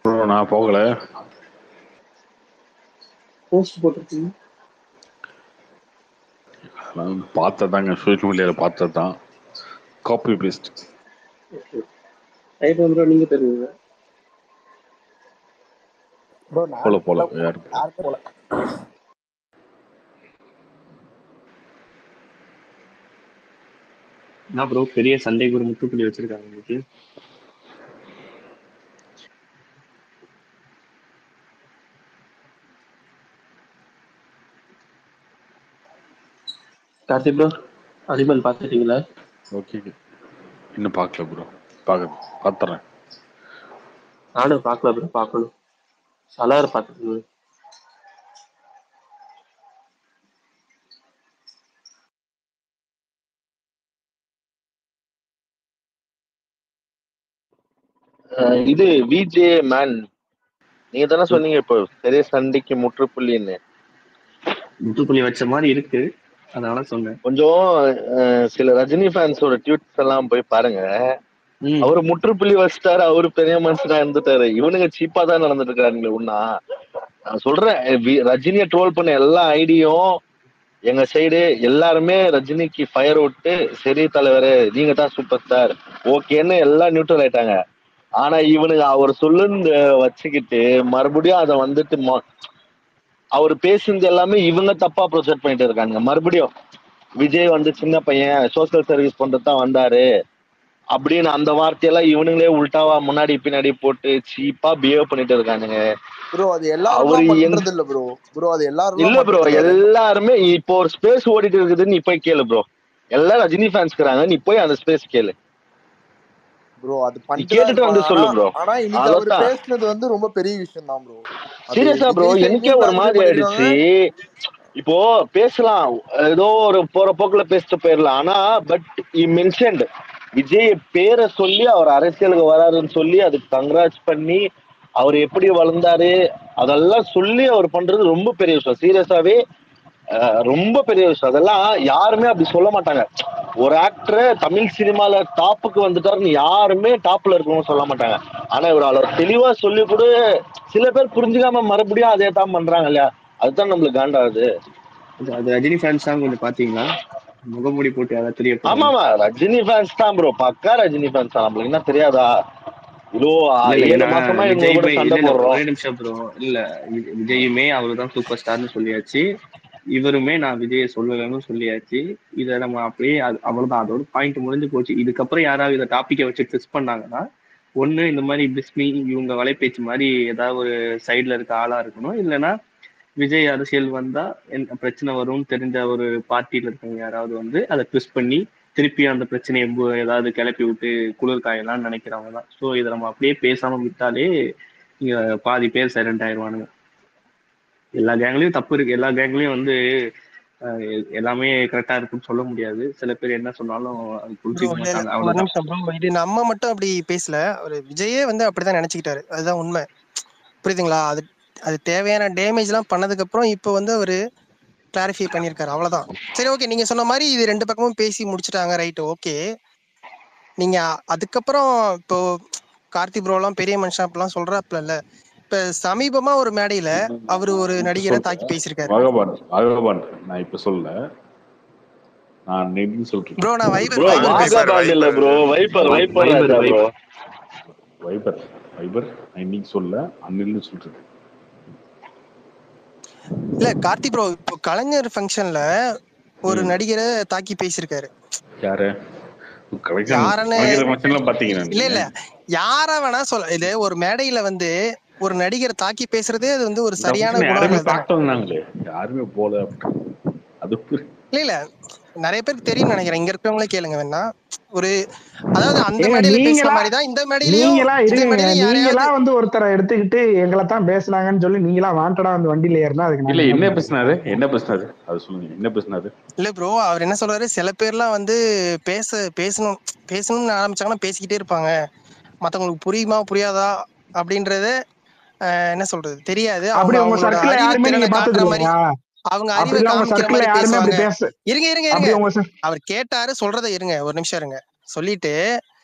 Bro நான் போகல post போட்டிருக்கீங்க அதெல்லாம் பார்த்ததாங்க சோஷியல் மீடியாவில் பார்த்தது தான் copy paste okay right bro நீங்க தெரியுங்க ப்ரோ போல போல யாரு யாருக்கும் போல என்ன ப்ரோ பெரிய சண்டைக்கு ஒரு முற்றுப்புள்ளி வச்சிருக்காங்க இன்னைக்கு கார்த்தி ப்ரோ அனிமல் பார்த்துட்டீங்களா ஓகே இன்னும் பார்க்கல ப்ரோ பார்க்க பார்த்துறேன் நானும் பார்க்கல ப்ரோ பார்க்கணும் சலார் பார்த்துருக்கீங்க அஹ் இது விஜே மேன் நீங்க தானே சொன்னீங்க இப்போ பெரிய சண்டைக்கு முற்றுப்புள்ளின்னு முற்றுப்புள்ளி வச்ச மாதிரி இருக்கு அதனால சொன்னேன் கொஞ்சம் அஹ், சில ரஜினி ஃபேன்ஸோட ட்வீட்ஸ் எல்லாம் போய் பாருங்க ம். அவரு முற்றுப்புள்ளி வச்சிட்டாரு அவரு பெரிய மனுஷனா இருந்துட்டாரு இவனுங்க சீப்பா தான் நடந்துட்டு இருக்காருங்களே உன்னா நான் சொல்றேன் வி- ரஜினியை ட்ரோல் பண்ண எல்லா ஐடியும் எங்க சைடு எல்லாருமே ரஜினிக்கு ஃபயர் விட்டு சரி தலைவரே நீங்க தான் சூப்பர் ஸ்டார் ஓகேன்னு எல்லாம் நியூட்ரல் ஆயிட்டாங்க ஆனா இவனுங்க அவர் சொல்லுன்னு வச்சுக்கிட்டு மறுபடியும் அதை வந்துட்டு மொ- அவர் பேசுனது எல்லாமே இவங்க தப்பா ப்ரொஜெக்ட் பண்ணிட்டு இருக்காங்க மறுபடியும் விஜய் வந்து சின்ன பையன் சோசியல் சர்வீஸ் பண்றது தான் வந்தாரு அப்படின்னு அந்த வார்த்தையெல்லாம் இவனுங்களே உல்டாவா முன்னாடி பின்னாடி போட்டு சீப்பா பிஹேவ் பண்ணிட்டு இருக்கானுங்க ப்ரோ அது எல்லாரும் அவரு எங்க- பண்றது இல்ல ப்ரோ ப்ரோ அது எல்லாரும் இல்ல ப்ரோ எல்லாருமே இப்போ ஒரு ஸ்பேஸ் ஓடிட்டு இருக்குது நீ போய் கேளு ப்ரோ எல்லாம் ரஜினி ஃபேன்ஸ் இருக்கிறாங்க நீ போய் அந்த ஸ்பேஸ் கேளு ப்ரோ அது நீ கேட்டுட்டு வந்து சொல்லு bro. ஆனா இன்னைக்கு அவர் அதான். பேசுனது வந்து ரொம்ப பெரிய விஷயம் தான் ப்ரோ சீரியஸா ப்ரோ எனக்கே ஒரு மாதிரி ஆயிடுச்சு இப்போ பேசலாம் ஏதோ ஒரு போற போக்குல பேசிட்டு போயிடலாம் ஆனா பட் இ மென்ஷன்ட் விஜய் பேரை சொல்லி அவர் அரசியலுக்கு வராருன்னு சொல்லி அதுக்கு கங்க்ராட்ஸ் பண்ணி அவர் எப்படி வளர்ந்தாரு அதெல்லாம் சொல்லி அவர் பண்றது ரொம்ப பெரிய விஷயம் சீரியஸாவே ரொம்ப பெரிய விஷயம் அதெல்லாம் யாருமே அப்படி சொல்ல மாட்டாங்க ஒரு ஆக்டர் தமிழ் சினிமால டாப்புக்கு வந்துட்டாருன்னு யாருமே டாப்ல இருக்கணும்னு சொல்ல மாட்டாங்க ஆனா இவர் அவ்வளவு தெளிவா சொல்லி கூட சில பேர் புரிஞ்சுக்காம மறுபடியும் அதே தான் பண்றாங்க இல்லையா அதுதான் நம்மளுக்கு காண்டாகுது அது- அது ரஜினி ஃபேன்ஸ் தான் கொஞ்சம் பாத்தீங்களா முகமூடி போட்டு யாராவது தெரிய போகுது. ஆமாமா ரஜினி ஃபேன்ஸ் தான் ப்ரோ பக்கா ரஜினி ஃபேன்ஸ் தான் நம்மளுக்கு என்ன தெரியாதா இதோ இல்ல, இல்ல, ஏழு ஏன்னா மாசமா இவங்க விஜய் கூட போய்- சண்டை இல்ல, இல்ல, போடுறோம் ஒரே நிமிஷம் ப்ரோ இல்ல வி- விஜயுமே அவரு தான் சூப்பர் ஸ்டார்னு சொல்லியாச்சு இவருமே நான் விஜயை சொல்லலன்னு சொல்லியாச்சு இதை நம்ம அப்படியே அது- அவ்வளவுதான் அதோட பாயிண்ட் முடிஞ்சு போச்சு இதுக்கப்புறம் யாராவது இதை டாபிக்கை வச்சு ஃபிக்ஸ் பண்ணாங்கன்னா ஒண்ணு இந்த மாதிரி பிஸ்மி இவங்க வலைபேச்சு மாதிரி ஏதாவது ஒரு சைடுல இருக்க ஆளா இருக்கணும் இல்லைன்னா விஜய் அரசியல் வந்தா என்ன பிரச்சனை வரும்னு தெரிஞ்ச ஒரு பார்ட்டியில இருக்கவங்க யாராவது வந்து அதை ட்விஸ்ட் பண்ணி திருப்பி அந்த பிரச்சனையை பு- ஏதாவது கிளப்பி விட்டு குளிர் காயலாம்னு நினைக்கிறவங்க தான் ஸோ இதை நம்ம அப்படியே பேசாம விட்டாலே இங்க பாதி பேர் சைலண்ட் ஆயிடுவானுங்க எல்லா கேங்லயும் தப்பு இருக்கு எல்லா கேங்லயும் வந்து அஹ், எ- எல்லாமே கரெக்டா இருக்குன்னு சொல்ல முடியாது சில பேர் என்ன சொன்னாலும் அது ப்ரோ புரிஞ்சுக்க இல்ல மாட்டாங்க இல்ல ஒரு அவ்வளவுதான் நிமிஷம் ப்ரோ இது நம்ம மட்டும் அப்படி பேசல ஒரு விஜயே வந்து அப்படிதான் நினைச்சுக்கிட்டாரு அதுதான் உண்மை புரியுதுங்களா அது அது தேவையான டேமேஜ் எல்லாம் பண்ணதுக்கு அப்புறம் இப்போ வந்து அவரு கிளாரிஃபை பண்ணியிருக்காரு அவ்வளவுதான் சரி ஓகே நீங்க சொன்ன மாதிரி இது ரெண்டு பக்கமும் பேசி முடிச்சிட்டாங்க ரைட் ஓகே நீங்க அதுக்கப்புறம் இப்போ கார்த்தி ப்ரோ எல்லாம் பெரிய மனுஷன் அப்படிலாம் சொல்றாப்புல இல்ல இப்ப சமீபமா ஒரு மேடையில அவரு ஒரு நடிகரை தாக்கி பேசியிருக்காரு வகபான் வகபான் நான் இப்ப சொல்ல நான் நெட்னு சொல்றேன் ப்ரோ நான் வைபர் ப்ரோ வைபர் Viber, பேசுறேன் வாகபாண்ட் இல்ல bro Viber Viber Viber, Raja bro Viber Viber நான் இன்னைக்கு சொல்ல அன்னில்னு சொல்றேன் இல்ல கார்த்தி ப்ரோ இப்போ கலைஞர் ஃபங்க்ஷன்ல ஒரு ம். நடிகரை தாக்கி பேசியிருக்காரு யாரு யாருன்னு- கலைஞர் பாத்தீங்க இல்ல இல்ல யார வேணா சொல்ல இது ஒரு மேடையில வந்து ஒரு நடிகர் தாக்கி பேசுறதே அது வந்து ஒரு சரியான யாருமே குணம் பார்க்க வந்தாங்களே யாருமே போல அது புரி- இல்ல இல்ல நிறைய பேருக்கு தெரியும் நினைக்கிறேன் இங்க இருக்கவங்களே கேளுங்க வேணா ஒரு அதாவது அந்த ஏங்க, மேடையில பேசுற நீங்களா- மாதிரி தான் இந்த மேடையிலயும் நீங்களா இந்த இருங்க மேடையில யாரையாவது நீங்களா வந்து ஒருத்தரை எடுத்துக்கிட்டு எங்களை தான் பேசுனாங்கன்னு சொல்லி நீங்களா வாண்டடா வந்து வண்டியில ஏறினா அதுக்கு இல்ல நான் என்ன பேசினாரு என்ன பேசினாரு அது சொல்லுங்க என்ன பேசினாரு இல்ல ப்ரோ அவர் என்ன சொல்றாரு சில பேர்லாம் வந்து பேச பேசணும் பேசணும்னு ஆரம்பிச்சாங்கன்னா பேசிக்கிட்டே இருப்பாங்க மத்தவங்களுக்கு புரியுமா புரியாதா அப்படின்றத அஹ், என்ன சொல்றது தெரியாது அவங்க அப்படி உங்க அவங்களோட சர்க்கிள் அறிவு யாருமே நீங்க திறனை காட்டுற பார்த்தது மாதிரி இல்லையா அவங்க அறிவை அப்படிலாம் உங்க காமிக்கிற சர்க்கிள் மாதிரி யாருமே அப்படி பேசுவாங்க பேச இருங்க இருங்க அப்படி இருங்க உங்க cir- அவர் கேட்டாரு சொல்றதை இருங்க ஒரு நிமிஷம் இருங்க சொல்லிட்டு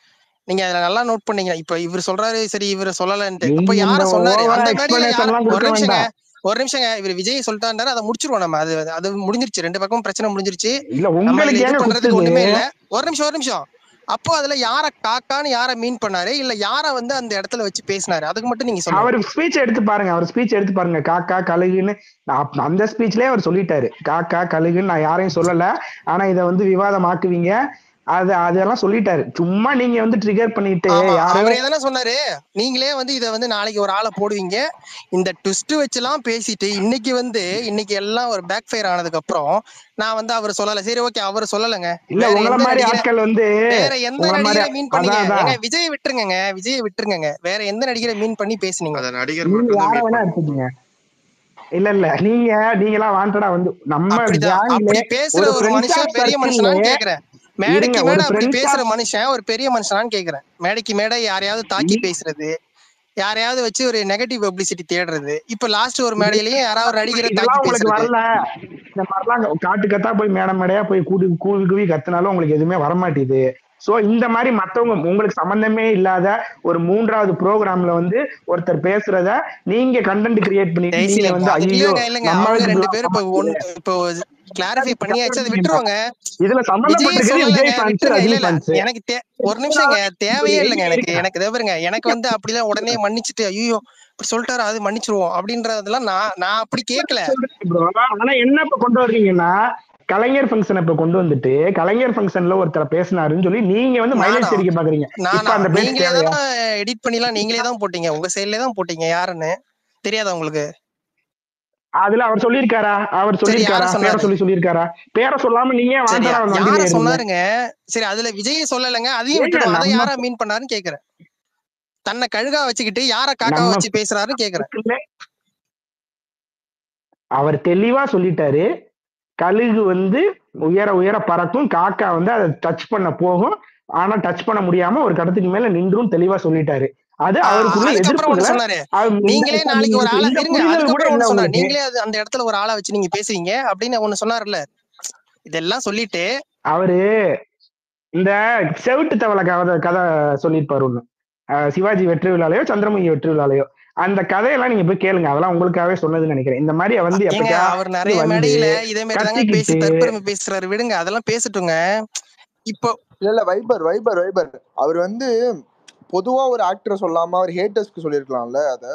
நீங்க அதுல நல்லா நோட் பண்ணீங்க இப்ப இவர் சொல்றாரு சரி இவர் சொல்லலன்ட்டு அப்ப நீங்க யார இந்த சொன்னாரு ஓவரா அந்த மேடையில எக்ஸ்பிளனேஷன் யார எல்லாம் ஒரு கொடுக்க நிமிஷங்க வேண்டாம் ஒரு நிமிஷங்க இவர் விஜய் சொல்லிட்டாரு அதை முடிச்சிருவோம் நம்ம அது அது முடிஞ்சிருச்சு ரெண்டு பக்கமும் பிரச்சனை முடிஞ்சிருச்சு இல்ல நம்ம உங்களுக்கு இதுல இது ஏங்க பண்றதுக்கு குத்துது ஒண்ணுமே இல்ல ஒரு நிமிஷம் ஒரு நிமிஷம் அப்போ அதுல யார காக்கான்னு யார மீன் பண்ணாரு இல்ல யார வந்து அந்த இடத்துல வச்சு பேசினாரு அதுக்கு மட்டும் நீங்க சொல்லுங்க அவர் ஸ்பீச் எடுத்து பாருங்க அவர் ஸ்பீச் எடுத்து பாருங்க காக்கா கழுகுன்னு நான் அப்ப- அந்த ஸ்பீச்லயே அவர் சொல்லிட்டாரு காக்கா கழுகுன்னு நான் யாரையும் சொல்லல ஆனா இதை வந்து விவாதமாக்குவீங்க அது அதெல்லாம் சொல்லிட்டாரு சும்மா நீங்க வந்து ட்ரிகர் பண்ணிட்டு ஆமா யாரோ அவரே தானே சொன்னாரு நீங்களே வந்து இத வந்து நாளைக்கு ஒரு ஆளை போடுவீங்க இந்த ட்விஸ்ட் வச்சுலாம் பேசிட்டு இன்னைக்கு வந்து இன்னைக்கு எல்லாம் ஒரு பேக் ஃபயர் ஆனதுக்கு அப்புறம் நான் வந்து அவர் சொல்லல சரி ஓகே அவர் சொல்லலைங்க இல்ல வேற உங்கள எந்த மாதிரி நடிகரை ஆட்கள் வந்து வேற எந்த உங்கள மாதிரி நடிகரை மீன் பண்ணீங்க அதான் அதான் ஏங்க விஜய் விட்டுருங்க விஜய் விட்டுருங்க வேற எந்த நடிகரை மீன் பண்ணி பேசுனீங்க அத நடிகர் நீங்க மட்டும் தான் யார மீட் வேணா பண்ணணும் எடுத்துக்கீங்க இல்ல இல்ல நீங்க நீங்களாம் வாண்டடா வந்து நம்ம அப்படிதான் கேங்ல அப்படி பேசுற ஒரு ஒரு ஃப்ரெண்ட்ஸ் மனுஷன் ஆஃப் பெரிய சர்க்கிள்ல மனுஷனான்னு கேக்குறேன் மேடைக்கு இருங்க மேடை ஒரு அப்படி ஃப்ரெண்ட்ஸ் பேசுற ஆஃப் மனுஷன் ஒரு பெரிய மனுஷனான்னு கேக்குறேன் மேடைக்கு மேடை யாரையாவது தாக்கி பேசுறது யாரையாவது வச்சு ஒரு நெகட்டிவ் பப்ளிசிட்டி தேடுறது இப்ப லாஸ்ட் ஒரு மேடையிலயும் யாராவது ஒரு நடிகரை தாக்கி இதெல்லாம் உங்களுக்கு பேசுறது வரல இந்த மாதிரிலாம் காட்டு கத்தா போய் மேடம் மேடையா போய் கூடி கூவி கூவி கத்துனாலும் உங்களுக்கு எதுவுமே வரமாட்டேது சோ இந்த மாதிரி மத்தவங்க உங்களுக்கு சம்பந்தமே இல்லாத ஒரு மூன்றாவது ப்ரோக்ராம்ல வந்து ஒருத்தர் பேசுறத நீங்க கண்டென்ட் கிரியேட் பண்ணிட்டு நீங்க ஜெயசீலன் வந்து அது ஐயோ இல்லங்க இல்லங்க நம்ம அவங்க ரெண்டு இதுக்கு பேரும் இப்ப ஒன் இப்போ கிளாரிஃபை பண்ணியாச்சு அதை விட்டுருவாங்க இதுல விஜய் சம்பந்தப்பட்டிருக்கிறது சொல்லலைங்க விஜய் ஃபேன்ஸ் விட்டுருங்க இல்ல ரஜினி இல்ல ஃபேன்ஸ் எனக்கு தே ஒரு நிமிஷங்க தேவையே இல்லைங்க எனக்கு எனக்கு இதை பாருங்க எனக்கு வந்து அப்படிலாம் உடனே மன்னிச்சுட்டு ஐயோ இப்படி சொல்லிட்டாரு அது மன்னிச்சிருவோம் அப்படின்றதெல்லாம் நான் நான் அப்படி கேட்கல ப்ரோ ஆனா என்ன இப்ப கொண்டு வர்றீங்கன்னா கலைஞர் ஃபங்க்ஷன் இப்ப கொண்டு வந்துட்டு கலைஞர் ஃபங்க்ஷன்ல ஒருத்தர் பேசினாருன்னு சொல்லி நீங்க வந்து நானா மைலேஜ் தெரிவிக்க பாக்குறீங்க இப்ப நானா அந்த பேச்சு நீங்களே தேவையா தான் எடிட் பண்ணிலாம் நீங்களே தான் போட்டீங்க உங்க சைட்லயே தான் போட்டீங்க யாருன்னு தெரியாதா உங்களுக்கு அதுல அவர் சொல்லியிருக்காரா அவர் சரி யார சொல்லியிருக்காரா பேரை சொன்னாரு சொல்லி சொல்லியிருக்காரா பேரை சொல்லாம நீங்க ஏன் சரி வாண்டடா யார வண்டியில ஏறுறீங்க சொன்னாருங்க சரி அதுல விஜய் சொல்லலைங்க அதையும் ஏங்க விட்டுடும் அதை நம்ம யாரா மீன் பண்ணாருன்னு கேக்குறேன் தன்னை கழுகா வச்சுக்கிட்டு யார காக்கா நம்ம வச்சு பேசுறாருன்னு கேக்குறேன் circle-ல அவர் தெளிவா சொல்லிட்டாரு கழுகு வந்து உயர உயர பறக்கும் காக்கா வந்து அதை டச் பண்ண போகும் ஆனா டச் பண்ண முடியாம ஒரு கடத்துக்கு மேல நின்றும் தெளிவா சொல்லிட்டாரு அது ஆஹ் அவருக்குள்ள அதுக்கப்புறம் ஒண்ணு எதிர்ப்புகளை சொன்னாரு அவர் இந்த நீங்களே இப்ப நாளைக்கு ஒரு நீங்க ஆளை இந்த இருங்க புரிதல் கூட அதுக்கப்புறம் இல்ல ஒண்ணு சொன்னாரு உங்களுக்கு நீங்களே அது அந்த இடத்துல ஒரு ஆளை வச்சு நீங்க பேசுவீங்க அப்படின்னு ஒண்ணு சொன்னார்ல இதெல்லாம் சொல்லிட்டு அவரு இந்த செவிட்டு தவளை கதை கதை சொல்லியிருப்பாரு ஒண்ணு அஹ் சிவாஜி வெற்றி விழாலையோ சந்திரமுகி வெற்றி விழாலையோ அந்த கதையெல்லாம் நீங்க போய் கேளுங்க அதெல்லாம் உங்களுக்காகவே சொன்னதுன்னு நினைக்கிறேன் இந்த மாதிரி வந்து ஏங்க எப்படியா அவர் நிறைய வந்து மேடையில இதே மாதிரி தாங்க பேசி கத்திக்கிட்டு தற்பெருமை பேசுறாரு விடுங்க அதெல்லாம் பேசட்டுங்க இப்போ இல்ல இல்ல வைபர் வைபர் வைபர் அவர் வந்து பொதுவா ஒரு ஆக்டரை சொல்லாம அவர் ஹேட்டர்ஸ்க்கு சொல்லிருக்கலாம்ல அத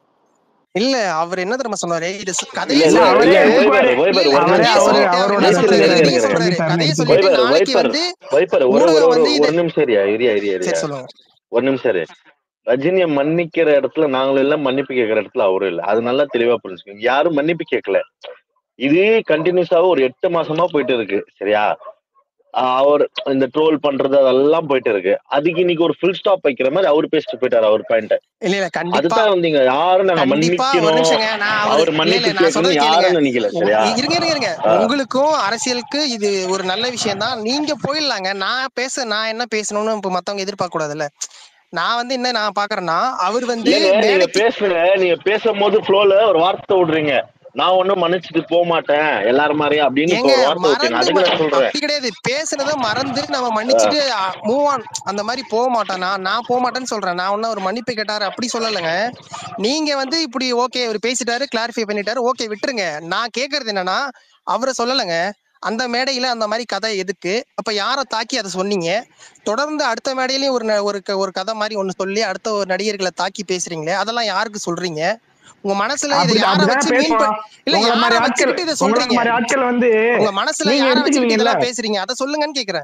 இல்ல அவர் என்ன தெரியுமா சொன்னாரு இது ச- இல்ல கதையை இல்ல இல்ல சொல்லிட்டு அவரே வைபர் இல்ல வைபர் இல்ல ஒரு அவரே கதையை நிமிஷம் சொல்லிட்டு அவரு என்ன அவரோட சொல்றாரு கருத்தை கதையை சொல்லிட்டாருன்னு சொல்லிட்டு எடுத்துக்கிட்டாருன்னு நாளைக்கு வைபர் வந்து வைபர் ஒரு ஒரு ஊடகம் ஒரு வந்து இதை ஒரு நிமிஷம் ஏரியா ஏரியா ஏரியா ஏரியா சரி சொல்லுங்க ஒரு நிமிஷம் இரு ரஜினியை மன்னிக்கிற இடத்துல நாங்களும் இல்ல மன்னிப்பு கேட்கிற இடத்துல அவரும் இல்ல அது நல்லா தெளிவா புரிஞ்சுக்கோங்க யாரும் மன்னிப்பு கேட்கல இது கண்டினியூஸாவே ஒரு எட்டு மாசமா போயிட்டு இருக்கு சரியா ஆஹ் அவர் இந்த ட்ரோல் பண்றது அதெல்லாம் போயிட்டு இருக்கு அதுக்கு இன்னைக்கு ஒரு ஃபுல் ஸ்டாப் வைக்கிற மாதிரி அவர் பேசிட்டு போயிட்டாரு அவர் பாயிண்ட் இல்ல இல்ல கண்டிப்பா அதுதான் வந்து இங்க யாரும் நாங்க கண்டிப்பா ஒரு மன்னிக்கணும் நிமிஷங்க நான் அவரு அவர் இல்ல மன்னிப்பு இல்ல நான் சொல்றது கேட்கணும் கேளுங்க யாரும் நினைக்கல உங்க- சரியா இருங்க இருங்க இருங்க ஆஹ் உங்களுக்கும் அரசியலுக்கு இது ஒரு நல்ல விஷயம் தான் நீங்க போயிடலாங்க நான் பேச நான் என்ன பேசணும்னு இப்ப மத்தவங்க எதிர்பார்க்க கூடாதுல்ல நான் வந்து என்ன நான் பாக்குறேன்னா அவர் வந்து இல்லங்க நீங்க மேடைக்கு பேசுங்க நீங்க பேசும்போது ஃப்ளோல ஒரு வார்த்தை விடுறீங்க நான் ஒண்ணும் மன்னிச்சுட்டு போக மாட்டேன் எல்லாரும் மாதிரியும் அப்படின்னு இப்ப ஏங்க ஒரு வார்த்தை மறந்து விட்டீங்க அதுக்கு ம- நான் சொல்றேன் அப்படி கிடையாது பேசுனத மறந்து நம்ம மன்னிச்சுட்டு மூவ் ஆன் அந்த மாதிரி போக மாட்டேன் நான் நான் போக மாட்டேன்னு சொல்றேன் நான் ஒன்னும் ஒரு மன்னிப்பு கேட்டாரு அப்படி சொல்லலைங்க நீங்க வந்து இப்படி ஓகே அவர் பேசிட்டாரு கிளாரிஃபை பண்ணிட்டாரு ஓகே விட்டுருங்க நான் கேக்குறது என்னன்னா அவரை சொல்லலைங்க அந்த மேடையில அந்த மாதிரி கதை எதுக்கு அப்ப யாரை தாக்கி அதை சொன்னீங்க தொடர்ந்து அடுத்த மேடையிலயும் ஒரு ந- ஒரு க- ஒரு கதை மாதிரி ஒண்ணு சொல்லி அடுத்த ஒரு நடிகர்களை தாக்கி பேசுறீங்களே அதெல்லாம் யாருக்கு சொல்றீங்க உங்க மனசுல இதை அப்படி யார அப்படிதானே வச்சு மீன் பேசுவோம் இல்ல உங்களை யார மாதிரி ஆட்கள் வச்சுக்கிட்டு இதை உங்களை சொல்றீங்க மாதிரி ஆட்கள் வந்து உங்க மனசுல நீங்க யார வச்சுக்கிட்டு எடுத்துக்குவீங்கல்ல இதெல்லாம் பேசுறீங்க அதை சொல்லுங்கன்னு கேக்குறேன்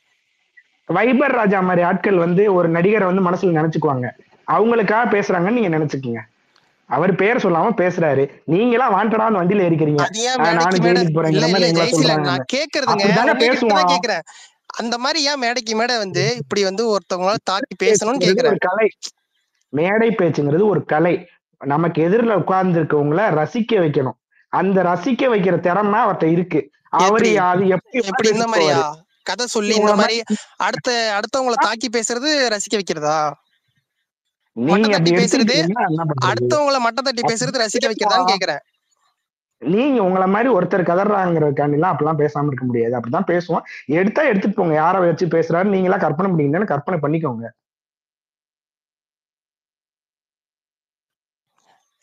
வைபர் ராஜா மாதிரி ஆட்கள் வந்து ஒரு நடிகரை வந்து மனசுல நினைச்சுக்குவாங்க அவங்களுக்காக பேசுறாங்கன்னு நீங்க நினைச்சுக்கீங்க அவர் பேர் சொல்லாம பேசுறாரு நீங்களா வாண்டடான்னு வண்டியில ஏறிக்கிறீங்க அது ஏன் ஆஹ் மேடைக்கு நானும் மேடை ஜெயிலுக்கு போறேங்கிற இல்ல இல்ல மாதிரி எங்களை ஜெயசீலன் சொல்றாங்க நான் கேக்குறதுங்க அப்படிதாங்க உங்ககிட்ட தான் பேசுவோம் கேக்குறேன் அந்த மாதிரி ஏன் மேடைக்கு மேடை வந்து இப்படி வந்து ஒருத்தவங்களால தாக்கி பேசணும்னு பேச்சுங்கிறது கேக்குறேன் ஒரு கலை மேடை பேச்சுங்கிறது ஒரு கலை நமக்கு எதிரில் உட்கார்ந்து இருக்கவங்கள ரசிக்க வைக்கணும் அந்த ரசிக்க வைக்கிற திறமை அவர்கிட்ட இருக்கு அவரு எப்படி அது எப்படி வேணா எப்படி இந்த பேசிட்டு மாதிரியா போவாரு கதை சொல்லி இந்த உங்களை மாதிரி மாதிரி அடுத்த அடுத்தவங்கள தாக்கி பேசுறது ரசிக்க வைக்கிறதா நீங்க மட்டம் அப்படி தட்டி பேசுறது எடுத்துக்கிட்டீங்கன்னா என்ன பண்றது அடுத்தவங்கள மட்டம் தட்டி பேசுறது ரசிக்க வைக்கிறதான்னு கேக்குறேன் நீங்க உங்களை மாதிரி ஒருத்தர் கதறாங்கிறதுக்காண்டிலாம் அப்படிலாம் பேசாம இருக்க முடியாது அப்படிதான் பேசுவோம் எடுத்தா எடுத்துட்டு போங்க யாரை வச்சு பேசுறாரு நீங்களா கற்பனை பண்ணீங்கன்னா கற்பனை பண்ணிக்கோங்க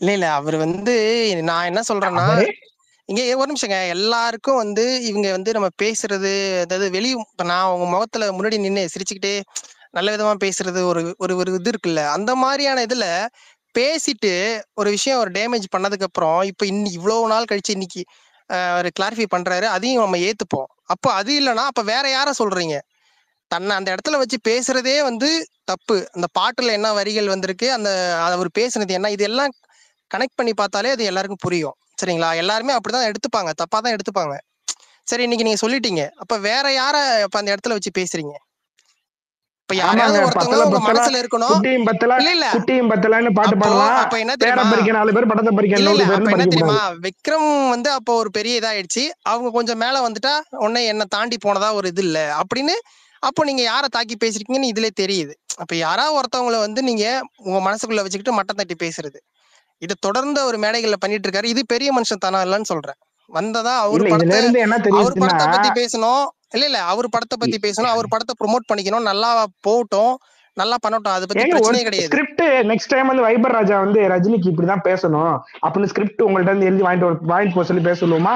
இல்ல இல்ல அவர் வந்து நான் என்ன சொல்றேன்னா அவரே இங்க ஒரு நிமிஷங்க எல்லாருக்கும் வந்து இவங்க வந்து நம்ம பேசுறது அதாவது வெளிய இப்ப நான் உங்க முகத்துல முன்னாடி நின்னு சிரிச்சுக்கிட்டே நல்ல விதமா பேசுறது ஒரு ஒரு ஒரு இது இருக்குல்ல அந்த மாதிரியான இதுல பேசிட்டு ஒரு விஷயம் ஒரு டேமேஜ் பண்ணதுக்கு அப்புறம் இப்ப இன்னி இவ்வளவு நாள் கழிச்சு இன்னைக்கு ஆஹ், அவர் கிளாரிஃபை பண்றாரு அதையும் நம்ம ஏத்துப்போம் அப்போ அது இல்லைன்னா அப்ப வேற யார சொல்றீங்க தன்னை அந்த இடத்துல வச்சு பேசுறதே வந்து தப்பு அந்த பாட்டுல என்ன வரிகள் வந்திருக்கு அந்த அவர் பேசுனது என்ன இது எல்லாம் கனெக்ட் பண்ணி பார்த்தாலே அது எல்லாருக்கும் புரியும் சரிங்களா எல்லாருமே அப்படிதான் எடுத்துப்பாங்க தப்பா தான் எடுத்துப்பாங்க சரி இன்னைக்கு நீங்க சொல்லிட்டீங்க அப்ப வேற யார இப்ப அந்த இடத்துல வச்சு பேசுறீங்க இப்ப யாரையாவது ஆமாங்க ஒருத்தவங்க பத்தல உங்க பத்தல மனசுல இருக்கணும் குட்டியும் பத்தல இல்ல இல்ல குட்டியும் பத்தலன்னு பாட்டு அப்போ பாடலாம் அப்ப என்ன பேரை தெரியுமா பறிக்க நாலு பேர் படத்தை பறிக்க இல்ல இல்ல நூறு அப்ப பேர்னு என்ன படிக்க தெரியுமா கூடாது விக்ரம் வந்து அப்போ ஒரு பெரிய இதாயிடுச்சு அவங்க கொஞ்சம் மேல வந்துட்டா உடனே என்ன தாண்டி போனதா ஒரு இது இல்ல அப்படின்னு அப்போ நீங்க யாரை தாக்கி பேசிருக்கீங்கன்னு இதுல தெரியுது அப்ப யாராவது ஒருத்தவங்கள வந்து நீங்க உங்க மனசுக்குள்ள வச்சுக்கிட்டு மட்டம் தட்டி பேசுறது இது தொடர்ந்து ஒரு மேடைகள்ல பண்ணிட்டு இருக்காரு இது பெரிய மனுஷன் தானா இல்லைன்னு சொல்றேன் வந்ததா அவர் இல்ல இதுல படத்தை இருந்து என்ன அவர் தெரியுதுன்னா படத்தை பத்தி பேசணும் இல்ல இல்ல அவர் படத்தை பத்தி பேசணும் அவர் படத்தை ப்ரோமோட் பண்ணிக்கணும் நல்லா போகட்டும் நல்லா பண்ணட்டும் அதை பத்தி ஏங்க ஒரு பிரச்சனையே கிடையாது ஸ்கிரிப்ட் நெக்ஸ்ட் டைம் வந்து வைபர் ராஜா வந்து ரஜினிக்கு இப்படிதான் பேசணும் அப்படின்னு ஸ்கிரிப்ட் உங்கள்ட்ட இருந்து எழுதி வாங்கிட்டு வர- வாங்கிட்டு போக சொல்லி பேச சொல்லுவோமா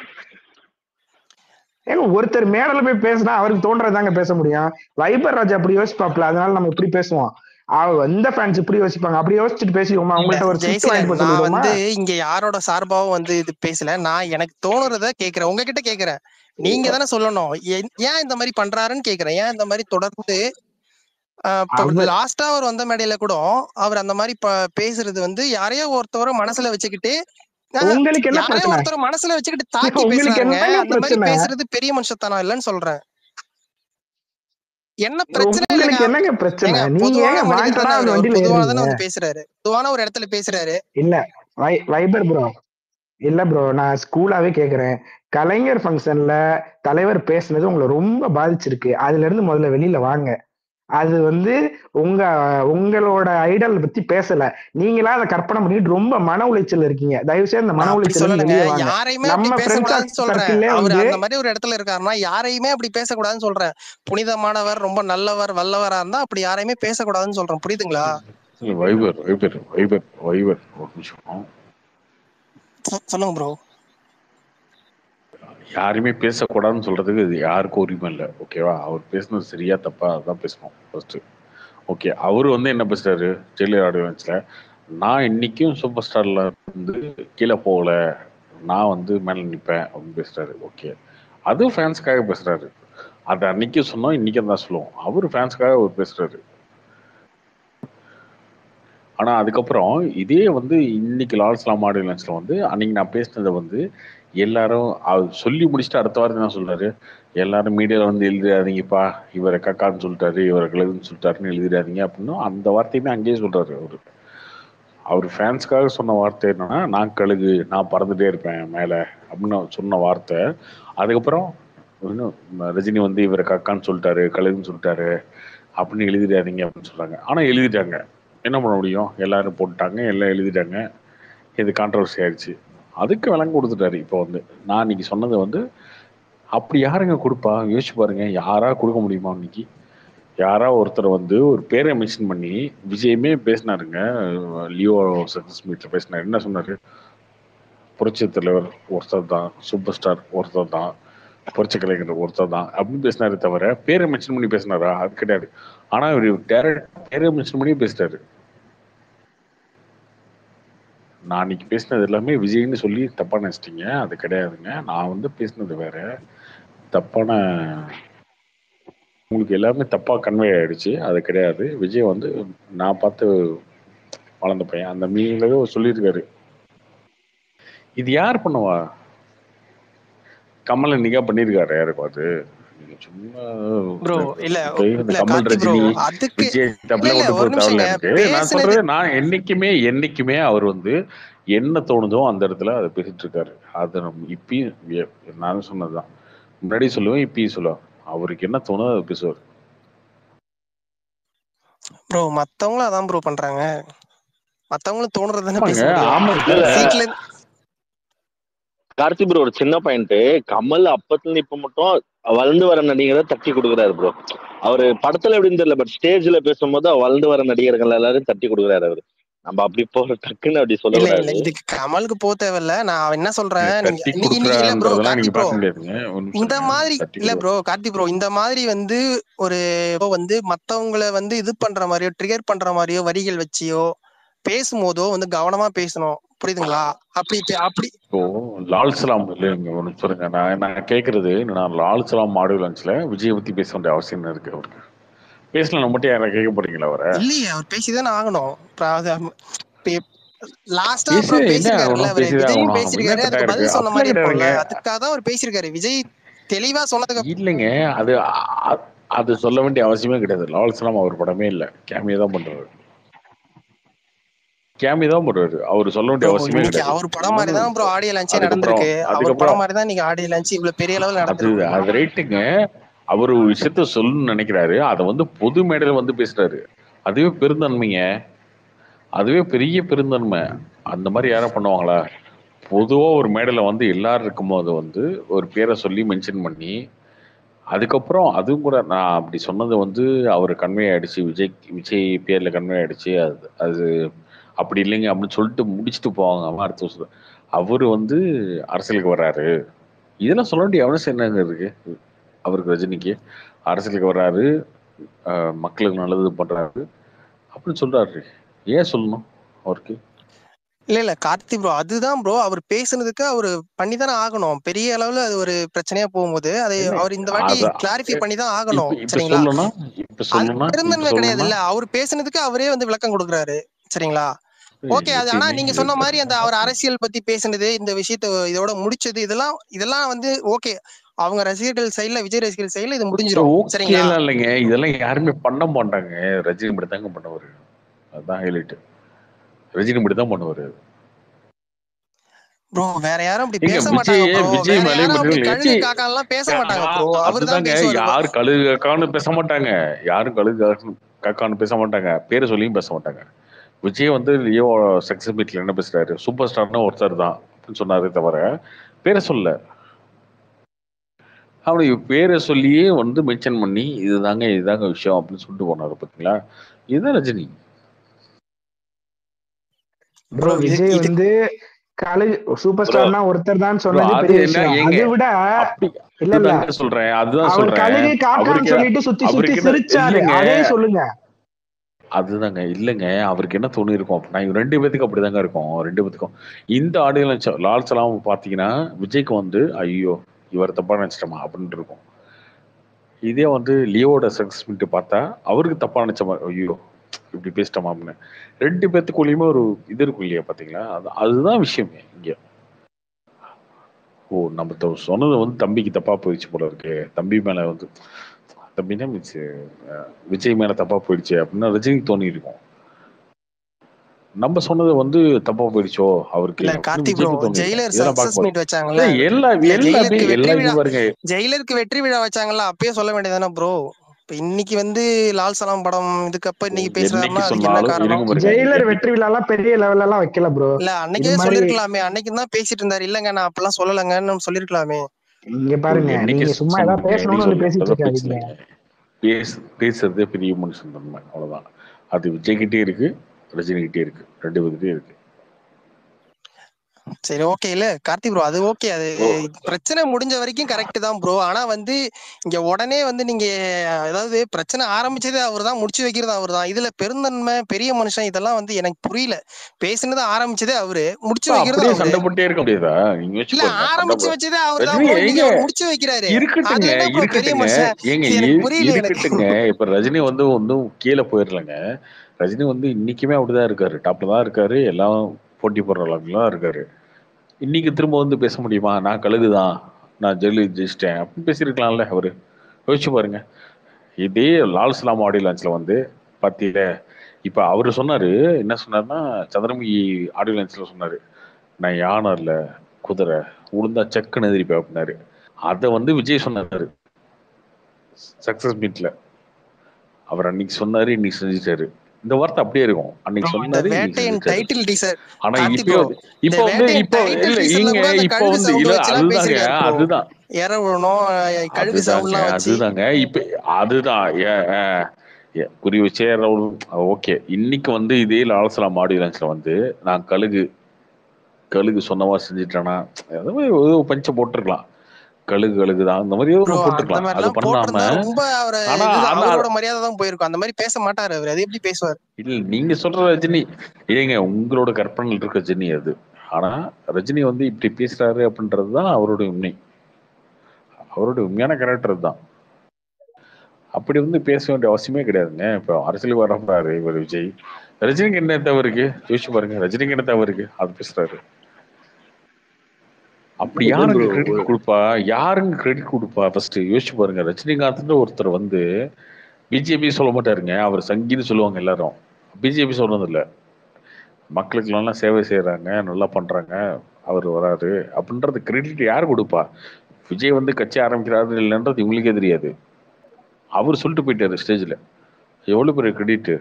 ஏங்க ஒருத்தர் மேடல போய் பேசினா அவருக்கு தோன்றதாங்க பேச முடியும் வைபர் ராஜா அப்படி யோசிப்பாப்ல அதனால நம்ம இப்படி பேசுவோம் அவ எந்த ஃபேன்ஸ் இப்படி யோசிப்பாங்க அப்படி யோசிச்சுட்டு பேசிடுவோமா இல்ல உங்கள்ட்ட ஒரு ஸ்கிரிப்ட் ஜெயசீலன் வாங்கிட்டு போக நான் சொல்லிடுவோமா வந்து இங்க யாரோட சார்பாவும் வந்து இது பேசல நான் எனக்கு தோணுறத கேக்குறேன் உங்ககிட்ட கேக்குறேன் நீங்க தானே சொல்லணும் ஏன் ஏன் இந்த மாதிரி பண்றாருன்னு கேக்குறேன் ஏன் இந்த மாதிரி தொடர்ந்து ஆஹ் இப்ப அவர் லாஸ்டா அவர் வந்த மேடையில கூட அவர் அந்த மாதிரி ப- பேசுறது வந்து யாரையோ ஒருத்தவரை மனசுல வச்சுக்கிட்டு ஆஹ் உங்களுக்கு என்ன யாரையோ பிரச்சனை ஒருத்தர் மனசுல வச்சுக்கிட்டு தாக்கி உங்களுக்கு பேசுறாருங்க என்னங்க அந்த மாதிரி பிரச்சனை பேசுறது பெரிய மனுஷத்தனம் இல்லைன்னு சொல்றேன் என்ன பிரச்சனை இல்லைங்க உங்களுக்கு என்னங்க பிரச்சனை ஏங்க நீங்க பொதுவான ஏங்க மனிதர் வாண்டடா தானே அந்த அவரு வண்டியில பொதுவாக ஏறுறீங்க தானே வந்து பேசுறாரு பொதுவான ஒரு இடத்துல பேசுறாரு இல்ல வை வைபர் ப்ரோ இல்ல ப்ரோ நான் ஸ்கூலாவே கேக்குறேன் கலைஞர் ஃபங்க்ஷன்ல தலைவர் பேசுனது உங்களை ரொம்ப பாதிச்சிருக்கு அதுல இருந்து முதல்ல வெளியில வாங்க அது வந்து உங்க உங்களோட ஐடல் பத்தி பேசல நீங்களா அதை கற்பனை பண்ணிட்டு ரொம்ப மன உளைச்சல் இருக்கீங்க தயவு செய்து அந்த மன நான் அப்படி உளைச்சல் சொல்லலைங்க வெளியே வாங்க யாரையுமே அப்படி நம்ம ஃப்ரெண்ட்ஸ் பேசக்கூடாதுன்னு சொல்றேன் சர்க்கிள்லே அவர் வந்து அந்த மாதிரி ஒரு இடத்துல இருக்காருன்னா யாரையுமே அப்படி பேசக்கூடாதுன்னு சொல்றேன் புனிதமானவர் ரொம்ப நல்லவர் வல்லவரா இருந்தா அப்படி யாரையுமே பேசக்கூடாதுன்னு சொல்றேன் புரியுதுங்களா இல்ல, வைபர் வைபர் வைபர் வைபர் ஒரு நிமிஷம் சொ- சொல்லுங்க ப்ரோ யாருமே பேசக்கூடாதுன்னு சொல்றதுக்கு இது யாருக்கும் உரிமை இல்லை ஓகேவா அவர் பேசுனது சரியா தப்பா அதான் பேசணும் ஃபர்ஸ்ட் ஓகே அவர் வந்து என்ன பேசுறாரு ஜெயிலர் ஆடியன்ஸ்ல நான் இன்னைக்கும் சூப்பர் ஸ்டார்ல வந்து கீழே போகல நான் வந்து மேல நிப்பேன் அப்படின்னு பேசுறாரு ஓகே அது ஃபேன்ஸ்க்காக பேசுறாரு அது அன்னைக்கும் சொன்னோம் இன்னைக்கும் தான் சொல்லுவோம் அவர் ஃபேன்ஸ்க்காக அவர் பேசுறாரு ஆனா அதுக்கப்புறம் இதே வந்து இன்னைக்கு லால்ஸ்லாம் ஆடியன்ஸ்ல வந்து அன்னைக்கு நான் பேசினதை வந்து எல்லாரும் அவர் சொல்லி முடிச்சுட்டு அடுத்த வாரம் என்ன சொல்றாரு எல்லாரும் மீடியால வந்து எழுதிடாதீங்கப்பா இவரை கக்கான்னு சொல்லிட்டாரு இவரை கிழதுன்னு சொல்லிட்டாருன்னு எழுதிடாதீங்க அப்படின்னு அந்த வார்த்தையுமே அங்கேயே சொல்றாரு அவரு அவர் ஃபேன்ஸ்க்காக சொன்ன வார்த்தை என்னன்னா நான் கழுகு நான் பறந்துட்டே இருப்பேன் மேலே அப்படின்னு சொன்ன வார்த்தை அதுக்கப்புறம் இன்னும் ரஜினி வந்து இவரை கக்கான்னு சொல்லிட்டாரு கழுகுன்னு சொல்லிட்டாரு அப்படின்னு எழுதிடாதீங்க அப்படின்னு சொல்றாங்க ஆனா எழுதிட்டாங்க என்ன பண்ண முடியும் எல்லாரும் போட்டாங்க எல்லாம் எழுதிட்டாங்க இது கான்ட்ரவர்சி ஆயிடுச்சு அதுக்கு விளங்க கொடுத்துட்டாரு இப்போ வந்து நான் இன்னைக்கு சொன்னது வந்து அப்படி யாருங்க கொடுப்பா யோசிச்சு பாருங்க யாரா கொடுக்க முடியுமா இன்னைக்கு யாரா ஒருத்தர் வந்து ஒரு பேரை மென்ஷன் பண்ணி விஜயமே பேசினாருங்க லியோ சக்சஸ் மீட்ல பேசினாரு என்ன சொன்னாரு புரட்சி தலைவர் ஒருத்தர் தான் சூப்பர் ஸ்டார் ஒருத்தர் தான் புரட்சி கலைஞர் ஒருத்தர் தான் அப்படின்னு பேசினாரு தவிர பேரை மென்ஷன் பண்ணி பேசினாரா அது கிடையாது ஆனா இவர் டேரக்ட் பேரை மென்ஷன் பண்ணி பேசிட்டாரு நான் இன்னைக்கு பேசினது எல்லாமே விஜய்னு சொல்லி தப்பா நினைச்சிட்டீங்க அது கிடையாதுங்க நான் வந்து பேசினது வேற தப்பான உங்களுக்கு எல்லாமே தப்பா கன்வே ஆயிடுச்சு அது கிடையாது விஜய் வந்து நான் பார்த்து வளர்ந்த பையன் அந்த மீனில் சொல்லியிருக்காரு இது யார் பண்ணுவா கமலை நிகா பண்ணியிருக்காரு யாரு பார்த்து நீங்க சும்மா ப்ரோ இல்ல போய் இந்த இல்ல கமல் கார்த்தி ப்ரோ ரஜினி அதுக்கு விஜய் தப்பில இல்ல, இல்ல, கொண்டு ஒரு போக தேவையில்ல நிமிஷங்க. எனக்கு நான் பேசுனது- சொல்றது நான் என்னைக்குமே என்னைக்குமே அவர் வந்து என்ன தோணுதோ அந்த இடத்துல அதை பேசிட்டு இருக்காரு அது நம்ம இப்பயும் எ- நான் சொன்னதுதான் முன்னாடி சொல்லுவேன் இப்பயும் சொல்லுவேன் அவருக்கு என்ன தோணுதோ அதை பேசுவார் ப்ரோ மத்தவங்களும் அதான் ப்ரோ பண்றாங்க மத்தவங்களும் தோணுறது தானே பேச ஆமாங்க முடியும் ஆமா இல்ல. சீட்ல கார்த்தி ப்ரோ ஒரு சின்ன பாயிண்ட் கமல் அப்பத்துல இருந்து இப்ப மட்டும் வளர்ந்து வர நடிகரை தட்டி கொடுக்குறாரு ப்ரோ அவரு படத்துல எப்படின்னு தெரியல பட் ஸ்டேஜ்ல பேசும்போது வளர்ந்து வர நடிகர்கள் எல்லாரும் தட்டி கொடுக்குறாரு அவரு நம்ம அப்படி போற டக்குன்னு அப்படி இல்ல இல்ல சொல்லக்கூடாது இதுக்கு கமலுக்கு போக தேவையில்ல நான் என்ன சொல்றேன் நீங்க கட்டி இன்னைக்கு இன்னைக்கு இல்ல ப்ரோ கொடுக்குறான்றதெல்லாம் கார்த்தி நீங்க ப்ரோ பார்க்க முடியாதுங்க ஒரு நிமிஷம் இந்த இருங்க. மாதிரி கட்டி இல்ல கொடு ப்ரோ கார்த்தி ப்ரோ இந்த மாதிரி வந்து ஒரு இப்போ வந்து மத்தவங்கள வந்து இது பண்ற மாதிரியோ ட்ரிகர் பண்ற மாதிரியோ வரிகள் வச்சியோ பேசும்போதோ வந்து கவனமா பேசணும் புரியுதுங்களா அப்படி பே- அப்படி இப்போ லால் சலாம் இல்லைங்க ஒரு நிமிஷம் இருங்க நான் நான் கேட்கறது நான் லால் சலாம் ஆடியோ லான்ச்ல விஜய் பத்தி பேச வேண்டிய அவசியம் என்ன இருக்கு அவருக்கு பேசலாம் மட்டும் யாரை கேட்க போறீங்களா அவரை இல்லையே அவர் பேசிதானே ஆகணும் லாஸ்டா பேசு அப்புறம் என்ன பேசியிருக்காருல்ல ஆகணும் அவரு பேசிதான் விஜயும் ஆகணும் என்ன பேசியிருக்காரு கட்டா அதுக்கு இருக்கு பதில் சொன்ன அப்படிலாம் மாதிரி இருக்கும்ல கிடையாதுங்க அதுக்காக தான் அவர் பேசியிருக்காரு விஜய் தெளிவா சொன்னதுக்கு இல்லைங்க அது அ- அது சொல்ல வேண்டிய அவசியமே கிடையாது லால் சலாம் அவர் படமே இல்ல கேமியா தான் பண்றாரு கேமியா தான் பண்றாரு அவர் சொல்ல வேண்டிய ப்ரோ அவசியமே இன்னைக்கு கிடையாது அவர் படம் மாதிரி தான் ப்ரோ ஆடியோ லான்ச்சே அதுக்கப்புறம் நடந்திருக்கு அவர் அதுக்கப்புறம் படம் மாதிரி தான் இன்னைக்கு ஆடியோ லான்ச் இவ்வளவு பெரிய அளவில் அது நடந்திருக்கு bro. அது ரைட்டுங்க அவர் ஒரு விஷயத்த சொல்லணும்னு நினைக்கிறாரு அதை வந்து பொது மேடையில வந்து பேசுறாரு அதுவே பெருந்தன்மைங்க அதுவே பெரிய பெருந்தன்மை அந்த மாதிரி யாரும் பண்ணுவாங்களா பொதுவா ஒரு மேடையில வந்து எல்லாரும் இருக்கும்போது வந்து ஒரு பேரை சொல்லி மென்ஷன் பண்ணி அதுக்கப்புறம் அதுவும் கூட நான் அப்படி சொன்னது வந்து அவர் கன்வே ஆயிடுச்சு விஜய் விஜய் பேர்ல கன்வே ஆயிடுச்சு அது அது அப்படி இல்லைங்க அப்படின்னு சொல்லிட்டு முடிச்சுட்டு போவாங்க அவன் அடுத்த வருஷம் அவரு வந்து அரசியலுக்கு வர்றாரு இதெல்லாம் சொல்ல வேண்டிய அவசியம் என்னங்க இருக்கு அவருக்கு ரஜினிக்கு அரசியலுக்கு வர்றாரு அஹ் மக்களுக்கு நல்லது பண்றாரு அப்படின்னு சொல்றாரு ஏன் சொல்லணும் அவருக்கு இல்ல இல்ல கார்த்தி ப்ரோ அதுதான் ப்ரோ அவர் பேசுனதுக்கு அவர் பண்ணி தானே ஆகணும் பெரிய அளவுல அது ஒரு பிரச்சனையா போகும்போது அதை என்ன அவர் இந்த வாட்டி அத கிளாரிஃபை பண்ணி தான் இப்ப ஆகணும் இப்ப சரிங்களா சொல்லணும்னா இப்ப அது சொல்லணும்னா இப்ப பெருந்தன்மை கிடையாது சொல்லணும்னா இல்ல அவர் பேசுனதுக்கு அவரே வந்து விளக்கம் கொடுக்குறாரு சரிங்களா ஓகே அது ஆனா எப்பயுமே நீங்க சொன்ன மாதிரி அந்த அவர் அரசியல் பத்தி பேசுனது இந்த விஷயத்த இதோட முடிச்சது இதெல்லாம் இதெல்லாம் வந்து ஓகே அவங்க ரசிகர்கள் சைடுல விஜய் ரசிகர்கள் சைடுல இது முடிஞ்சிரும் ஓகே சரிங்களா எல்லாம் இல்லைங்க இதெல்லாம் யாருமே பண்ண மாட்டாங்க ரஜினி மட்டும் தாங்க பண்ணுவாரு அதுதான் ஹைலைட் ரஜினி மட்டும் தான் பண்ணுவாரு ப்ரோ வேற யாரும் அப்படி எங்க பேச மாட்டாங்க விஜய் ப்ரோ விஜய் வேற மேலே யாரும் அப்படி மட்டும் கழுகு விஜய் காக்காலாம் பேச மாட்டாங்க ப்ரோ அவர் தான் அதுதாங்க பேசுவாரு யார் கழுகு காக்கான்னு பேச மாட்டாங்க யாரும் கழுகு காக்கான்னு பேச மாட்டாங்க பேரை சொல்லியும் பேச மாட்டாங்க விஜய் வந்து லியோ சக்சஸ் மீட்ல என்ன பேசுறாரு சூப்பர் ஸ்டார்னா ஒருத்தர் தான் அப்படின்னு சொன்னாரே தவிர பேரை சொல்ல அப்படி பேரை சொல்லியே வந்து மென்ஷன் பண்ணி இதுதாங்க இதுதாங்க விஷயம் அப்படின்னு சொல்லிட்டு போனாரு பாத்தீங்களா இதுதான் ரஜினி ப்ரோ ப்ரோ இது விஜய் இது வந்து கலை சூப்பர் ப்ரோ ஸ்டார்னா ஒருத்தர் தான் ப்ரோ சொன்னது அது பெரிய என்ன விஷயம் ஏங்க அதை விட அப்படி இல்ல இல்ல அதுதாங்க சொல்றேன் அதுதான் அவர் சொல்றேன் கழுகு காக்கான்னு அவருக்கு சொல்லிட்டு சுத்தி சுத்தி அவருக்கு என்ன சிரிச்சாரு இல்லைங்க அதே சொல்லுங்க அதுதாங்க இல்லைங்க அவருக்கு என்ன தோணி இருக்கும் அப்படின்னா இவங்க ரெண்டு பேத்துக்கும் அப்படிதாங்க இருக்கும் ரெண்டு பேத்துக்கும் இந்த ஆடியோ லால் சலாம் பாத்தீங்கன்னா விஜய்க்கு வந்து ஐயோ இவர் தப்பா நினைச்சிட்டோமா அப்படின்னு இருக்கும் இதே வந்து லியோட சக்சஸ் பண்ணிட்டு பார்த்தா அவருக்கு தப்பா நினைச்ச மாதிரி ஐயோ இப்படி பேசிட்டோமா அப்படின்னு ரெண்டு பேத்துக்குள்ளேயுமே ஒரு இது இருக்கும் இல்லையா பாத்தீங்களா அது அதுதான் விஷயமே இங்க ஓ நம்ம த- சொன்னது வந்து தம்பிக்கு தப்பா போயிடுச்சு போல இருக்கு தம்பி மேல வந்து தம்பினா மீன்ஸ் விஜய் மேல தப்பா போயிடுச்சு அப்படின்னு ரஜினிக்கு தோணி இருக்கும் நம்ம சொன்னது வந்து தப்பா போயிடுச்சோ அவருக்கு இல்ல அப்படின்னு கார்த்தி ப்ரோ விஜய்க்கு தோணி இருக்கும் ஜெயிலர் இதெல்லாம் சக்சஸ் பார்க்கும்போது மீட் வச்சாங்கல்ல ஏய், எல்லா இல்ல எல்லாமே ஜெயிலருக்கு வெற்றி எல்லா விழா இது பாருங்க ஜெயிலருக்கு வெற்றி விழா வச்சாங்கல்ல அப்பயே சொல்ல வேண்டியதானே ப்ரோ இப்ப இன்னைக்கு வந்து லால் சலாம் படம் இதுக்கப்ப இன்னைக்கு என்னைக்கு பேசுறாருன்னா அதுக்கு என்ன சொன்னாலும் காரணம் இருங்க பாருங்க ஜெயிலர் என்னைக்கு வெற்றி விழாலாம் பெரிய லெவல்ல எல்லாம் வைக்கல ப்ரோ இல்ல இது அன்னைக்கே மாதிரி சொல்லிருக்கலாமே அன்னைக்கு தான் பேசிட்டு இருந்தாரு இல்லங்க நான் அப்பெல்லாம் சொல்லலங்கன்னு சொல்லிருக்கலாமே இங்க bro, பாருங்க என்னைக்கு நீங்க சும்மா ஏதாவது சொன்னீங்க பேசணும்னு என்னைக்கு வந்து சொல்லல பேசிட்டு அதான் இருக்காதீங்க பேசலைங்க பேசு பேசுறதே பெரிய மனுஷன் தன்மை அவ்வளவுதான் அது விஜய் கிட்டே இருக்கு ரஜினி கிட்டே இருக்கு ரெண்டு பேர்கிட்டயும் இருக்கு சரி ஓகே இல்ல கார்த்தி ப்ரோ அது ஓகே அது ஓ பிரச்சனை முடிஞ்ச வரைக்கும் கரெக்ட் தான் ப்ரோ ஆனா வந்து இங்க உடனே வந்து நீங்க அதாவது பிரச்சனை ஆரம்பிச்சதே அவர் தான் முடிச்சு வைக்கிறது அவர் தான் இதுல பெருந்தன்மை பெரிய மனுஷன் இதெல்லாம் வந்து எனக்கு புரியல பேசுனது ஆரம்பிச்சதே அவரு முடிச்சு இப்ப வைக்கிறது அப்படியே அவரு சண்டை போட்டே இருக்க முடியாதா நீங்க வச்சு இல்ல பாருங்க சண்டை ஆரம்பிச்சு போ வச்சதே அவர் தான் ரஜினி ப்ரோ நீங்க எங்க அவர் முடிச்சு வைக்கிறாரு அது இருக்கட்டுங்க என்ன ப்ரோ பெரிய இருக்கட்டுங்க மனுஷன் ஏங்க எனக்கு இரு- புரியல எனக்கு இருக்கட்டுங்க இப்ப ரஜினி வந்து ஒன்றும் கீழே போயிடலங்க ரஜினி வந்து இன்னைக்குமே அப்படிதான் இருக்காரு டாப்ல தான் இருக்காரு எல்லாம் போட்டி போடுற அளவுக்கு தான் இருக்காரு இன்னைக்கு திரும்ப வந்து பேச முடியுமா நான் கழுகுதான் நான் ஜெயிலு ஜெயிச்சிட்டேன் அப்படின்னு பேசியிருக்கலாம்ல அவரு யோசிச்சு பாருங்க இதே லால் சலாம் ஆடியோ லான்ச்ல வந்து பாத்தீங்க இப்ப அவரு சொன்னாரு என்ன சொன்னாருன்னா சந்திரமுகி ஆடியோ லான்ச்ல சொன்னாரு நான் யானை இல்ல குதிரை உளுந்தா செக்குன்னு எதிரிப்பேன் அப்படின்னாரு அதை வந்து விஜய் சொன்னாரு சக்சஸ் மீட்ல அவர் அன்னைக்கு சொன்னாரு இன்னைக்கு செஞ்சுட்டாரு இந்த வார்த்தை அப்படியே இருக்கும் அன்னைக்கு ப்ரோ இந்த சொன்னாரு இன்னைக்கு வேட்டையின் செஞ்சுட்டாரு டைட்டில் டீசர் ஆனா கார்த்தி இப்போ ப்ரோ இந்த இப்போ வந்து வேட்டையின் இப்போ டைட்டில் இல்ல டீசர்ல இங்க கூட அந்த இப்போ கழுகு வந்து சவுண்ட் இல்ல வச்சுலாம் அதுதாங்க பேசியிருக்காரு ப்ரோ அதுதான் இற விடணும் அஹ் கழுகு அதுதாங்க சவுண்ட்லாம் வச்சு அதுதாங்க இப்ப அதுதான் ஏ- ஏ, ஏ, புரிய வச்சே ஓகே இன்னைக்கு வந்து இதே லால்சலாம் ஆடியோ லான்ச்ல வந்து நான் கழுகு கழுகு சொன்னவா செஞ்சுட்டானா அது மாதிரி ஏதோ பஞ்ச போட்டிருக்கலாம் கழுகு கழுகுதான் அந்த மாதிரி ஏதோ ப்ரோ ஒண்ணு அந்த போட்டிருக்கலாம் மாதிரி அது எல்லாம் பண்ணாம போட்டிருந்தா ரொம்ப அவரை ஆனா இது ஆனா அவரோட மரியாதை தான் போயிருக்கும் அந்த மாதிரி பேச மாட்டாரு அவர் அது எப்படி பேசுவார் இல்ல நீங்க சொல்ற ரஜினி ஏங்க உங்களோட கற்பனையில் இருக்க ரஜினி அது ஆனா ரஜினி வந்து இப்படி பேசுறாரு அப்படின்றதுதான் அவருடைய உண்மை அவருடைய உண்மையான கேரக்டர் தான் அப்படி வந்து பேச வேண்டிய அவசியமே கிடையாதுங்க இப்போ அரசியல் வரப்போறாரு இவர் விஜய் ரஜினிக்கு என்ன தவறு இருக்கு யோசிச்சு பாருங்க ரஜினிக்கு என்ன தவறு இருக்கு அது பேசுறாரு அப்படி இல்ல யாருங்க ப்ரோ கிரெடிட் கொடுப்பா யாருங்க கிரெடிட் கொடுப்பா ஃபர்ஸ்ட் யோசிச்சு பாருங்க ரஜினிகாந்த் ஒருத்தர் வந்து பிஜேபி சொல்ல மாட்டாருங்க அவர் சங்கீன்னு சொல்லுவாங்க எல்லாரும் பிஜேபி சொல்றது இல்ல மக்களுக்கு நல்லா சேவை செய்யறாங்க நல்லா பண்றாங்க அவர் வராரு அப்படின்றது கிரெடிட் யார் கொடுப்பா விஜய் வந்து கட்சி ஆரம்பிக்கிறாரு இல்லைன்றது இவங்களுக்கே தெரியாது அவர் சொல்லிட்டு போயிட்டாரு ஸ்டேஜ்ல எவ்வளவு பெரிய கிரெடிட்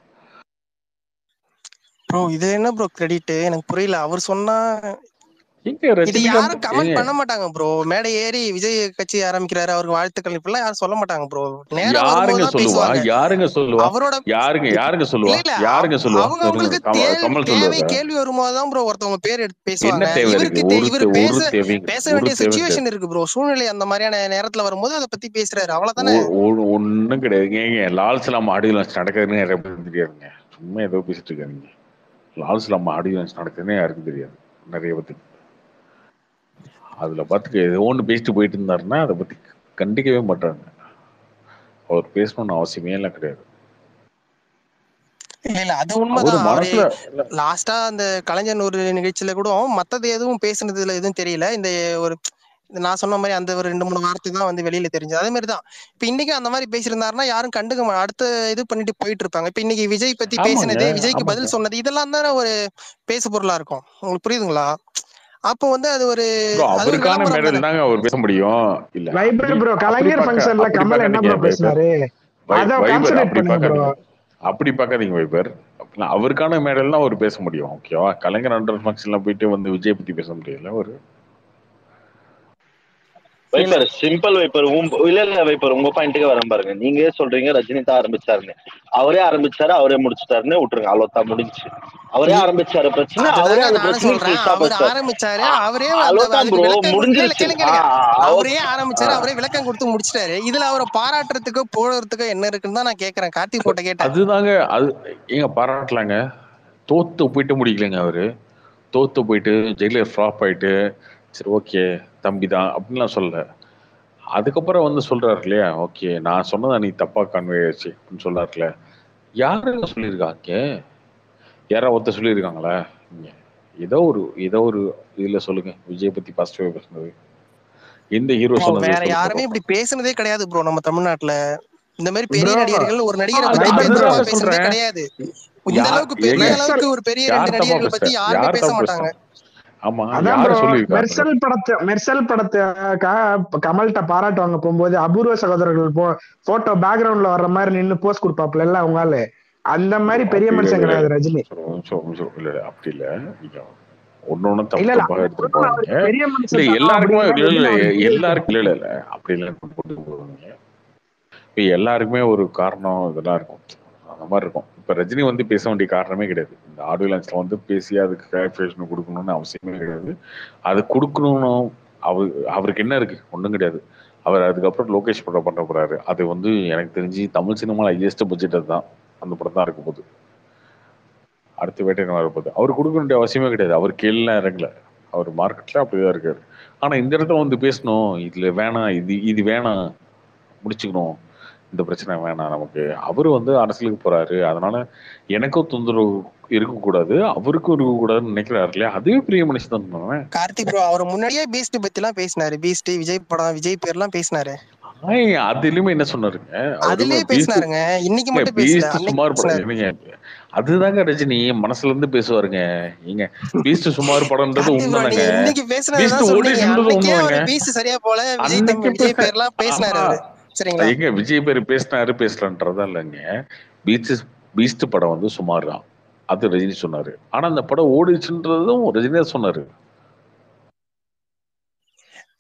ப்ரோ இது என்ன ப்ரோ கிரெடிட் எனக்கு புரியல அவர் சொன்னா எங்க இது ரஜினிகாந்த் யாரும் கமெண்ட் ஏங்க பண்ண மாட்டாங்க ப்ரோ மேடை ஏறி விஜய் கட்சி ஆரம்பிக்கிறாரு அவருக்கு வாழ்த்துக்கள் இப்படிலாம் யாரும் சொல்ல மாட்டாங்க ப்ரோ நேரா வரும்போது யாருங்க தான் சொல்லுவா பேசுவாங்க யாருங்க சொல்லுவா அவரோட யாருங்க யாருங்க இல்ல சொல்லுவா இல்ல யாருங்க சொல்லுவா அவங்க சொல்லுங்க அவங்களுக்கு கம- தேவை கமல் தேவை சொல்லுவாரா கேள்வி வரும்போது தான் ப்ரோ ஒருத்தவங்க பேர் எடுத்து என்ன பேசுவாங்க தேவை இவருக்கு இருக்கு தே- ஒரு இவர் தே- பேச ஒரு தேவைங்க பேச ஒரு வேண்டிய தேவை கிடையாது சுச்சுவேஷன் இருக்கு ப்ரோ சூழ்நிலை அந்த மாதிரியான நேரத்துல வரும்போது அதை பத்தி பேசுறாரு அவ்வளவுதானே ஒ- ஒ- ஒண்ணும் கிடையாது ஏங்க லால் சலாம் ஆடியோ லான்ச் நடக்குதுன்னு நிறைய பேருக்கு தெரியாதுங்க சும்மா ஏதோ பேசிட்டு இருக்காங்க லால் சலாம் ஆடியோ லான்ச் நடக்குதுன்னு யாருக்கும் தெரியாது நிறைய பேத்துக்கு அதுல பார்த்துட்டு ஏதோ ஒன்று பேசிட்டு போயிட்டு இருந்தாருன்னா அதை பத்தி கண்டிக்கவே மாட்டாங்க அவர் பேசணும்னு அவசியமே எல்லாம் கிடையாது இல்ல இல்ல அது அவரு உண்மைதான் அவரு மனசுல இல்ல, லாஸ்டா அந்த கலைஞர் ஒரு நிகழ்ச்சியில கூட மத்தது எதுவும் பேசுனதுல எதுவும் தெரியல இந்த ஒரு இந்த நான் சொன்ன மாதிரி அந்த ஒரு ரெண்டு மூணு வார்த்தை தான் வந்து வெளியில தெரிஞ்சது அதே மாதிரி தான் இப்ப இன்னைக்கு அந்த மாதிரி பேசியிருந்தாருன்னா யாரும் கண்டுக்க மா- அடுத்த இது பண்ணிட்டு போயிட்டு இருப்பாங்க இப்ப இன்னைக்கு விஜய் பத்தி ஆமாங்க பேசினது விஜய்க்கு ஆமாங்க பதில் சொன்னது இதெல்லாம் தானே ஒரு பேசு பொருளா இருக்கும் உங்களுக்கு புரியுதுங்களா அப்போ வந்து அது ஒரு ப்ரோ அது ஒரு அவருக்கான விளம்பரம் மேடல் தானே தாங்க அவர் பேச முடியும் இல்ல வைபர் அப்படி ப்ரோ அப்படி கலைஞர் பார்க்க ஃபங்க்ஷன்ல அப்படி கமல் என்ன பார்க்காதீங்க ப்ரோ வைபர் பேசினாரு வை அத வைபர் கான்சென்ட்ரேட் அப்படி பண்ணுங்க ப்ரோ பார்க்காதீங்க அப்படி பார்க்காதீங்க வைபர் அப்படின்னா அவருக்கான மேடல் தான் அவர் பேச முடியும் ஓகேவா கலைஞர் அண்டர் ஃபங்க்ஷன்ல போயிட்டு வந்து விஜய் பத்தி பேச முடியல ஒரு வைப்பர் சிம்பிள் வைப்பர் உங்க இல்ல இல்ல வைப்பர் உங்க பாயிண்ட்டுக்கு வரேன் பாருங்க நீங்க சொல்றீங்க ரஜினி தான் ஆரம்பிச்சாருன்னு அவரே ஆரம்பிச்சாரு அவரே முடிச்சிட்டாருன்னு விட்டுருங்க அவ்வளவுதான் முடிஞ்சு அவரே இ- ஆரம்பிச்சாரு பிரச்சனை அவரே அதுதாங்க அந்த நானும் பிரச்சனைக்கு சொல்றேன் full stop அவர் வச்சாரு ஆரம்பிச்சாரு ஆ- அவரே அந்த அவ்வளவுதான் அதுக்கு ப்ரோ விளக்கம் கொடுத்து இல்ல முடிஞ்சிருச்சு கேளுங்க ஆ, கேளுங்க ஆ, அவரே ஓகே ஆரம்பிச்சாரு ஆ. அவரே விளக்கம் கொடுத்து முடிச்சிட்டாரு இதுல அவரை பாராட்டுறதுக்கு புகழறதுக்கு என்ன இருக்குன்னு தான் நான் கேக்குறேன் கார்த்தி போட்ட கேட்டேன் அதுதாங்க அது ஏங்க பாராட்டலாங்க தோத்து போயிட்டு முடிக்கலைங்க அவரு தோத்து போயிட்டு ஜெயிலர் ஃப்ளாப் ஆயிட்டு சரி ஓகே தம்பி தான் அப்படின்லாம் சொல்லல அதுக்கப்புறம் வந்து சொல்றாரு இல்லையா ஓகே நான் சொன்னதை நீ தப்பா கன்வே ஆச்சு அப்படின்னு சொல்றாருல யாருங்க சொல்லியிருக்காங்க யாரா ஒருத்தர் சொல்லியிருக்காங்களா இங்க ஏதோ ஒரு ஏதோ ஒரு இதுல சொல்லுங்க விஜய் பத்தி பாசிட்டிவா பேசுனது எந்த ஹீரோ ப்ரோ சொன்னது வேற சொல்லுங்க யாருமே பார்ப்போம் இப்படி பேசுனதே கிடையாது ப்ரோ நம்ம தமிழ்நாட்டுல இந்த மாதிரி பெரிய ப்ரோ நடிகர்கள் ஒரு நடிகரை அது பத்தி வைபர் ப்ரோ பெருமையா அதுதாங்க பேசுனதே சொல்றேன் கிடையாது இந்த யா அளவுக்கு பெரிய ஏங்க மெர்சல் அளவுக்கு ஒரு பெரிய ரெண்டு யார் தப்பா நடிகர்கள் பத்தி பேசுறா யாருமே யார் பேச தப்பா மாட்டாங்க பேசுறா ஆமா அதான் யாரு ப்ரோ சொல்லியிருக்காங்க மெர்சல் படத்தை மெர்சல் படத்தை கா- கமல்கிட்ட பாராட்டு வாங்க போகும்போது அபூர்வ சகோதரர்கள் போ போட்டோ பேக்ரவுண்ட்ல வர்ற மாதிரி நின்னு போஸ்ட் கொடுப்பாப்ல எல்லாம் அவங்க ஆளு அந்த மாதிரி பெரிய அப்படி இல்ல மனுஷன் இல்ல கிடையாது ரஜினி ஒரு நிமிஷம் ஒரு நிமிஷம் இல்ல இல்ல அப்படி இல்ல நீங்க ஒண்ணு ஒண்ணு தப்பு இல்ல இல்ல தப்பா அவங்க எடுத்துட்டு சொல்றது போறீங்க அவருக்கு பெரிய இல்ல மனுஷன் தானா எல்லாருக்குமே அப்படிங்கிற இல்ல இல்ல எதுவுமே அவருக்கு புரியல எல்லாருக்கும் இல்ல இல்ல இல்ல அப்படி இல்ல போட்டு போறீங்க இப்ப எல்லாருக்குமே ஒரு காரணம் இதெல்லாம் இருக்கும் அந்த மாதிரி இருக்கும் இப்ப ரஜினி வந்து பேச வேண்டிய காரணமே கிடையாது இந்த ஆடியோ லான்ச்ல வந்து பேசி அதுக்கு கிளாரிஃபிகேஷன் கொடுக்கணும்னு அவசியமே கிடையாது அது கொடுக்கணும்னு அவர் அவருக்கு என்ன இருக்கு ஒண்ணும் கிடையாது அவர் அதுக்கப்புறம் லோகேஷ் படம் பண்ண போறாரு அது வந்து எனக்கு தெரிஞ்சு தமிழ் சினிமால ஹையஸ்ட் பட்ஜெட் தான் அந்த படம் தான் இருக்க போகுது அடுத்த வேட்டை வர போகுது அவர் கொடுக்க வேண்டிய அவசியமே கிடையாது அவர் கீழலாம் இறங்கல அவர் மார்க்கெட்ல அப்படிதான் இருக்காரு ஆனா இந்த இடத்துல வந்து பேசணும் இதுல வேணாம் இது இது வேணாம் முடிச்சுக்கணும் இந்த பிரச்சனை வேணாம் நமக்கு அவரு வந்து அரசியலுக்கு போறாரு அதனால எனக்கும் தொந்தரவு இருக்கக்கூடாது அவருக்கும் இருக்கக்கூடாதுன்னு நினைக்கிறாரு இல்லையா அதுவே பெரிய மனுஷன் தானே கார்த்தி ப்ரோ அவர் முன்னாடியே பீஸ்ட் பத்தி எல்லாம் பேசினாரு பீஸ்ட் விஜய் படம் விஜய் பேர்லாம் பேசினாரு ஆய், அதுலயுமே என்ன சொன்னாருங்க அவருமே அதுலயே பீஸ்ட் பேசினாருங்க இன்னைக்கு மட்டும் பேசல பீஸ்ட் அன்னைக்கு சுமார் படம் பேசினாரு என்னங்க அதுதாங்க ரஜினி மனசுல இருந்து பேசுவாருங்க ஏங்க பீஸ்ட் சுமார் படம்ன்றது கார்த்தி ப்ரோ உண்மைதாங்க நீங்க இன்னைக்கு பீஸ்ட் பேசினதுதான் சொன்னீங்க ஓடிச்சுன்றது அன்னைக்கே உண்மைதாங்க அவரு பீஸ்ட் சரியா போல விஜய் அன்னைக்கு தம்பி விஜய் பே- பேர்லாம் பேசினாரு ஆஹா அவரு சரிங்களா எங்க விஜய் பேர் பேசினாரு பேசலன்றதா இல்லைங்க பீச் பீஸ்ட் படம் வந்து சுமார் தான் அது ரஜினி சொன்னாரு ஆனா அந்த படம் ஓடிச்சுன்றதும் ரஜினி தான் சொன்னாரு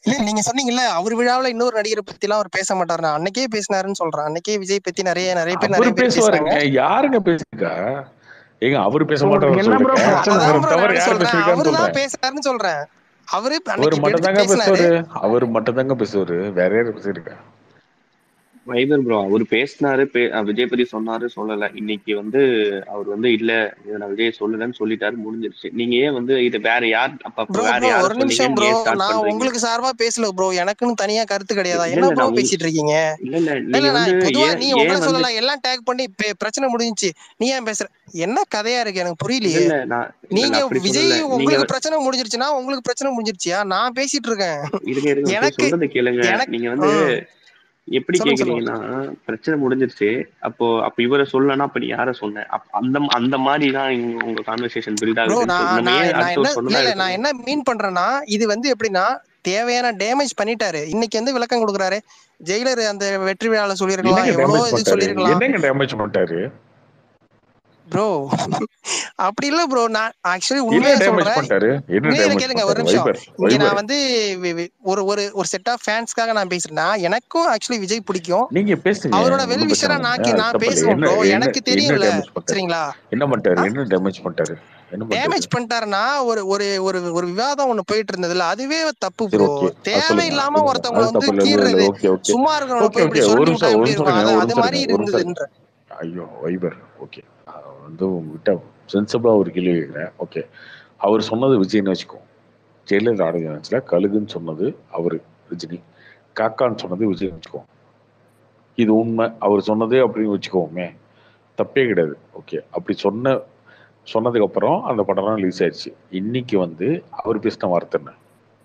இல்ல நீங்க சொன்னீங்கல்ல அவர் விழாவுல இன்னொரு நடிகரை பத்தி எல்லாம் அவர் பேச மாட்டாரு அன்னைக்கே பேசினாருன்னு சொல்றேன் அன்னைக்கே விஜய் பத்தி நிறைய நிறைய பேர் அவரு நிறைய பேர் பேசுவாருங்க பேசுறாங்க யாருங்க பேசிருக்கா ஏங்க அவரு பேச உங்களுக்கு மாட்டாரு என்ன bro சொல்றேன் பிரச்சனை? அதான் அவரை bro தவிர நானும் யாரு சொல்றேன் பேசிருக்கான்னு அவரு தான் சொல்றேன் பேசுறாருன்னு சொல்றேன் அவரு அவர் அன்னைக்கு மட்டும் எடுத்து தாங்க பேசினாரு பேசுவாரு அவர் மட்டும் தாங்க பேசுவாரு வேற யாரும் பேசிருக்கா வைபர் ப்ரோ அவர் பேசினாரு பே அஹ் விஜய் பத்தி சொன்னாரு சொல்லல இன்னைக்கு வந்து அவர் வந்து இல்ல இதை நான் விஜய் சொல்லலன்னு சொல்லிட்டாரு முடிஞ்சிருச்சு நீங்க ஏன் வந்து இது வேற யார் அப்ப அப்ப ப்ரோ வேற ப்ரோ யார ஒரு நிமிஷம் சொன்னீங்கன்னு ப்ரோ ஏன் ஸ்டார்ட் நான் பண்றீங்க உங்களுக்கு சார்பா பேசல ப்ரோ எனக்குன்னு தனியா கருத்து கிடையாதா இல்ல என்ன இல்ல ப்ரோ நான் உங்க- பேசிட்டு இருக்கீங்க இல்ல இல்ல இல்ல நீங்க இல்ல நான் வந்து பொதுவா ஏன் நீ ஏன் உங்களை வந்து சொல்லல எல்லாம் டேக் பண்ணி பே- பிரச்சனை முடிஞ்சுச்சு நீ ஏன் பேசுற என்ன கதையா இருக்கு எனக்கு இல்ல புரியலையே இல்ல நான் இல்ல நீங்க இல்ல அப்படி விஜய் சொல்லல நீங்க உங்களுக்கு பிரச்சனை முடிஞ்சிருச்சுன்னா உங்களுக்கு பிரச்சனை முடிஞ்சிருச்சியா நான் பேசிட்டு இருக்கேன் இருங்க இருங்க போய் எனக்கு சொல்றதை கேளுங்க எனக்கு நீங்க வந்து ம் எப்படி சொல்லுங்க சொல்லுங்க கேக்குறீங்கன்னா பிரச்சனை முடிஞ்சிருச்சு அப்போ அப்ப இவரை சொல்லனா அப்ப நீ யார சொன்ன அப்ப அந்த அந்த மாதிரி தான் இங்க உங்க கான்வர்சேஷன் பில்ட் ப்ரோ ஆகுதுன்னு சொல்லி நான் நம்ம நான் ஏன் நான் அடுத்த என்ன ஒரு இல்ல சொல்லலாம் இல்ல நான் எடுக்கணும் என்ன மீன் பண்றேன்னா இது வந்து எப்படின்னா தேவையான டேமேஜ் பண்ணிட்டாரு இன்னைக்கு வந்து விளக்கம் கொடுக்குறாரு ஜெயிலர் அந்த வெற்றி விழால சொல்லியிருக்கலாம் என்னங்க எவ்வளவோ டேமேஜ் இது பண்ணிட்டாரு சொல்லியிருக்கலாம் என்னங்க டேமேஜ் பண்ணிட்டாரு ப்ரோ அப்படி இல்ல ப்ரோ நான் ஆக்சுவலி என்ன உண்மையா டேமேஜ் சொல்றேன் பண்ணிட்டாரு என்ன இல்ல இல்ல டேமேஜ் கேளுங்க ஒரு பண்ணிட்டாரு நிமிஷம் வைபர் இங்க நான் வைபர் வந்து வி- வி- ஒரு ஒரு ஒரு செட் ஆஃப் ஃபேன்ஸ்க்காக நான் பேசுறேன்னா எனக்கும் ஆக்சுவலி விஜய் பிடிக்கும் நீங்க பேசுங்க அவரோட வெல் ஒன்றும் பிரச்சனை விஷரா நான் இல்லைங்க கே- அது நான் தப்பு இல்லை பேசுவேன் என்ன ப்ரோ என்ன எனக்கு என்ன தெரியும்ல டேமேஜ் பண்ணிட்டாரு சரிங்களா என்ன பண்ணிட்டாரு ஆ? என்ன டேமேஜ் பண்ணிட்டாரு என்ன பண்ணிட்டாரு டேமேஜ் பண்ணிட்டாருன்னா ஒரு ஒரு ஒரு ஒரு விவாதம் ஒண்ணு போயிட்டு இருந்ததுல அதுவே தப்பு சரி ப்ரோ ஓகே அது சொல்லுங்க தேவையில்லாம சொல்லுங்க ஒருத்தவங்களை அது வந்து தப்பு இல்லை இல்லை இல்லை கீறுறது ஓகே ஓகே சும்மா இருக்கிறவனை ஓகே போய் ஓகே இப்படி ஒரு சொல்லி நிமிஷம் விட்டா ஒரு எப்படி நிமிஷம் இருக்கும் இருங்க அது ஒரு அது நிமிஷம் மாதிரி இருங்க ஒரு நிமிஷம் இருந்ததுன்ற ஐயோ வைபர் ஓகே வந்து உங்ககிட்ட சென்சிபிளா ஒரு கேள்வி கேட்குறேன் ஓகே அவர் சொன்னது விஜய்னு வச்சுக்கோ ஜெயலலிதா ஆடியன்ஸ்ல கழுகுன்னு சொன்னது அவரு ரஜினி காக்கான்னு சொன்னது விஜய்னு வச்சுக்கோ இது உண்மை அவர் சொன்னது அப்படின்னு வச்சுக்கோமே தப்பே கிடையாது ஓகே அப்படி சொன்ன சொன்னதுக்கு அப்புறம் அந்த படம்லாம் ரிலீஸ் ஆயிடுச்சு இன்னைக்கு வந்து அவர் பேசின வார்த்தை என்ன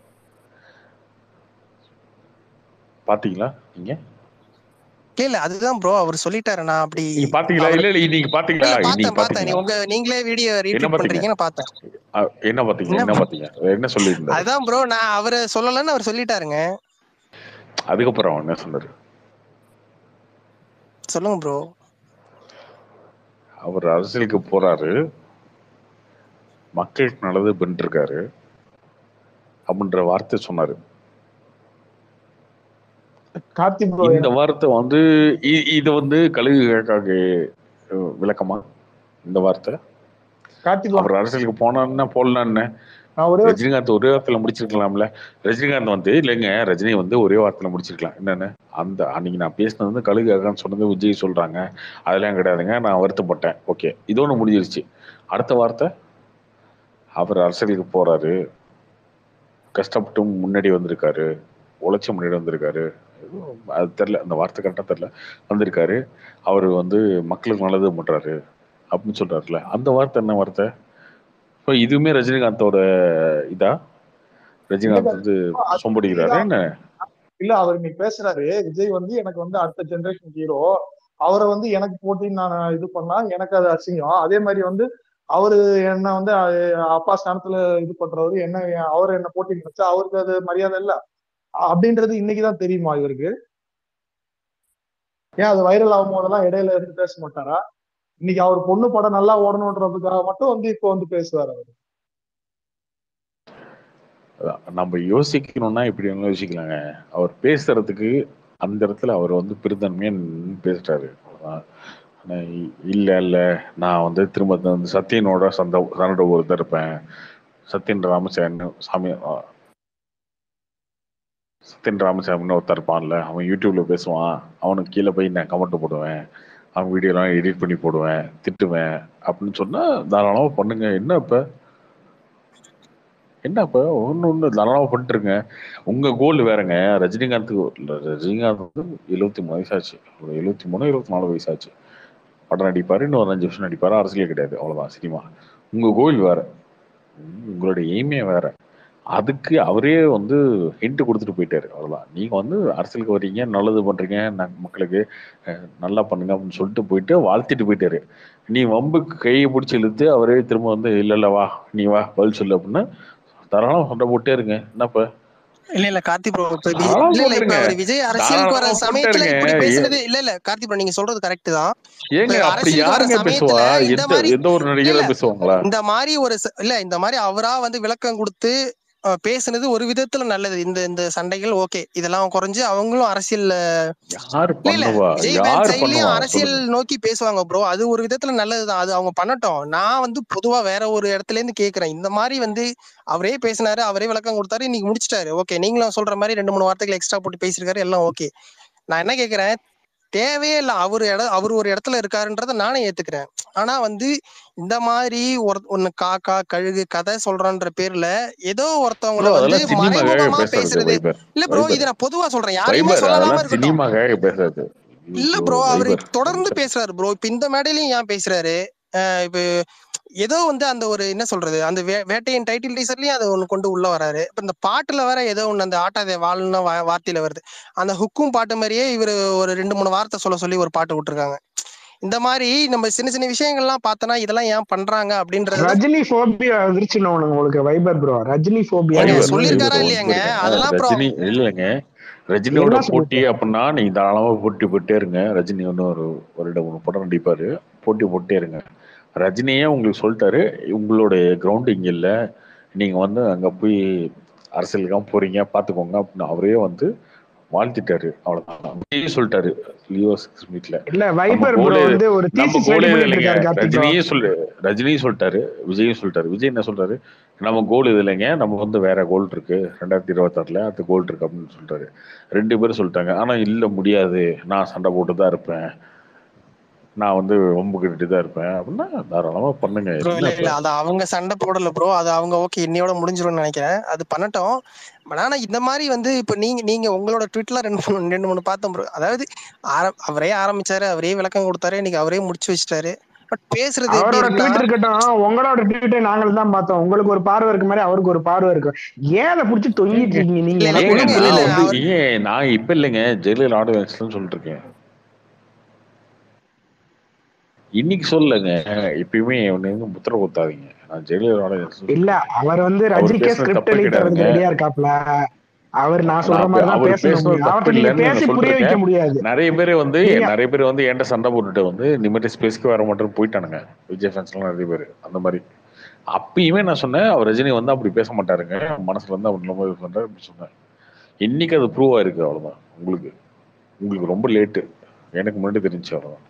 பாத்தீங்களா நீங்க இல்ல இல்ல அதுதான் ப்ரோ அவர் சொல்லிட்டாரு நான் அப்படி நீங்க பாத்தீங்களா அவர் இல்ல இல்ல நீங்க பாத்தீங்களா இல்ல இன்னைக்கு பார்த்தேன் பார்த்தேன் நீ பாத்தீங்களா உங்க நீங்களே வீடியோ என்ன ரீட்வீட் பாத்தீங்க பண்றீங்கன்னு பார்த்தேன் அஹ் என்ன பாத்தீங்க என்ன என்ன பாத்தீங்க என்ன சொல்லியிருந்தாரு அதுதான் ப்ரோ நான் அவரை சொல்லலன்னு அவர் சொல்லிட்டாருங்க அதுக்கப்புறம் என்ன சொன்னாரு சொல்லுங்க ப்ரோ அவர் அரசியலுக்கு போறாரு மக்களுக்கு நல்லது பண்ணிட்டு இருக்காரு அப்படின்ற வார்த்தை சொன்னாரு கார்த்தி ப்ரோ இந்த வார்த்தை வந்து இ- இது வந்து கழுகு கேக்காக்கு அஹ், விளக்கமா இந்த வார்த்தை கார்த்தி ப்ரோ அவர் அரசியலுக்கு போனான்னா போடலான்னு நான் ஒரே ஒரு ரஜினிகாந்த் ஒரே வார்த்தையில முடிச்சிருக்கலாம்ல ரஜினிகாந்த் வந்து இல்லைங்க ரஜினி வந்து ஒரே வார்த்தையில முடிச்சிருக்கலாம் என்னன்னு அந்த அன்னைக்கு நான் பேசினது வந்து கழுகு கேக்கான்னு சொன்னது விஜய் சொல்றாங்க அதெல்லாம் கிடையாதுங்க நான் வருத்தப்பட்டேன் ஓகே இதோன்னு முடிஞ்சிருச்சு அடுத்த வார்த்தை அவர் அரசியலுக்கு போறாரு கஷ்டப்பட்டு முன்னாடி வந்திருக்காரு உழைச்சி முன்னாடி வந்திருக்காரு ஏதோ அது தெரில அந்த வார்த்தை கரெக்டாக தெரில வந்திருக்காரு அவர் வந்து மக்களுக்கு நல்லது பண்றாரு அப்படின்னு சொல்றாருல அந்த வார்த்தை என்ன வார்த்தை இப்போ இதுவுமே ரஜினிகாந்தோட இதா ரஜினிகாந்த் வந்து சொம்படிக்கிறாரு என்ன இல்ல அவர் இன்னைக்கு பேசுறாரு விஜய் வந்து எனக்கு வந்து அடுத்த ஜெனரேஷன் ஹீரோ அவரை வந்து எனக்கு போட்டி நான் இது பண்ணா எனக்கு அது அசிங்கம் அதே மாதிரி வந்து அவரு என்ன வந்து அஹ், அப்பா ஸ்தானத்துல இது பண்றவரு என்ன அவர் என்ன போட்டி நினைச்சா அவருக்கு அது மரியாதை இல்ல அப்படின்றது இன்னைக்குதான் தெரியுமா இவருக்கு ஏன் அது வைரல் ஆகும் போதெல்லாம் இடையில இருந்து பேச மாட்டாரா இன்னைக்கு அவர் பொண்ணு படம் நல்லா ஓடணுன்றதுக்காக மட்டும் வந்து இப்போ வந்து பேசுவார் அவர் அதான், நம்ம யோசிக்கணும்னா இப்படி வேணாலும் யோசிக்கலாங்க அவர் பேசுறதுக்கு அந்த இடத்துல அவர் வந்து பெருந்தன்மையா நின்னு பேசுறாரு அவ்வளவுதான். ஆனா இ- இல்ல இல்ல நான் வந்து திரும்ப வந்து சத்தியனோட சந்த சண்டை ஒருத்தர் இருப்பேன் சத்யன் ராமசாமி சாமி ஆ, சத்யன் ராமசாமின்னு ஒருத்தர் இருப்பான்ல அவன் யூடியூப்ல பேசுவான் அவனுக்கு கீழே போய் நான் கமெண்ட் போடுவேன் அவன் வீடியோலாம் எடிட் பண்ணி போடுவேன் திட்டுவேன் அப்படின்னு சொன்னா தாராளமா பண்ணுங்க என்ன இப்ப என்ன இப்ப ஒண்ணு ஒண்ணு தாராளமா பண்ணிட்டுருங்க உங்க கோல் வேறங்க ரஜினிகாந்துக்கு இல்ல, ரஜினிகாந்த் வந்து எழுபத்தி மூணு வயசாச்சு ஒரு எழுபத்தி மூணு இருபத்தி நாலு வயசாச்சு படம் நடிப்பாரு இன்னும் ஒரு அஞ்சு வருஷம் நடிப்பாரு அரசியலே கிடையாது அவ்வளவுதான் சினிமா உங்க கோயில் வேற உம் உங்களுடைய எய்மே வேற அதுக்கு அவரே வந்து ஹிண்ட் கொடுத்துட்டு போயிட்டாரு அவ்வளவுதான் நீங்க வந்து அரசியலுக்கு வர்றீங்க நல்லது பண்றீங்க ந- மக்களுக்கு அஹ், நல்லா பண்ணுங்க அப்படின்னு சொல்லிட்டு போயிட்டு வாழ்த்திட்டு போயிட்டாரு நீ வம்புக்கு கையை பிடிச்சி இழுத்து அவரே திரும்ப வந்து இல்ல இல்ல வா நீ வா பதில் சொல்லு அப்படின்னு தாராளம் சண்டை போட்டே இருங்க என்னப்ப இல்ல இல்ல கார்த்தி ப்ரோ இப்ப வி- தாராளமா இல்ல இல்ல இப்ப போட்டுருங்க அவர் விஜய் அரசியலுக்கு வர தாராளமா சமயத்துல போட்டுருங்க இப்படி ஏ- பேசுனது இல்ல இல்ல கார்த்தி ப்ரோ நீங்க சொல்றது கரெக்ட் தான் ஏங்க இப்ப அப்படி அரசியலுக்கு வர யாருங்க சமயத்துல பேசுவா இந்த எந்த மாதிரி எந்த ஒரு இல்ல நடிகரும் இல்ல பேசுவாங்களா இந்த மாதிரி ஒரு ச- இல்ல இந்த மாதிரி அவரா வந்து விளக்கம் கொடுத்து அஹ், பேசுனது ஒரு விதத்துல நல்லது இந்த இந்த சண்டைகள் ஓகே இதெல்லாம் குறைஞ்சு அவங்களும் அரசியல்ல யாரு இல்ல இல்ல பண்ணுவா விஜய் ஃபேன் யார் சைட்லயும் பண்ணுவா அரசியல் சொல்லுங்க நோக்கி பேசுவாங்க ப்ரோ அது ஒரு விதத்துல நல்லதுதான் அது அவங்க பண்ணட்டும் நான் வந்து பொதுவா வேற ஒரு இடத்துல இருந்து கேக்குறேன் இந்த மாதிரி வந்து அவரே பேசினாரு அவரே விளக்கம் கொடுத்தாரு இன்னைக்கு முடிச்சிட்டாரு ஓகே நீங்களும் சொல்ற மாதிரி ரெண்டு மூணு வார்த்தைகள் எக்ஸ்ட்ரா போட்டு பேசியிருக்காரு எல்லாம் ஓகே நான் என்ன கேக்குறேன் தேவையே இல்ல அவர் இட அவர் ஒரு இடத்துல இருக்காருன்றத நானே ஏத்துக்கிறேன் ஆனா வந்து இந்த மாதிரி ஒரு ஒன்னு காக்கா கழுகு கதை சொல்றன்ற பேர்ல ஏதோ ஒருத்தவங்கள ப்ரோ வந்து அதெல்லாம் சினிமாக்காக மறைமுகமா பேசுறது பேசுறது வைபர் இல்ல ப்ரோ வைபர் இது நான் பொதுவா சொல்றேன் யாரையுமே வைபர் சொல்லலாம அதெல்லாம் இருக்கட்டும் சினிமாக்காக பேசுறது இல்ல ஐயோ ப்ரோ அவரு வைபர் தொடர்ந்து கொஞ்சம் பேசுறாரு ப்ரோ இப்ப இந்த மேடையிலயும் ஏன் பேசுறாரு அஹ் இப்ப ஏதோ வந்து அந்த ஒரு என்ன சொல்றது அந்த வே- வேட்டையின் டைட்டில் டீசர்லயும் அதை ஒண்ணு கொண்டு உள்ள வராரு இப்ப இந்த பாட்டுல வேற ஏதோ ஒண்ணு அந்த ஆட்டாதே வாழ்ன வார்த்தையில வருது அந்த ஹுக்கும் பாட்டு மாதிரியே இவரு ஒரு ரெண்டு மூணு வார்த்தை சொல்ல சொல்லி ஒரு பாட்டு விட்டுருக்காங்க இந்த மாதிரி நம்ம சின்ன சின்ன விஷயங்கள்லாம் பார்த்தோன்னா இதெல்லாம் ஏன் பண்றாங்க அப்படின்றத ரஜினி போபியா வந்துருச்சுன்னு உங்களுக்கு வைபர் ப்ரோ ரஜினி போபியா ஏங்க வைபர் சொல்லியிருக்காரா வைபர் இல்லையாங்க வைபருங்க அதெல்லாம் அப்புறம் ரஜினி இல்லைங்க ரஜினியோட எல்லாம் போட்டி சொல்லிருக்காரு அப்படின்னா நீங்க தாராளமா போட்டி போட்டே இருங்க ரஜினி வந்து ஒரு ஒரு ரெண்டு மூணு படம் நடிப்பாரு போட்டி போட்டே இருங்க ரஜினியே உங்களுக்கு சொல்லிட்டாரு உங்களுடைய கிரவுண்ட் இங்க இல்ல நீங்க வந்து அங்க போய் அரசியலுக்காக போறீங்க பாத்துக்கோங்க அப்படின்னு அவரே வந்து வாழ்த்திட்டாரு அவ்வளவுதான் விஜயே சொல்லிட்டாரு லியோ சிக்ஸ் மீட்ல இல்ல நம்ம வைபர் ப்ரோ கோலே வந்து ஒரு நம்ம தீசிஸ் கோலே ரெடி இது பண்ணிட்டு இல்லைங்க இருக்காரு கார்த்திக் ப்ரோ ரஜினியே சொல்லு ரஜினியும் சொல்லிட்டாரு விஜயும் சொல்லிட்டாரு விஜய் என்ன சொல்றாரு நம்ம கோல் இது இல்லைங்க நம்ம வந்து வேற கோல் இருக்கு ரெண்டாயிரத்தி இருபத்தாறுல அது கோல் இருக்கு அப்படின்னு சொல்லிட்டாரு ரெண்டு பேரும் சொல்லிட்டாங்க ஆனா இல்ல முடியாது நான் சண்டை போட்டு தான் இருப்பேன் நான் வந்து வம்பு கட்டிட்டு தான் இருப்பேன் அப்படின்னா தாராளமா பண்ணுங்க ப்ரோ என்ன இல்ல இப்ப இல்ல அது அவங்க சண்டை போடல ப்ரோ அது அவங்க ஓகே இன்னையோட முடிஞ்சிரும்னு நினைக்கிறேன் அது பண்ணட்டும் பட் ஆனா இந்த மாதிரி வந்து இப்ப நீங்க நீங்க உங்களோட ட்வீட்ல ரெண்டு மூணு ரெண்டு மூணு பார்த்தோம் ப்ரோ அதாவது ஆர- அவரே ஆரம்பிச்சாரு அவரே விளக்கம் கொடுத்தாரு இன்னைக்கு அவரே முடிச்சு வச்சிட்டாரு பட் பேசுறது எப்படி அவரோட இருக்குன்னா ட்வீட் இருக்கட்டும் உங்களோட ட்வீட்டை நாங்கள் தான் பார்த்தோம் உங்களுக்கு ஒரு பார்வை இருக்கு மாதிரி அவருக்கு ஒரு பார்வை இருக்கு ஏன் அதை புடிச்சு தொங்கிட்டு இருக்கீங்க நீங்க இல்ல இல்ல எனக்கு ஏங்க ஒண்ணும் கொடுங்க இல்ல நான் இல்ல புரியல வந்து அவர் ஏன் நான் இப்ப இல்லைங்க ஜெயலலிதா ஆடியன்ஸ்லன்னு சொல்லிட்டு இருக்கேன் இன்னைக்கு சொல்லலைங்க எப்பயுமே ஒண்ணு முத்திர குத்தாதீங்க நான் ஜெயலலிதா ஆடியன்ஸ் இல்ல சொல்லிட்டு இருக்கேன் அவர் வந்து அவர் ரஜினிக்கே பேசுனது ஸ்கிரிப்ட் தப்பு எழுதி கிடையாதுங்க தரதுக்கு ரெடியா இருக்காப்ல அவர் நான் நான் சொல்ற அப்ப மாதிரி தான் அவர் பேசணும் பேசுனது தப்பு அவர்கிட்ட நீங்க இல்லைன்னு பேசி நான் புரிய வைக்க சொல்லிருக்கேன் முடியாது நிறைய பேர் வந்து நீங்க நிறைய பேர் வந்து என்கிட்ட சண்டை போட்டுட்டு வந்து நிமிடம் ஸ்பேஸ்க்கு வர மாட்டேன்னு போயிட்டானுங்க விஜய் ஃபேன்ஸ் எல்லாம் நிறைய பேர் அந்த மாதிரி அப்பயுமே நான் சொன்னேன் அவர் ரஜினி வந்து அப்படி பேச மாட்டாருங்க மனசுல இருந்து அப்படி நம்ம இது பண்றாரு அப்படி சொன்னேன் இன்னைக்கு அது ப்ரூவ் ஆயிருக்கு அவ்வளவுதான் உங்களுக்கு உங்களுக்கு ரொம்ப லேட்டு எனக்கு முன்னாடி தெரிஞ்சு அவ்வளவுதான்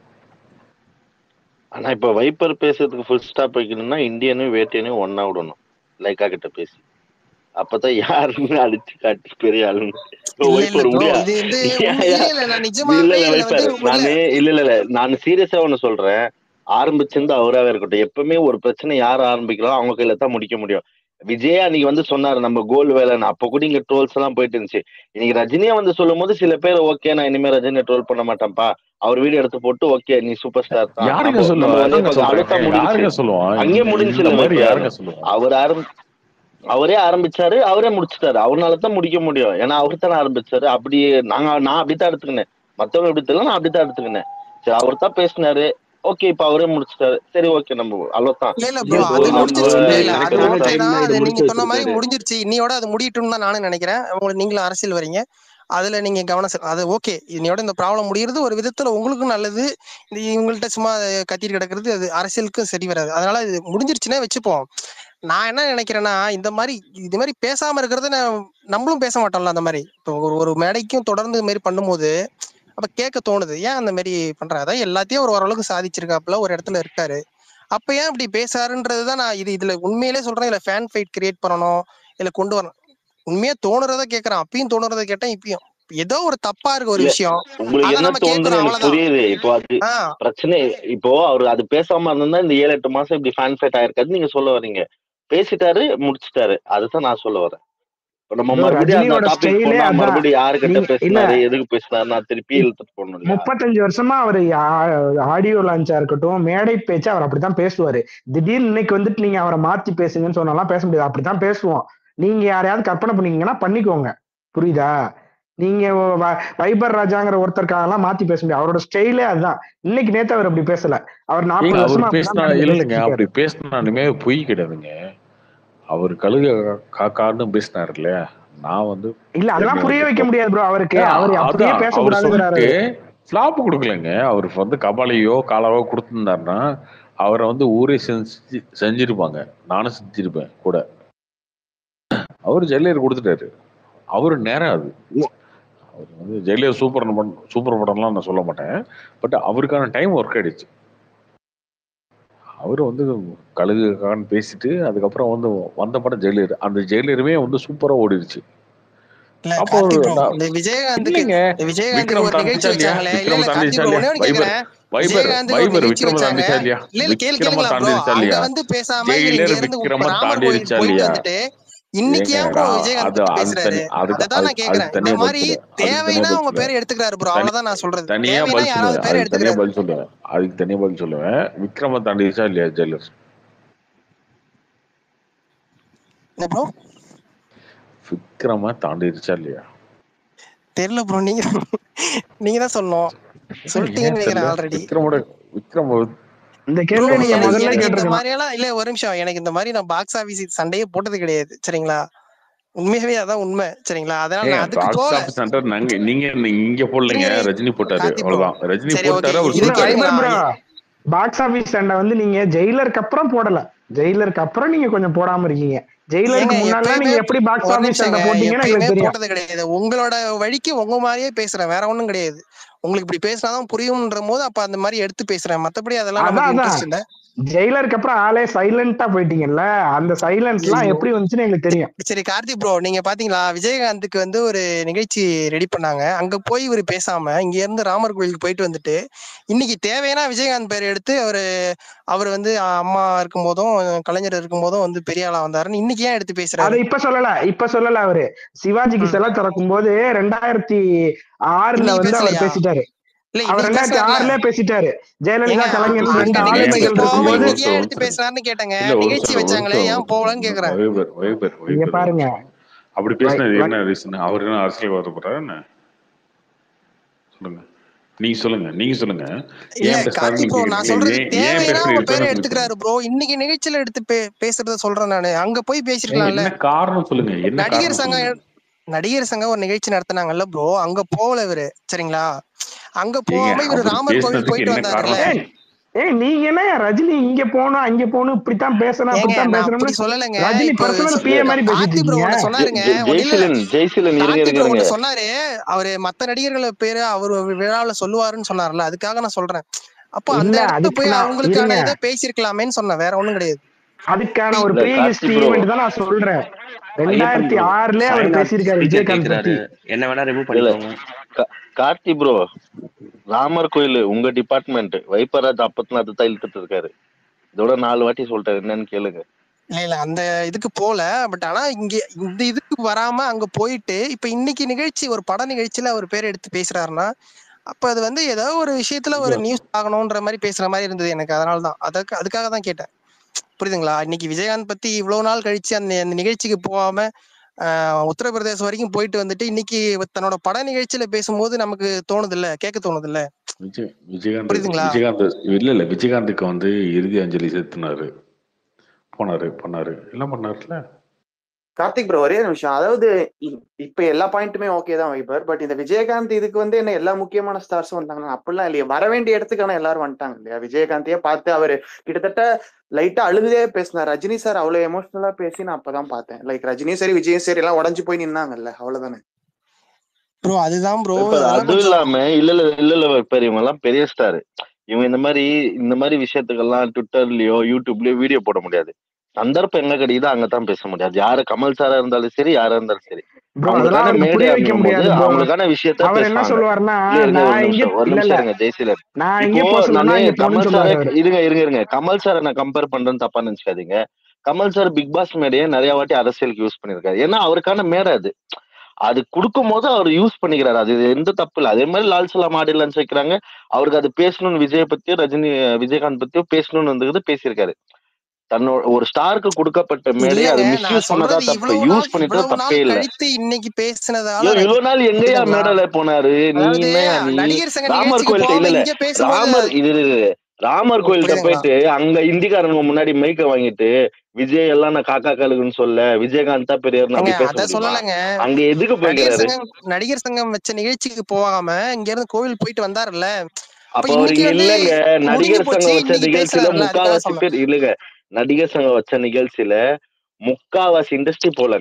ஆனா இப்ப வைப்பர் பேசுறதுக்கு ஃபுல் ஸ்டாப் வைக்கணும்னா இந்தியனும் வேட்டையனையும் ஒன்னா விடணும் லைக்கா கிட்ட பேசி அப்பதான் யாருன்னு அடிச்சு காட்டி பெரிய ஆளுன்னு இப்போ இல்ல இல்ல வைப்பர் ப்ரோ முடியா இது வந்து ஏன் உண்மை இல்ல ஏன் இல்ல நான் இல்ல நிஜமாவே இல்ல இதுல வந்து வைப்பர் இல்ல நானு இல்ல இல்ல இல்ல நான் சீரியஸா ஒண்ணு சொல்றேன் ஆரம்பிச்சிருந்து அவராவே இருக்கட்டும் எப்பவுமே ஒரு பிரச்சனை யார் ஆரம்பிக்கிறோம் அவங்க கையில தான் முடிக்க முடியும் விஜய் அன்னைக்கு வந்து சொன்னாரு நம்ம கோல் வேலைன்னு அப்ப கூட இங்க ட்ரோல்ஸ் எல்லாம் போயிட்டு இருந்துச்சு இன்னைக்கு ரஜினியா வந்து சொல்லும் போது சில பேர் ஓகே நான் இனிமே ரஜினியை ட்ரோல் பண்ண மாட்டேன்ப்பா அவர் வீடியோ எடுத்து போட்டு ஓகே நீ சூப்பர் ஸ்டார் தான் யாருங்க நம்ம சொல்லுவா நம்ம வந்து யாருங்க கொஞ்சம் அழுத்தா சொல்றாங்க முடிஞ்சுச்சு யாருங்க சொல்லுவா அங்கேயே இந்த முடிஞ்சுச்சு இந்த இல்ல மாதிரி வைப்பர் யாருங்க சொல்லுவா அவர் ஆரம்பி அவரே ஆரம்பிச்சாரு அவரே முடிச்சிட்டாரு அவர்னால தான் முடிக்க முடியும் ஏன்னா அவர் தானே ஆரம்பிச்சாரு அப்படி நாங்க நான் அப்படித்தான் எடுத்துக்கினேன் மத்தவங்க எப்படி தெரியல நான் அப்படித்தான் எடுத்துக்கினேன் சரி அவர் தான் பேசினாரு ஓகே இப்ப அவரே முடிச்சிட்டாரு சரி ஓகே நம்ம அவ்வளவுதான் இல்ல இல்ல ப்ரோ இப்போ அது நம்ம முடிஞ்சிருச்சு இல்ல இல்ல அது கரெக்டான ஓகே டைம்ல தான் இதை அது நீங்க முடிச்சு சொன்ன மாதிரி வச்சிருக்காரு முடிஞ்சிருச்சு இன்னையோட அது முடியட்டும் தான் நானும் நினைக்கிறேன் உங்களுக்கு நீங்களும் அரசியல் வரீங்க அதுல நீங்க கவனம் செலுத்த- அது ஓகே இன்னையோட இந்த ப்ராப்ளம் முடியறது ஒரு விதத்துல உங்களுக்கும் நல்லது இந்த இவங்கள்ட்ட சும்மா கத்திட்டு கிடக்கிறது அது அரசியலுக்கும் சரி வராது அதனால இது முடிஞ்சிருச்சுன்னே வச்சுப்போம் நான் என்ன நினைக்கிறேன்னா இந்த மாதிரி இது மாதிரி பேசாம இருக்கிறத நான் நம்மளும் பேச மாட்டோம்ல அந்த மாதிரி இப்போ ஒரு ஒரு மேடைக்கும் தொடர்ந்து இது மாதிரி பண்ணும்போது அப்ப கேட்க தோணுது ஏன் அந்த மாதிரி பண்றாரு அதான் எல்லாத்தையும் ஒரு ஓரளவுக்கு சாதிச்சிருக்காப்புல ஒரு இடத்துல இருக்காரு அப்ப ஏன் இப்படி பேசாருன்றது தான் நான் இது இதுல உண்மையிலே சொல்றேன் இதுல ஃபேன் ஃபைட் கிரியேட் பண்ணணும் இல்ல கொண்டு வரணும் உண்மையா தோணுறத கேக்குறேன் அப்பயும் தோணுறத கேட்டேன் இப்பயும் ஏதோ ஒரு தப்பா இருக்கு ஒரு இல்ல விஷயம் உங்களுக்கு அதை என்ன நம்ம தோணுதுன்னு கேட்கிறோம் எனக்கு அவ்வளவுதான் புரியுது இப்போ அது ஆஹ் பிரச்சனை இப்போ அவர் அது பேசாம இருந்தா இந்த ஏழு எட்டு மாசம் இப்படி ஃபேன் ஃபைட் ஆயிருக்காது நீங்க சொல்ல வர்றீங்க பேசிட்டாரு முடிச்சிட்டாரு அதுதான் நான் சொல்ல வரேன் இப்ப நம்ம ப்ரோ மறுபடியும் அந்த ரஜினியோட டாபிக் ஸ்டைலே போனா அதான் மறுபடியும் யாருக்கிட்ட நீங்க இல்ல பேசினாரு எதுக்கு பேசினாரு நான் திருப்பி இப்- இழுத்துட்டு போகணும் இல்லையா முப்பத்தஞ்சு வருஷமா அவர் ஆடியோ லான்ச்சா இருக்கட்டும் மேடை பேச்சு அவர் அப்படித்தான் பேசுவாரு திடீர்னு இன்னைக்கு வந்துட்டு நீங்க அவரை மாத்தி பேசுங்கன்னு சொன்னாலாம் பேச முடியாது அப்படித்தான் பேசுவோம் நீங்க யாரையாவது கற்பனை பண்ணீங்கன்னா பண்ணிக்கோங்க புரியுதா நீங்க வ- வைபர் ராஜாங்கிற ஒருத்தருக்காகலாம் மாத்தி பேச முடியாது அவரோட ஸ்டைலே அதுதான் இன்னைக்கு நேத்து அவர் அப்படி பேசல அவர் ஏங்க நாற்பது அவர் வருஷமா பேசினா அப்படிதான் மேடையில இல்லைங்க பேசிட்டு அப்படி இருக்காரு பேசினாலுமே பொய் கிடையாதுங்க அவர் கழுக காக்கான்னு பேசினாரு இல்லையா நான் வந்து இல்ல அதெல்லாம் என்னை புரிய வந்து வைக்க முடியாது ப்ரோ அவருக்கு ஏன் அவர் அப்படியே அதான் அவர் பேசக்கூடாதுங்கிறாரு சொல்லிட்டு ஃபிளாப் கொடுக்கலங்க அவர் வந்து கபாலியோ காலாவோ கொடுத்துருந்தாருன்னா அவரை வந்து ஊரே செஞ்சு செஞ்சிருப்பாங்க நானும் செஞ்சிருப்பேன் கூட அவர் ஜெயிலர் கொடுத்துட்டாரு அவரு நேரம் அது அவர் வந்து ஜெயிலர் சூப்பர் படம் சூப்பர் படம்லாம் நான் சொல்ல மாட்டேன் பட் அவருக்கான டைம் ஒர்க் ஆயிடுச்சு அவர் வந்து கழுகுக்கான்னு பேசிட்டு அதுக்கப்புறம் வந்து வந்த படம் ஜெயிலர் அந்த ஜெயிலருமே வந்து சூப்பரா ஓடிடுச்சு இல்ல அப்போ கார்த்தி ப்ரோ நான் இந்த விஜயகாந்துக்கு இல்லைங்க இந்த விஜயகாந்துக்கு விக்ரம் ஒரு நிகழ்ச்சி தாண்டிச்சா இல்லையா வச்சாங்களே இல்ல விக்ரம் இல்ல கார்த்தி தாண்டிச்சா ப்ரோ இல்லையா ஒண்ணே ஒண்ணு வைபர் கேக்குறேன் வைபர் விஜயகாந்துக்கு ஒரு வைபர் நிகழ்ச்சி விக்ரம வச்சாங்க தாண்டிச்சா இல்லையா இல்ல இல்ல கேளு விக்ரம கேளுங்களா ப்ரோ தாண்டிடுச்சா அங்க இல்லையா வந்து பேசாம இவர் இங்க ஜெயிலர் இருந்து விக்ரம ராமர் கோயில் தாண்டிடுச்சா போயிட்டு இல்லையா வந்துட்டு இன்னைக்கு ஏங்க ஏன் ப்ரோ நான் விஜயகாந்த் அது பத்தி அது பேசுறாரு தனி அதுக்கு அததான் நான் அதுக்கு கேக்குறேன் அதுக்கு இந்த தனியா பதில் மாதிரி சொல்லுவேன் அதுக்கு தனியா தேவைன்னா பதில் அவங்க சொல்லுவேன் பேரை எடுத்துக்கிறாரு ப்ரோ தனி அவ்வளவுதான் நான் சொல்றது தனியா தேவைன்னா பதில் யாராவது சொல்லுவேன் பேரை அதுக்கு தனியா எடுத்துக்கிறாரு பதில் சொல்லுவேன் அதுக்கு தனியா பதில் சொல்லுவேன் விக்ரம தாண்டிடுச்சா இல்லையா ஜெயிலர் என்ன ப்ரோ விக்ரம தாண்டிடுச்சா இல்லையா தெரியல ப்ரோ நீங்க நீங்க தான் சொல்லணும் ஏன் சொல்லிட்டீங்கன்னு தெரியல நினைக்கிறேன் ஆல்ரெடி விக்ரமோட விக்ரம் இந்த ப்ரோ கேள்வியை நீங்க எனக்கு முதல்ல எனக்கு இந்த கேட்டிருக்கணும் மாதிரி எல்லாம் இல்ல ஒரு நிமிஷம் எனக்கு இந்த மாதிரி நான் பாக்ஸ் ஆபீஸ் சண்டையே போட்டது கிடையாது சரிங்களா உண்மையாவே அதான் உண்மை சரிங்களா அதனால ஏங்க நான் அதுக்கு பாக்ஸ் போகல ஆஃபீஸ் சென்டர் நாங்க நீங்க இங்க போடலைங்க இருங்க ரஜினி போட்டாரு கார்த்தி ப்ரோ அவ்வளவுதான் ரஜினி சரி ஓகே போட்டாரு அவர் இது இல்ல சொல்லிட்டாரு கேளுங்களா வைபர் ப்ரோ பாக்ஸ் ஆபீஸ் சண்டை வந்து நீங்க ஜெயிலருக்கு அப்புறம் போடல ஜெயிலருக்கு அப்புறம் நீங்க கொஞ்சம் போடாம இருக்கீங்க ஜெயிலருக்கு ஏங்க முன்னால எப்பயுமே நீங்க எப்படி பாக்ஸ் ஒரு ஆபீஸ் சண்டை நிமிஷங்க போட்டீங்கன்னு எப்பயுமே எங்களுக்கு தெரியும் போட்டது கிடையாது உங்களோட வழிக்கு உங்க மாதிரியே பேசுறேன் வேற ஒண்ணும் கிடையாது உங்களுக்கு இப்படி பேசினாதான் புரியும்ன்ற போது அப்ப அந்த மாதிரி எடுத்து பேசுறேன் மத்தபடி அதெல்லாம் அதான் நமக்கு அதான் இன்ட்ரெஸ்ட் இல்ல ஜெயிலருக்கு அப்புறம் ஆளே சைலண்டா போயிட்டீங்கல்ல அந்த சைலன்ஸ் எல்லாம் ஐயோ எப்படி வந்துச்சுன்னு எங்களுக்கு தெரியும் சரி கார்த்தி ப்ரோ நீங்க பாத்தீங்களா விஜயகாந்துக்கு வந்து ஒரு நிகழ்ச்சி ரெடி பண்ணாங்க அங்க போய் இவர் பேசாம இங்க இருந்து ராமர் கோயிலுக்கு போயிட்டு வந்துட்டு இன்னைக்கு தேவையான விஜயகாந்த் பேர் எடுத்து அவரு அவர் வந்து அம்மா இருக்கும் போதும் கலைஞர் இருக்கும் போதும் வந்து பெரிய ஆளா வந்தாருன்னு இன்னைக்கு ஏன் எடுத்து அதை பேசுறாரு இப்ப சொல்லல இப்ப சொல்லல அவரு சிவாஜிக்கு ம். சிலை திறக்கும் போது ரெண்டாயிரத்தி ஆறுல இன்னைக்கு வந்து அவர் பேசலையா பேசிட்டாரு இல்ல அவர் இன்னைக்கு ரெண்டாயிரத்தி பேசுறாருல ஆறுல பேசிட்டாரு ஜெயலலிதா ஏங்க கலைஞர் அ- ரெண்டு அங்க ஏங்க நிகழ்ச்சிக்கு ஆளுமைகள் ஒரு போகாம ஒரு இருக்கும்போது இன்னைக்கு ஏன் நிமிஷம் ஒரு எடுத்து நிமிஷம் பேசுறாருன்னு கேட்டேங்க இல்ல ஒரு நிகழ்ச்சி நிமிஷம் ஒரு வச்சாங்களே நிமிஷம் ஏன் போகலன்னு கேக்குறேன் வைபர் வைபர் இங்க வைபர் ஒரு பாருங்க நிமிஷம் அப்படி வை- பேசினது வை- என்ன ரீசன் அவர் என்ன அரசியல் வர போறாரு என்ன சொல்லுங்க நீங்க சொல்லுங்க நீங்க சொல்லுங்க இல்ல ஏன் பேசுறாரு கார்த்தி நீங்க ப்ரோ நான் கேக்குறீங்க சொல்றது ஏன் ஏன் தேவைன்னா பேசுற அவங்க பேரை இருக்குன்னு எடுத்துக்கிறாரு ப்ரோ இன்னைக்கு நிகழ்ச்சியில எடுத்து பே பேசுறத சொல்றேன் நானு அங்க போய் பேசிருக்கலாம்ல என்ன காரணம் சொல்லுங்க என்ன நடிகர் காரணம் சொல்லுங்க சங்கம் நடிகர் சங்கம் ஒரு நிகழ்ச்சி நடத்துனாங்கல்ல ப்ரோ அங்க போகல இவரு சரிங்களா அங்க ஏங்க போகாம இவரு அவர் ராமர் கோவில் பேசுனதுக்கு போயிட்டு என்ன வந்தாருல்ல காரணம் ஏய் ஏய் நீங்க என்ன ரஜினி இங்க போகணும் அங்க போகணும் இப்படித்தான் பேசணும் ஏங்க அப்படித்தான் நான் அப்படி பேசணும்னு சொல்லலைங்க ரஜினி இப்போ பர்சனல் சொ- பிஏ இல்ல மாதிரி பேசிட்டு கார்த்தி ப்ரோ இருக்கீங்க ஒண்ணு ஜெ- சொன்னாருங்க ஜெ- ஒண்ணு இல்ல இல்ல ஜெய்சிலன் ஜெய்சிலன் இருங்க கார்த்தி இருங்க ப்ரோ இருங்க ஒண்ணு சொன்னாரு அவரு மத்த நடிகர்கள் பேரு அவர் விழாவில் சொல்லுவாருன்னு சொன்னார்ல அதுக்காக நான் சொல்றேன் அப்போ அந்த இல்ல இடத்துல அதுக்கு போய் நான் அவங்களுக்கான இருங்க இதை பேசியிருக்கலாமேன்னு சொன்னேன் வேற ஒண்ணும் கிடையாது அதுக்கான ஒரு இல்ல ப்ரீ கார்த்தி லிஸ்ட் ப்ரோ ஈவெண்ட் தான் நான் சொல்றேன் ஐயப்பன் ரெண்டாயிரத்தி ப்ரோ ஆறுல அவர் சாய்நாத் பேசியிருக்காரு ஸ்பீக்கர் விஜயகாந்த் கேக்குறாரு பத்தி என்ன வேணா ரிமூவ் இல்ல பண்ணிக்கோங்க கா- கார்த்தி ப்ரோ ராமர் கோயில் உங்க டிபார்ட்மெண்ட் வைப்பராஜ் அப்பத்துல தான் இழுத்துட்டு இருக்காரு இதோட நாலு வாட்டி சொல்லிட்டாரு என்னன்னு கேளுங்க இல்ல இல்ல அந்த இதுக்கு போல பட் ஆனா இங்க இந்த இதுக்கு வராம அங்க போயிட்டு இப்ப இன்னைக்கு நிகழ்ச்சி ஒரு பட நிகழ்ச்சியில அவர் பேர் எடுத்து பேசுறாருன்னா அப்ப அது வந்து ஏதோ ஒரு விஷயத்துல ஒரு நியூஸ் ஆகணும்ன்ற மாதிரி பேசுற மாதிரி இருந்தது எனக்கு அதனால தான் அதுக்கு அதுக்காக தான் கேட்டேன் புரியுதுங்களா இன்னைக்கு விஜயகாந்த் பத்தி இவ்வளவு நாள் கழிச்சு அந்த அந்த நிகழ்ச்சிக்கு போகாம ஆஹ், உத்தரப்பிரதேசம் வரைக்கும் போயிட்டு வந்துட்டு இன்னைக்கு தன்னோட பட நிகழ்ச்சியில பேசும்போது நமக்கு தோணுது இல்ல கேட்க தோணுது இல்ல விஜய் விஜயகாந்த் புரியுதுங்களா விஜயகாந்த் இல்ல இல்ல விஜயகாந்துக்கு வந்து இறுதி அஞ்சலி செலுத்தினாரு போனாரு பண்ணாரு எல்லாம் பண்ணாருல கார்த்திக் ப்ரோ ஒரே நிமிஷம் அதாவது இ- இப்ப எல்லா பாயிண்ட்டுமே ஓகே தான் வைப்பர் பட் இந்த விஜயகாந்த் இதுக்கு வந்து என்ன எல்லா முக்கியமான ஸ்டார்ஸும் வந்தாங்கன்னா அப்படிலாம் இல்லையா வர வேண்டிய இடத்துக்கான எல்லாரும் வந்துட்டாங்க இல்லையா விஜயகாந்தையே பார்த்து அவரு கிட்டத்தட்ட லைட்டா அழுதே பேசினார் ரஜினி சார் அவ்வளவு எமோஷனலா பேசி நான் அப்பதான் பார்த்தேன் லைக் ரஜினியும் சரி விஜயும் சரி எல்லாம் உடஞ்சு போய் நின்னாங்கல்ல அவ்வளவுதானே ப்ரோ அதுதான் ப்ரோ இப்ப அதெல்லாம் அதுவும் கொஞ்சம் இல்லாம இல்ல இல்ல இல்ல இல்ல வைப்பர் இவங்க எல்லாம் பெரிய ஸ்டார் இவங்க இந்த மாதிரி இந்த மாதிரி விஷயத்துக்கெல்லாம் ட்விட்டர்லயோ யூடியூப்லயோ வீடியோ போட முடியாது சந்தர்ப்பம் எங்க கிடைக்குதோ அங்கதான் பேச முடியாது யாரு கமல் சாரா இருந்தாலும் சரி யாரா இருந்தாலும் சரி ப்ரோ அதெல்லாம் அவங்களுக்கான அவருக்கு மேடை புரிய வைக்க அமையும் போது முடியாது ப்ரோ அவங்களுக்கான விஷயத்த அவர் என்ன பேசுவாங்க சொல்லுவாருன்னா இல்ல இருங்க ஒரு நான் இங்க நிமிஷம் ஒரு இல்ல நிமிஷம் இல்ல இருங்க ஜெய்சீலர் நான் இங்க இப்போ போக சொன்னா நானு இங்க போகணும்னு கமல் சாரை சொல்லுவாரு அவரு இருங்க இருங்க இருங்க கமல் சாரை நான் கம்பேர் பண்றேன்னு தப்பா நினைச்சுக்காதீங்க கமல் சார் பிக் பாஸ் மேடையை நிறைய வாட்டி அரசியலுக்கு யூஸ் பண்ணிருக்காரு ஏன்னா அவருக்கான மேடை அது அது கொடுக்கும் போது அவர் யூஸ் பண்ணிக்கிறாரு அது எந்த தப்பு இல்லை அதே மாதிரி லால் சலாம் ஆடியலன்ஸ் வைக்கிறாங்க அவருக்கு அது பேசணும்னு விஜய் பத்தியோ ரஜினி விஜயகாந்த் பத்தியோ பேசணும்னு வந்து பேசியிருக்காரு தன்னோட ஒரு ஸ்டாருக்கு கொடுக்கப்பட்ட மேடையை இல்லங்க அது நான் மிஸ்யூஸ் பண்ணதா சொல்றது தப்பு இவ்வளவு நாள் யூஸ் பண்ணிட்டு இவ்வளவு தப்பே நாள் இல்ல கழித்து இன்னைக்கு பேசினதால ஐயோ ரஜி இவ்வளவு நாள் எங்கயா புரியுதுங்களா மேடையில போனாரு நீ அதாவது என்னயா நீ நடிகர் சங்க ராமர் நிகழ்ச்சிக்கு கோயில்கிட்ட இல்ல போகாம இல்ல இங்க பேசும்போது ராமர் அது- இது இது, இது. ராமர் கோயில்கிட்ட புரியுதுங்களா போயிட்டு அங்க இந்திக்காரங்க முன்னாடி மைக்க வாங்கிட்டு விஜய் எல்லாம் நான் காக்கா கழுகுன்னு சொல்ல விஜயகாந்த் தான் பெரியார்னு ஏங்க அப்படி பேச அத முடியுமா சொல்லலைங்க அங்க எதுக்கு நடிகர் போய்க்கிறாரு சங்கம் நடிகர் சங்கம் வச்ச நிகழ்ச்சிக்கு போகாம இங்க இருந்து கோவில் போயிட்டு வந்தாருல்ல அப்ப அப்ப அவர் இன்னைக்கு இங்க வந்து இல்லங்க முடிஞ்சு நடிகர் போச்சு சங்கம் வச்ச இன்னைக்கு நிகழ்ச்சியில பேசுறாருல்ல அதுக்காக முக்காவாசி சொன்னேன் பேர் இல்லங்க நடிகர் சங்கம் வச்ச நிகழ்ச்சியில முக்காவாசி இண்டஸ்ட்ரி போலங்க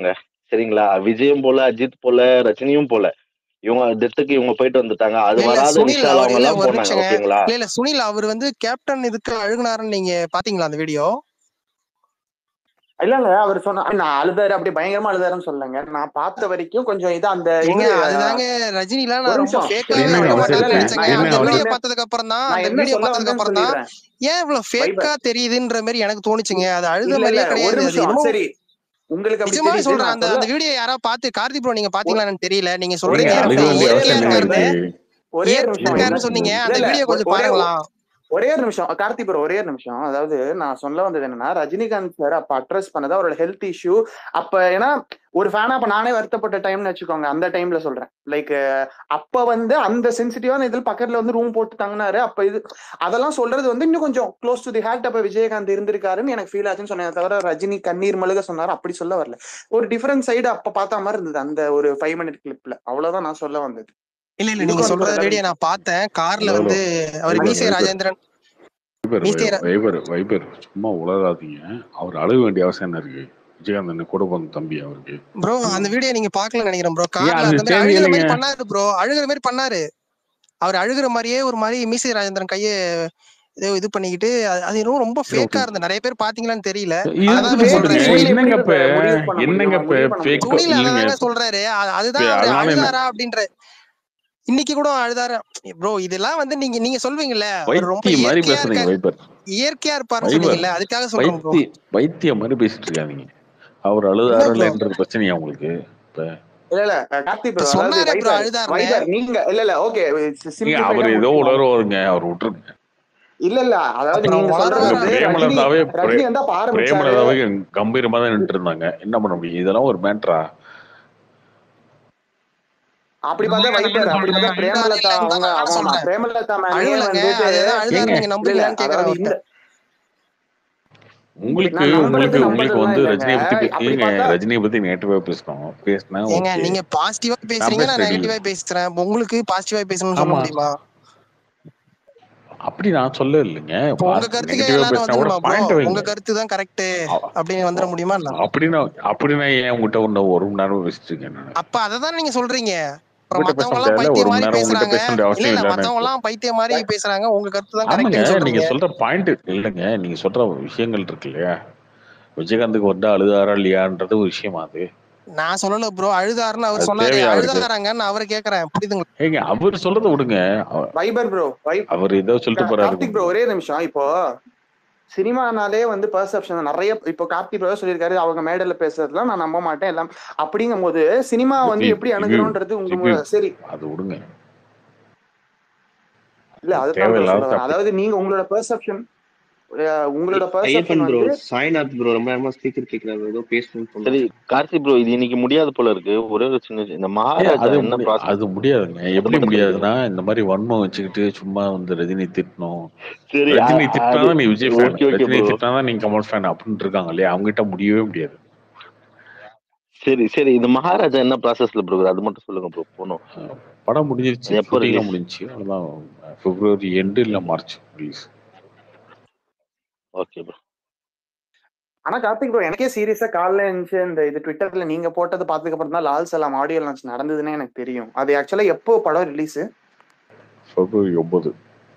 சரிங்களா விஜயும் போல அஜித் போல ரஜினியும் போல இவங்க டெத்துக்கு இவங்க போயிட்டு வந்துட்டாங்க அது இல்ல இல்ல வராத சுனில் விஷால் அவர் அவங்க இல்ல எல்லாம் ஒரு போனாங்க நிமிஷங்க ஓகேங்களா இல்ல இல்ல சுனில் அவர் வந்து கேப்டன் இதுக்கு அழுகுனாருன்னு நீங்க பாத்தீங்களா அந்த வீடியோ இல்லங்க அவர் சொன்ன நான் அழுதாரு அப்படி பயங்கரமா அழுதாருன்னு சொல்லங்க நான் பார்த்த வரைக்கும் கொஞ்சம் இது அந்த ஏங்க இது அதுதாங்க ரஜினிலாம் ஒரு நான் ரொம்ப நிமிஷம் ஃபேக்காவே என்னங்க இருக்க அவசரம் மாட்டாங்கன்னு இருக்கு? நினைச்சேங்க என்ன அந்த வீடியோ அவசரம்? பார்த்ததுக்கு அப்புறம் தான் நான் அந்த என்ன வீடியோ சொல்ல பார்த்ததுக்கு வந்தேன்னு அப்புறம் தான் சொல்லிடுறேன் ஏன் இவ்வளவு ஃபேக்கா தெரியுதுன்ற மாதிரி எனக்கு தோணுச்சுங்க அது அழுத இல்ல இல்ல மாதிரியே ஒரு கிடையாது அது நிமிஷம் என்னமோ சரி உங்களுக்கு அப்படி நிஜமாவே தெரியுது சொல்றேன் நான் அந்த சொல்ல அந்த வீடியோ யாராவது பார்த்து கார்த்தி ப்ரோ நீங்க பாத்தீங்களான்னு தெரியல நீங்க ஒரே சொல்றீங்க ஏங்க ரொம்ப அழுக வேண்டிய ஒரே அவசியம் நிமிஷம் என்னங்க இயற்கையா இருக்கு இருக்காருன்னு ஒரே ஒரு நிமிஷம் இயற்கையா என்ன இருக்காருன்னு சொன்னீங்க இல்ல அந்த இல்ல வீடியோ ஒ- கொஞ்சம் ஒரே பாருங்களாம் ஒரே ஒரு நிமிஷம் கார்த்தி ப்ரோ ஒரே ஒரு நிமிஷம் அதாவது நான் சொல்ல வந்தது என்னன்னா ரஜினிகாந்த் சார் அப்ப அட்ரஸ் பண்ணது அவரோட ஹெல்த் இஷ்யூ அப்ப ஏன்னா ஒரு ஃபேனா அப்ப நானே வருத்தப்பட்ட டைம்னு வச்சுக்கோங்க அந்த டைம்ல சொல்றேன் லைக் அப்ப வந்து அந்த சென்சிட்டிவான இதில் பக்கத்துல வந்து ரூம் போட்டு தங்கினாரு அப்ப இது அதெல்லாம் சொல்றது வந்து இன்னும் கொஞ்சம் க்ளோஸ் டு தி ஹார்ட் அப்ப விஜயகாந்த் இருந்திருக்காருன்னு எனக்கு ஃபீல் ஆச்சுன்னு சொன்னேன் தவிர ரஜினி கண்ணீர் மழுக சொன்னாரு அப்படி சொல்ல வரல ஒரு டிஃபரன்ட் சைடு அப்ப பார்த்த மாதிரி இருந்தது அந்த ஒரு ஃபைவ் மினிட் கிளிப்ல அவ்வளவுதான் நான் சொல்ல வந்தது இல்ல இல்ல நீங்க இதுக்கும் சொல்ற அதுக்கும் வீடியோ நான் பார்த்தேன் கார்ல ஹலோ வந்து அவர் வைபர் மீசை வைபர் ராஜேந்திரன் வைபர் மீசை ரா- வைபர் வைபர் சும்மா உளராதீங்க அவர் அழுக வேண்டிய அவசியம் என்ன இருக்கு விஜயகாந்த் என்ன கூட பிறந்த தம்பி அவருக்கு ப்ரோ அந்த வீடியோ நீங்க பாக்கல நினைக்கிறேன் ப்ரோ ஏன் கார்ல அது அந்த மாதிரி அழுகிற தேவையில்லைங்க மாதிரி பண்ணாரு ப்ரோ அழுகிற மாதிரி பண்ணாரு அவர் அழுகிற மாதிரியே ஒரு மாதிரி மீசை ராஜேந்திரன் கைய ஏதோ இது பண்ணிக்கிட்டு அது அது என்னவோ ரொம்ப சரி ஃபேக்கா ஓகே இருந்தது நிறைய பேர் பாத்தீங்களான்னு தெரியல இருக்குது அததான் fake சொல்றேன் போட்டுங்க இல்ல சுனில் எப்படி என்னங்க இப்ப இதை முடிவு பண்ண என்னங்க முடியும் இப்ப முடிவு பண்ண fake முடியும் சுனில் இல்லைங்க அதாங்க சொல்றாரு அது- அதுதான் இப்ப அவரு அதனால என்ன அழுதாரா அப்படின்ற இன்னைக்கு கூட அழுதாரு ப்ரோ இதெல்லாம் வந்து நீங்க நீங்க சொல்வீங்கல்ல அவர் ரொம்ப வைத்திய மாதிரி இயற்கையா பேசுறீங்க இருக்க வைபர் இயற்கையா இருப்பாருன்னு வைபர் சொன்னீங்கல்ல அதுக்காக சொல்றேன் ப்ரோ வைத்திய வைத்திய மாதிரி பேசிட்டு இருக்காதீங்க அவர் இல்ல அழுதாரா ப்ரோ இல்லைன்றது பிரச்சனையா உங்களுக்கு இப்ப இல்ல இல்ல கார்த்தி இப்ப ப்ரோ அதாவது சொன்னாரே ப்ரோ வைபர் அழுதாருன்னு வைபர் நீங்க இல்ல இல்ல ஓகே நீங்க சிம்பிளிஃபைடா அவர் ஏதோ முடிச்சுக்கலாம் உளருவாருங்க அவர் விட்டுருங்க இல்ல இல்ல அதாவது அப்புறம் நீங்க சொல்றது உங்க வளர்றாரா வந்து ரஜினி பிரேமலதாவே ரஜினி வந்து அப்ப ஆரம்பிச்சாரு பிரேமலதாவே கம்பீரமா தான் நின்று இருந்தாங்க என்ன பண்ண முடியும் இதெல்லாம் ஒரு மேட்ரா அப்படி பார்த்தா வைபர் அப்படி பார்த்தா பிரேமலதா அவங்க நான் அவங்க சொல்றேன் பிரேமலதா மேலேயே அழுவலங்க வந்துட்டு அதுதான் அழுதாரு ஏங்க நீங்க இல்ல இல்ல நம்புறீங்களான்னு கேக்குறேன் அதாவது அவர்கிட்ட இந்த உங்களுக்கு நான் உங்களுக்கு நம்புறது உங்களுக்கு நம்புறதெல்லாம் வந்து இல்லைங்க ரஜினியை பத்தி பே- அப்படி ஏங்க பார்த்தா ரஜினியை பத்தி நேட்டிவா பேசணும் பேசினா ஏங்க ஓகே நீங்க பாசிட்டிவா நான் பேசுறீங்க நான் பேசுறேன் நெகட்டிவா பேசுறேன் அப்ப உங்களுக்கு பாசிட்டிவா பேசணும்னு சொல்ல ஆமா முடியுமா அப்படி நான் சொல்ல இல்லைங்க இப்போ உங்க கருத்துக்கே நெகட்டிவா எல்லாரும் பேசினா கூட வந்துருமா ப்ரோ பாயிண்ட் உங்க வைங்க கருத்து தான் கரெக்ட் அ- அப்படின்னு வந்துட முடியுமா இல்ல அப்படின்னா அப்படின்னா ஏன் உங்ககிட்ட ஒன்று ஒரு மணி நேரம் பேசிட்டு இருக்கேன் நான் அப்ப அததான் நீங்க சொல்றீங்க அப்புறம் உங்ககிட்ட பேச மத்தவங்க எல்லாம் முடியாதுல ஒரு பைத்தியம் மணி மாதிரி நேரம் உங்ககிட்ட பேசுறாங்க பேச வேண்டிய இல்ல அவசியம் இல்ல இல்லைன்னு மத்தவங்க இருக்கு எல்லாம் பைத்தியம் மாதிரி பேசுறாங்க உங்க கருத்து தான் ஆமாங்க கரெக்ட்னு நீங்க சொல்றீங்க சொல்ற பாயிண்ட் இல்லைங்க நீங்க சொல்ற விஷயங்கள் இருக்கு இல்லையா விஜயகாந்துக்கு வந்து அழுதாரா இல்லையான்றது ஒரு விஷயமா அது நான் சொல்லல ப்ரோ அழுதாருன்னு அவர் அது சொன்னாரு தேவையா அவருக்கு அழுதாராங்கன்னு அவரை கேக்குறேன் புரியுதுங்களா ஏங்க அவர் சொல்றத விடுங்க அவ- வைபர் ப்ரோ வை அவர் ஏதோ சொல்லிட்டு கா- போறாரு கார்த்திக் ப்ரோ ஒரே நிமிஷம் இப்போ சினிமானாலே வந்து பெர்செப்ஷன் நிறைய இப்போ கார்த்திக் ப்ரோ சொல்லியிருக்காரு அவங்க மேடையில பேசுறதுலாம் நான் நம்ப மாட்டேன் எல்லாம் அப்படிங்கும் போது சினிமா வந்து இது- எப்படி இது- அணுகிறோன்றது உங்க இது மு- சரி அது விடுங்க இல்ல அது அதுதான் bro தேவையில்லாத சொல்ல வரேன். டாபிக் அதாவது நீங்க உங்களோட பெர்செப்ஷன் உங்களோட பெர்செப்ஷன் ஐயப்பன் ப்ரோ வந்து சாய்நாத் ப்ரோ ரொம்ப நேரமா ஸ்பீக்கர் கேட்கிறாரு ஏதோ பேசணும்னு சரி சொன்னாரு கார்த்தி ப்ரோ இது இன்னைக்கு முடியாது போல இருக்கு ஒரே ஒரு சின்ன இந்த ஏ மகாராஜா அது என்ன முடி ப்ராசஸ் அது முடியாதுங்க அது எப்படி மட்டும் சொல்லிடுங்க முடியாதுன்னா இந்த மாதிரி வன்மம் வச்சுக்கிட்டு சும்மா வந்து ரஜினி திட்டணும் சரி அ- ரஜினி அது திட்டினாதான் நீ Vijay fan okay okay Rajini bro திட்டினாதான் நீ கமல் ஃபேன் அப்படின்னு இருக்காங்க இல்லையா அவங்க கிட்ட முடியவே முடியாது சரி சரி இந்த மகாராஜா என்ன ப்ராசஸ்ல ப்ரோ அது மட்டும் சொல்லுங்க ப்ரோ போனோம் அஹ் படம் முடிஞ்சிருச்சு அது எப்போ ஷூட்டிங்லாம் ரிலீஸ் முடிஞ்சிச்சு அவ்வளோதான் பிப்ரவரி எண்டு இல்லை மார்ச் ரிலீஸ் ஓகே ப்ரோ ஆனா கார்த்திக் ப்ரோ எனக்கே சீரியஸா காலைல இருந்துச்சு இந்த இது ட்விட்டர்ல நீங்க போட்டது பார்த்ததுக்கு அப்புறம் தான் லால் சலாம் ஆடியோ லான்ச் நடந்ததுன்னே எனக்கு தெரியும் அது ஆக்சுவலா எப்போ படம் ரிலீஸ் பிப்ரவரி ஒன்பது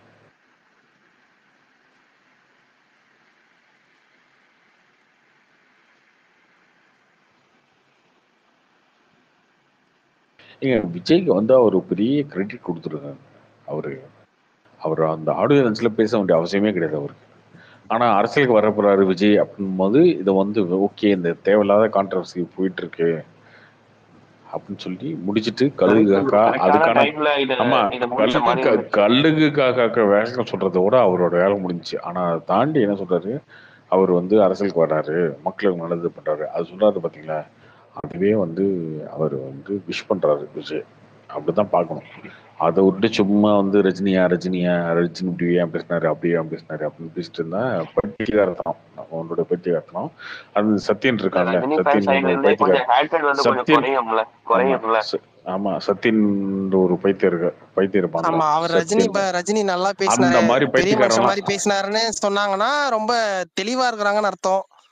ஏங்க விஜய்க்கு வந்து அவர் பெரிய கிரெடிட் கொடுத்துருக்காங்க அவரு அவர் அந்த ஆடியன்ஸ்ல பேச வேண்டிய அவசியமே கிடையாது அவருக்கு ஆனா அரசியலுக்கு வர போறாரு விஜய் அப்படின் போது இதை வந்து ஓகே இந்த தேவையில்லாத கான்ட்ரவர்சி போயிட்டு இருக்கு அப்படின்னு சொல்லி முடிச்சிட்டு கழுகு காக்கா கரெக்டான அதுக்கான டைம்ல இத ஆமா இத முடிச்ச கல்லுக்கு மாதிரி க- இருந்துச்சு கல்லுக்கு காக்காக்க வேலை சொல்றதை விட அவரோட வேலை முடிஞ்சுச்சு ஆனா அதை தாண்டி என்ன சொல்றாரு அவர் வந்து அரசியலுக்கு வர்றாரு மக்களுக்கு நல்லது பண்றாரு அது சொல்றாரு பாத்தீங்களா அதுவே வந்து அவர் வந்து விஷ் பண்றாரு விஜய் அப்படிதான் பார்க்கணும் அதை விட்டு சும்மா வந்து ரஜினியா ரஜினியா ரஜினி இப்படி ஏன் பேசினாரு அப்படியே ஏன் பேசினாரு அப்படின்னு பேசிட்டு இருந்தா பைத்தியகாரத்தனம் அவனோட பைத்தியகாரத்தனம் அது சத்யன் இந்த இருக்கான்ல ரஜினி ஃபேன் சத்யன் சைடுல ஒரு இருந்தே கொஞ்சம் பைத்தியகார ஹேட்ரட் வந்து கொஞ்சம் சத்யன் குறையும்ல ஆமா குறையும்ல ச- ஆமா சத்யன் ஒரு பைத்தியம் இருக்க பைத்தியம் இருப்பான்ல ஆமா அவர் ரஜினி சத்யன் இப்ப ரஜினி நல்லா அந்த பேசினாரு மாதிரி பெரிய மனுஷன் பைத்தியக்காரனா மாதிரி பேசினாருன்னு சொன்னாங்கன்னா ரொம்ப தெளிவா இருக்கிறாங்கன்னு அர்த்தம்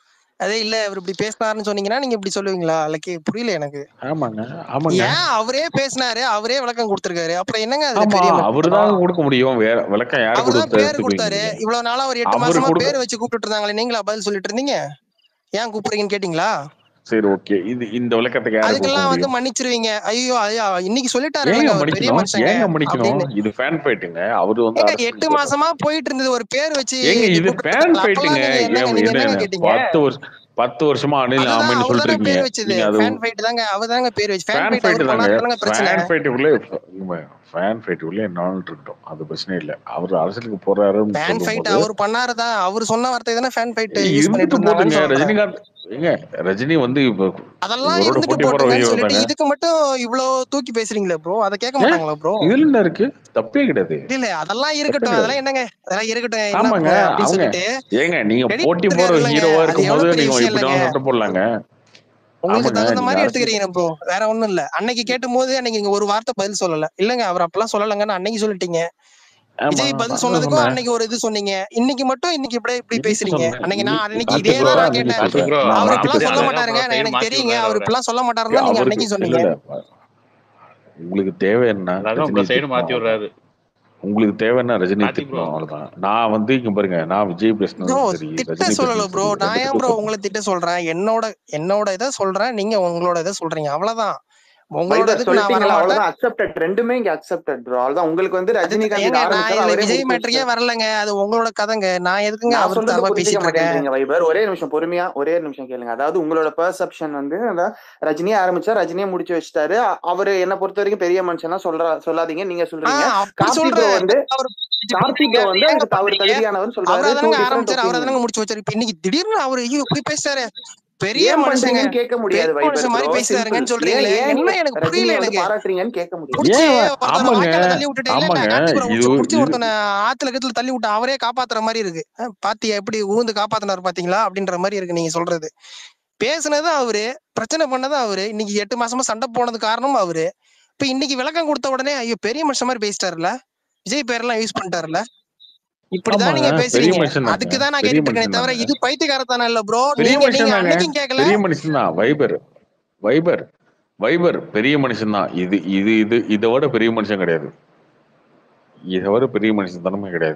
அதே இல்ல அவர் இப்படி பேசினாருன்னு சொன்னீங்கன்னா நீங்க இப்படி சொல்லுவீங்களா லக்கி புரியல எனக்கு ஆமாங்க ஆமாங்க ஏன் அவரே பேசினாரு அவரே விளக்கம் கொடுத்திருக்காரு அப்புறம் என்னங்க அதுல ஆமா பெரிய அவருதான் மட்டம் கொடுக்க முடியும் வேற விளக்கம் யாரு அவர்தான் கொடுத்து பேர் எடுத்துக்க கொடுத்தாரு முடியும் இவ்வளவு நாளா ஒரு எட்டு அவரு மாசமா கொடுக்க பேர் வச்சு கூப்பிட்டு இருந்தாங்களே நீங்களா பதில் சொல்லிட்டு இருந்தீங்க ஏன் கூப்பிடுறீங்கன்னு கேட்டீங்களா சரி ஓகே இது இந்த விளக்கத்துக்கு யாரு கொடுக்க அதுக்கெல்லாம் வந்து முடியும் மன்னிச்சிருவீங்க ஐயோ ஐயா இன்னைக்கு சொல்லிட்டாரு ஏங்க இல்லைங்க அவர் பெரிய மன்னிக்கணும் மனுஷங்க ஏங்க மன்னிக்கணும் அப்படின்னு இது ஃபேன் ஃபைட்டுங்க அவரு வந்து ஏங்க அரசியலுக்கு எட்டு போறாரு மாசமா போயிட்டு இருந்தது ஒரு பேர் வச்சு ஏங்க இது கூப்பிட்டு ஃபேன் இருந்தாங்க அப்பெல்லாம் ஃபைட்டுங்க நீங்க என்னங்க நீங்க என்ன என்னங்க கேட்டீங்க பத்து வருஷம் பத்து வருஷமா அனில் அதுதான் ஆமைன்னு அவர் தானே சொல்றீங்க பேர் வச்சது நீங்க அது ஃபேன் ஃபைட் தாங்க அவர் தாங்க பேர் வச்சு ஃபேன் ஃபேன் ஃபைட் அவர் ஃபைட்டு தாங்க பண்ணாதாங்க பிரச்சனை ஃபேன் ஃபைட்டுக்குள்ளே ஃபேன் ஃபைட்டுக்குள்ளே என்னாலும் இருக்கட்டும் அது பிரச்சனை இல்லை அவர் அரசியலுக்கு போறாருன்னு ஃபேன் சொல்லும் ஃபைட் போது அவர் பண்ணாருதான் அவர் சொன்ன வார்த்தை தானே ஃபேன் ஃபைட் யூஸ் பண்ணிட்டு இருந்துட்டு போட்டுங்க இருந்தாங்கன்னு சொல்றேன் ரஜினிகாந்த் ஏங்க ரஜினி வந்து இப்போ அதெல்லாம் இவரோட இருந்துட்டு போட்டி போற போட்டுங்கன்னு ஹீரோ சொல்லிட்டு தாங்க இதுக்கு மட்டும் இவ்வளவு தூக்கி பேசுறீங்களே ப்ரோ அதை கேட்க ஏன் மாட்டாங்களா ப்ரோ இதுல என்ன இருக்கு தப்பே கிடையாது இல்ல இல்ல அதெல்லாம் தப்பே இருக்கட்டும் கிடையாது அதெல்லாம் என்னங்க அதெல்லாம் இருக்கட்டும் என்ன ஆமாங்க ப்ரோ அப்படின்னு அவங்க சொல்லிட்டு ஏங்க நீங்க ரெடி போட்டி போற இருக்காரு இல்லைங்க ஹீரோவா அது இருக்கும்போது எவ்வளவு பெரிய நீங்க விஷயம் இப்படி இல்லைங்க சட்டை போடலாங்க உங்களுக்கு ஆமாங்க தகுந்த நீங்க மாதிரி அரசியல் எடுத்துக்கிறீங்க ப்ரோ வேற ஒண்ணும் இல்ல அன்னைக்கு கேட்டும் போது அன்னைக்கு நீங்க ஒரு வார்த்தை பதில் சொல்லல இல்லங்க அவர் அப்பெல்லாம் சொல்லலங்கன்னு அன்னைக்கு சொல்லிட்டீங்க ஆமா விஜய் பதில் நான் சொன்னதுக்கும் சொன்னேன் அன்னைக்கு ஒரு இது சொன்னீங்க இன்னைக்கு மட்டும் இன்னைக்கு இப்படி இப்படி இன்னைக்கு பேசுறீங்க சொன்னேன் அன்னைக்கு நான் அன்னைக்கு கார்த்திக் இதே ப்ரோ தான் நான் அன்னைக்கு கேட்டேன் கார்த்திக் சொல்றேன் ப்ரோ நான் அவர் மாத்தி இப்பெல்லாம் சொல்ல அழகா பேசுறேன் மாட்டாருங்க ப்ரோ சைடு எனக்கு மாத்தி தெரியுங்க விடுறாரு அவர் அவரை இப்பெல்லாம் சொல்ல மாட்டாருன்னு தான் நீங்க அவருக்கு அன்னைக்கு இல்ல சொன்னீங்க இல்ல உங்களுக்கு தேவை என்ன அழகா ரஜினியை உங்க சைடு திட்டணும் மாத்தி அவ்வளவுதான் விடுறாரு உங்களுக்கு தேவைன்னா ரஜினியை கார்த்திக் ப்ரோ திட்டணும் அவ்வளவுதான் நான் வந்து இங்க பாருங்க நான் விஜய் ப்ரோ பேசினதும் சரி திட்ட ரஜினி சொல்லல பேசினதும் ப்ரோ சரி நான் ஏன் ரெண்டுத்துக்கும் ப்ரோ சப்போர்ட் உங்களை திட்ட சொல்றேன் என்னோட என்னோட இதை சொல்றேன் நீங்க உங்களோட இதை சொல்றீங்க அவ்வளவுதான் உங்களோட வைபர் இதுக்கு நான் வர சொல்லிட்டீங்களா மாட்டேன் அவ்வளவுதான் அக்செப்டட் ரெண்டுமே இங்க அக்செப்டட் ப்ரோ அவ்வளவுதான் உங்களுக்கு வந்து அது ரஜினிகாந்த் ஏங்க இது நான் ஆரம்பிச்சாரு இதுல அவரே விஜய் முடிச்சு மேட்ருக்கே வச்சிட்டாரு வரலங்க அது உங்களோட கதைங்க நான் எதுக்குங்க நான் அவருக்கு சொல்றது சார்பா புரிஞ்சுக்க பேசிட்டு இருக்கேன் மாட்டேன்றீங்க வைபர் ஒரே நிமிஷம் பொறுமையா ஒரே நிமிஷம் கேளுங்க அதாவது உங்களோட பெர்செப்ஷன் வந்து அதான் ரஜினியே ஆரம்பிச்சா ரஜினியே முடிச்சு வச்சுட்டாரு அ- அவரு என்ன பொறுத்த வரைக்கும் பெரிய மனுஷன்லாம் சொல்ற சொல்லாதீங்க நீங்க சொல்றீங்க ஆஹ் அப்படி கார்த்தி ப்ரோ சொல்றேன் வந்து அவர் முடிச்சு கார்த்தி பண்றீங்க ப்ரோ வந்து ஏங்க அதுக்கு அவர் பண்றீங்க தகுதியானவர் அவரா சொல்றாரு டூ தானங்க டிஃபரெண்ட் ஆரம்பிச்சாரு அவரா ஒப்பீனியன் தானங்க முடிச்சு வச்சாரு இப்ப இன்னைக்கு திடீர்னு அவரு ஐயோ இப்படி பேசுறாரு பெரிய ஏன் மனுஷங்க பண்றீங்கன்னு கேட்க முடியாது பெரிய வைபர் மனுஷன் மாதிரி ப்ரோ சிம்பிள் பேசுறாருங்கன்னு ஏன் சொல்றீங்களே ஏன் என்ன நீங்க எனக்கு புரியல ரஜினியை வந்து எனக்கு பாராட்டுறீங்கன்னு கேட்க முடியாது புடிச்சு ஏன் ஒருத்தனை ஆமாங்க வாய்க்கால தள்ளி விட்டுட்டு இல்ல இல்ல ஆமாங்க கார்த்திக் ப்ரோ இது புடிச்சு இது ஒருத்தனை ஆத்துல கத்துல தள்ளி விட்டு அவரே காப்பாத்துற மாதிரி இருக்கு அஹ் பாத்தியா எப்படி ஊந்து காப்பாத்தினாரு பாத்தீங்களா அப்படின்ற மாதிரி இருக்கு நீங்க சொல்றது பேசுனது அவரு பிரச்சனை பண்ணது அவரு இன்னைக்கு எட்டு மாசமா சண்டை போனது காரணம் அவரு இப்ப இன்னைக்கு விளக்கம் கொடுத்த உடனே ஐயோ பெரிய மனுஷன் மாதிரி பேசிட்டாருல விஜய் பேரெல்லாம் யூஸ் பண்ணிட்டாருல இப்படிதான் ஆமாங்க நீங்க பெரிய பேசுறீங்க மனுஷன் தாங்க அதுக்கு தான் நான் பெரிய கேட்டுட்டு இருக்கேனே மனுஷன் தவிர தாங்க இது பைத்தியக்காரத்தானே இல்ல ப்ரோ பெரிய நீங்க மனுஷன் நீங்க தாங்க அன்னைக்கும் கேட்கல பெரிய மனுஷன் தான் வைபர் வைபர் வைபர் பெரிய மனுஷன் தான் இது இது இது இதை விட பெரிய மனுஷன் கிடையாது இதை விட பெரிய மனுஷன் தனமே கிடையாது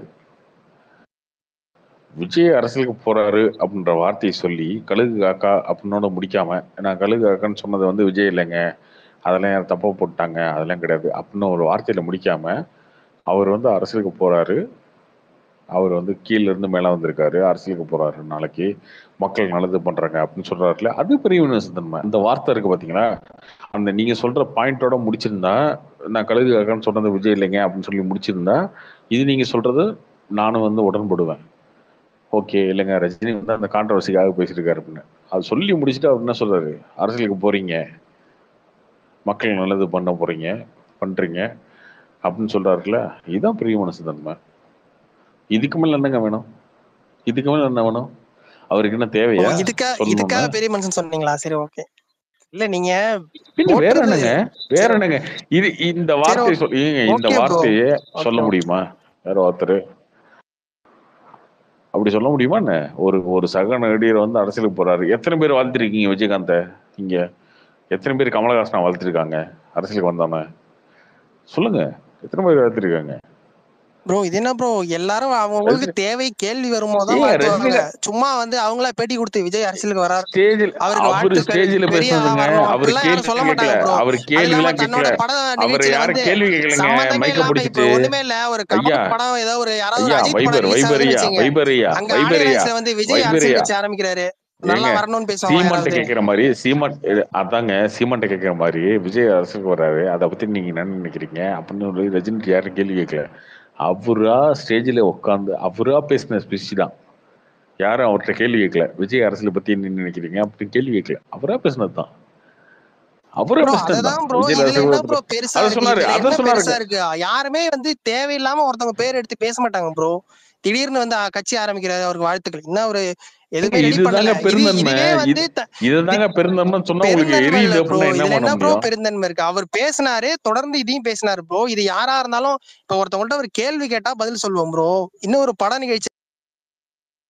விஜய் அரசியலுக்கு போறாரு அப்படின்ற வார்த்தையை சொல்லி கழுகு காக்கா அப்படின்னோட முடிக்காம நான் கழுகு காக்கான்னு சொன்னது வந்து விஜய் இல்லைங்க அதெல்லாம் யாரும் தப்பா போட்டாங்க அதெல்லாம் கிடையாது அப்படின்னு ஒரு வார்த்தையில முடிக்காம அவர் வந்து அரசியலுக்கு போறாரு அவர் வந்து கீழ இருந்து மேல வந்திருக்காரு அரசியலுக்கு போறாரு நாளைக்கு மக்கள் நல்லது பண்றாங்க அப்படின்னு சொல்றாருல அது பெரிய விமர்சனத்தன்மை இந்த வார்த்தை இருக்கு பாத்தீங்களா அந்த நீங்க சொல்ற பாயிண்டோட முடிச்சிருந்தா நான் கழுகு காக்கான்னு சொன்னது விஜய் இல்லைங்க அப்படின்னு சொல்லி முடிச்சிருந்தா இது நீங்க சொல்றது நானும் வந்து உடன்படுவேன் ஓகே இல்லைங்க ரஜினி வந்து அந்த கான்ட்ரவர்சிக்காக பேசியிருக்காரு அப்படின்னு அது சொல்லி முடிச்சுட்டு அவர் என்ன சொல்றாரு அரசியலுக்கு போறீங்க மக்கள் நல்லது பண்ண போறீங்க பண்றீங்க அப்படின்னு சொல்றாருல இதுதான் பெரிய மனசு தன்மை இதுக்கு மேல என்னங்க வேணும் இதுக்கு மேல என்ன வேணும் அவருக்கு என்ன ஓ தேவையா இதுக்கா சொல்லணும்னா இதுக்காக பெரிய மனுஷன் சொன்னீங்களா சரி ஓகே இல்ல நீங்க பின்ன வேற போட்டது என்னங்க வேற சரி என்னங்க இது இந்த சரி வார்த்தையை சொல் ஏங்க இந்த ஓகே ப்ரோ வார்த்தையை சொல்ல ஓகே ஓகே முடியுமா வேற ஒருத்தர் அப்படி சொல்ல முடியுமா என்ன ஒரு ஒரு சக நடிகர் வந்து அரசியலுக்கு போறாரு எத்தனை பேர் வாழ்த்திருக்கீங்க விஜயகாந்த இங்க எத்தனை பேர் கமலஹாசனை வாழ்த்திருக்காங்க அரசியலுக்கு வந்தாம சொல்லுங்க எத்தனை பேர் வாழ்த்திருக்காங்க ப்ரோ இது என்ன ப்ரோ எல்லாரும் அவங்களுக்கு ரஜினி தேவை கேள்வி வரும்போது தான் ஏங்க வாழ்த்துவாங்க ரஜினிகாந்த் சும்மா வந்து அவங்களா பேட்டி கொடுத்து விஜய் அரசியலுக்கு வராரு ஸ்டேஜில் அவருக்கு அவரு வாழ்த்துக்கள் ஸ்டேஜில் பெரிய ஆளா பேசுனதுங்க வரணும் அவர் அப்படிலாம் யாரும் கேள்வி சொல்ல கேட்கல மாட்டாங்க ப்ரோ அவர் அது கேள்வி இல்லாம எல்லாம் தன்னோட கேட்கல பட அவர் நிகழ்ச்சியில யாரும் வந்து கேள்வி கேட்கலங்க சம்மந்தமே மைக்க இல்லாம இப்ப பிடிச்சிட்டு ஒண்ணுமே இல்ல ஒரு கமல் ஐயா படம் ஏதோ ஒரு யாராவது ஒரு ஐயா அஜித் படம் வைபர் ரிலீஸ் ஆகுதுன்னு வைபரியா வச்சுங்க வைபரியா அங்க ஆடியோ வைபரியா லான்ச்ல வந்து விஜய் அரசியல் வைபரியா கட்சி ஆரம்பிக்கிறாரு நல்லா ஏங்க வரணும்னு பேசுவாங்க சீமான்ட்ட யாராவது கேட்கிற மாதிரி சீமான் இது- அதாங்க சீமான்ட்ட கேட்கிற மாதிரி விஜய் அரசுக்கு வர்றாரு அதை பத்தி நீங்க என்ன நினைக்கிறீங்க அப்படின்னு ஒரு ரஜினி யாரும் கேள்வி கேட்கல அவரா ஸ்டேஜில் உட்காந்து அவரா பேசின ஸ்பீச் தான் யாரும் அவர்கிட்ட கேள்வி கேட்கல விஜய் அரசியலை பத்தி என்ன நினைக்கிறீங்க அப்படின்னு கேள்வி கேட்கல அவரா பேசினது தான் அவரா ப்ரோ பேசினது தான் அததான் ப்ரோ விஜய் இதுல என்ன அரசியல் ப்ரோ பெருசா அதை இருக்கு சொன்னாரு இதுல அதை என்ன சொன்னாருங்க பெருசா இருக்கு யாருமே வந்து தேவையில்லாம ஒருத்தவங்க பேர் எடுத்து பேச மாட்டாங்க ப்ரோ திடீர்னு வந்து அஹ், கட்சி ஆரம்பிக்கிறாரு அவருக்கு வாழ்த்துக்கள் இன்னும் ஒரு ஏங்க எதுவுமே ரெடி பண்ணல இதுதாங்க இது பெருந்தன்மை இதுவே இது வந்து த- இதுதாங்க தி- பெருந்தன்மை சொன்னா உங்களுக்கு பெருந்தன்மை இல்ல எரியுது ப்ரோ அப்படின்னா என்ன இதுல பண்ண என்ன ப்ரோ முடியும் பெருந்தன்மை இருக்கு அவர் பேசினாரு தொடர்ந்து இதையும் பேசினாரு ப்ரோ இது யாரா இருந்தாலும் இப்ப ஒருத்தவங்கள்ட்ட ஒரு கேள்வி கேட்டா பதில் சொல்லுவோம் ப்ரோ இன்னும் ஒரு பட நிகழ்ச்சி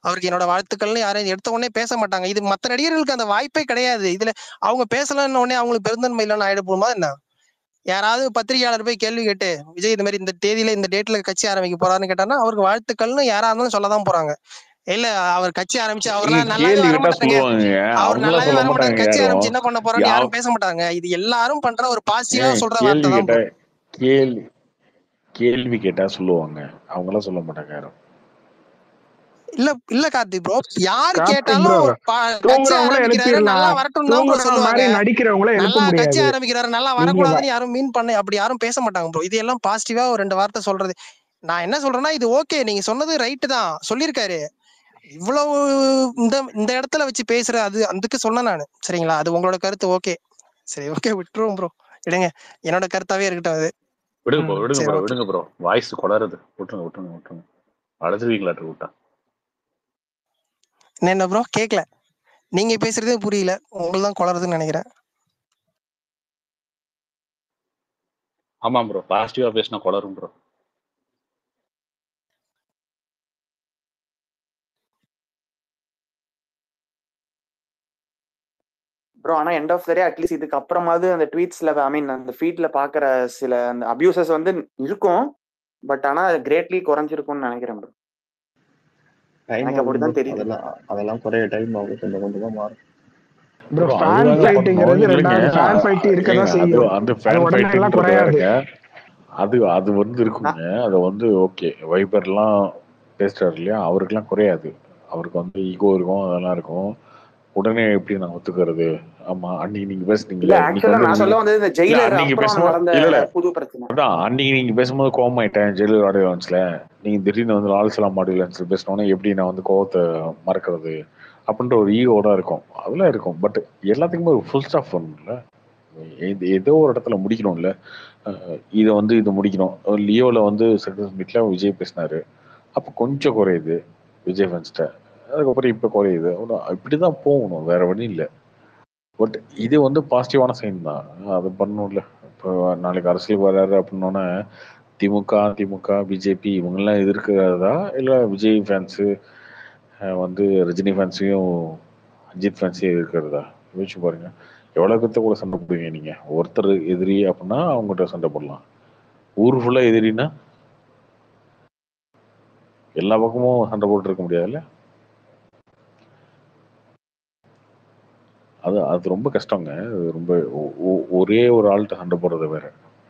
அவருக்கு என்னோட வாழ்த்துக்கள்னு யாரும் எடுத்த உடனே பேச மாட்டாங்க இது மத்த நடிகர்களுக்கு அந்த வாய்ப்பே கிடையாது இதுல அவங்க பேசலன்னு உடனே அவங்களுக்கு பெருந்தன்மை இல்லைன்னு ஆயிட போகுமா என்ன யாராவது பத்திரிகையாளர் போய் கேள்வி கேட்டு விஜய் இந்த மாதிரி இந்த தேதியில இந்த டேட்ல கட்சி ஆரம்பிக்க போறாருன்னு கேட்டாங்கன்னா அவருக்கு வாழ்த்துக்கள்னு யாரா இருந்தாலும் சொல்லதான் போறாங்க இல்ல அவர் கட்சி ஆரம்பிச்சு அவர்லாம் நல்லாவே கேள்வி வர கேட்டா மாட்டாங்க சொல்லுவாங்க அவர் அவங்களா நல்லாவே சொல்ல வர மாட்டாங்க மாட்டாங்க கட்சி யாரும் ஆரம்பிச்சு என்ன பண்ண போறோம்னு யா- யாரும் பேச மாட்டாங்க இது எல்லாரும் பண்ற ஒரு பாசிட்டிவா ஏன் சொல்ற கேள்வி வார்த்தை தான் கேட்டா bro. கேள்வி கேள்வி கேட்டா சொல்லுவாங்க அவங்களாம் சொல்ல மாட்டாங்க யாரும் இல்ல இல்ல கார்த்திக் ப்ரோ யார் கார்த்திக் கேட்டாலும் bro பா- கட்சி தூங்குறவங்கள ஆரம்பிக்கிறாரு நல்லா எழுப்பிடலாம் வரட்டும் தான் ப்ரோ தூங்குறவங்க சொல்லுவாங்க மாதிரி நடிக்கிறவங்கள எழுப்ப நல்லா கட்சி முடியாது ஆரம்பிக்கிறாரு நல்லா நீங்க வரக்கூடாதுன்னு யாரும் மீன் பண்ண அப்படி யாரும் பேச மாட்டாங்க ப்ரோ இது எல்லாம் பாசிட்டிவா ஒரு ரெண்டு வார்த்தை சொல்றது நான் என்ன சொல்றேன்னா இது ஓகே நீங்க சொன்னது ரைட்டு தான் சொல்லியிருக்காரு இவ்வளவு இந்த இந்த இடத்துல வச்சு பேசுற அது அதுக்கு சொன்னேன் நானு சரிங்களா அது உங்களோட கருத்து ஓகே சரி ஓகே விட்டுருவோம் ப்ரோ விடுங்க என்னோட கருத்தாவே இருக்கட்டும் அது விடுங்க ப்ரோ ம் விடுங்க சரி ப்ரோ ஓகே விடுங்க ப்ரோ வாய்ஸ் கொளருது விட்டுருங்க விட்டுருங்க விட்டுருங்க அழைச்சிருவீங்களாட்டு விட்டா என்ன ப்ரோ கேக்கல நீங்க பேசுறதே புரியல உங்களுக்கு தான் குளறுதுன்னு நினைக்கிறேன் ஆமா ப்ரோ பாசிட்டிவா பேசினா கொளரும் ப்ரோ ப்ரோ ஆனா end of the day at least இதுக்கு அப்புறமாவது அந்த ட்வீட்ஸ்ல ஐ மீன் அந்த ஃபீட்ல பாக்குற சில அந்த அபியூசஸ் வந்து இருக்கும் பட் ஆனா கிரேட்லி குறைஞ்சிருக்கும்னு நினைக்கிறேன் ப்ரோ டைம் எனக்கு ஆகும் ப்ரோ அப்படிதான் தெரியுது அதெல்லாம் அதெல்லாம் குறைய டைம் ஆகும் கொஞ்சம் கொஞ்சமா மாறும் ப்ரோ ப்ரோ ஃபேன் அதுதாங்க பண்ணணும் ஃபைட்டுங்கிறது இல்லைங்க ரெண்டாவது ஃபேன் ஃபைட் ஏங்க இருக்கதான் அது செய்யும் அந்த அது ஃபேன் உடனே எல்லாம் ஃபைட்டுன்றது குறையாது வேறங்க அது அது வந்து இருக்குங்க அது வந்து ஓகே வைபர்லாம் பேசுறாரு இல்லையா அவருக்கெல்லாம் குறையாது அவருக்கு வந்து ஈகோ இருக்கும் அதெல்லாம் இருக்கும் உடனே எப்படி நான் ஒத்துக்கிறது ஆமா அன்னைக்கு நீங்க இல்ல பேசுனீங்கல்ல இன்னைக்கு ஆக்சுவலா வந்து நான் சொல்ல வந்தது இந்த இல்ல ஜெயிலர் அன்னைக்கு அப்புறம் பேசும்போது நடந்த இல்ல இல்ல புது பிரச்சனை அதான் அன்னைக்கு நீங்க பேசும்போது கோவமாயிட்டேன் ஜெயிலர் ஆடியோ லான்ச்ல நீங்க திடீர்னு வந்து லால் சலாம் ஆடியோ லான்ச்ல பேசினோன்னே எப்படி நான் வந்து கோவத்தை மறக்கிறது அப்படின்ற ஒரு ஈகோட இருக்கும் அதெல்லாம் இருக்கும் பட் எல்லாத்துக்குமே ஒரு ஃபுல் ஸ்டாப் பண்ணணும்ல இது ஏதோ ஒரு இடத்துல முடிக்கணும்ல அஹ் இதை வந்து இது முடிக்கணும் லியோல வந்து சக்சஸ் மீட்ல விஜய் பேசினாரு அப்போ கொஞ்சம் குறையுது விஜய் ஃபன்ஸ்ட்ட அதுக்கப்புறம் இப்போ குறையுது அவ்வளோ இப்படிதான் போகணும் வேற வழி இல்லை பட் இது வந்து பாசிட்டிவான சைன் தான் அது பண்ணணும்ல இப்போ நாளைக்கு அரசியல் வராரு அப்படின்னோடனே திமுக திமுக பிஜேபி இவங்கெல்லாம் எதிர்க்கிறதா இல்லை விஜய் ஃபேன்ஸு வந்து ரஜினி ஃபேன்ஸையும் அஜித் ஃபேன்ஸையும் எதிர்க்கிறதா யோசிச்சு பாருங்க எவ்வளோ பேர்த்த கூட சண்டை போடுவீங்க நீங்க ஒருத்தர் எதிரி அப்படின்னா அவங்ககிட்ட சண்டை போடலாம் ஊர் ஃபுல்லா எதிரின்னா எல்லா பக்கமும் சண்டை போட்டு இருக்க முடியாதுல்ல அது அது ரொம்ப கஷ்டங்க அது ரொம்ப ஒ- ஒ- ஒரே ஒரு ஆள்கிட்ட சண்டை போடுறது வேற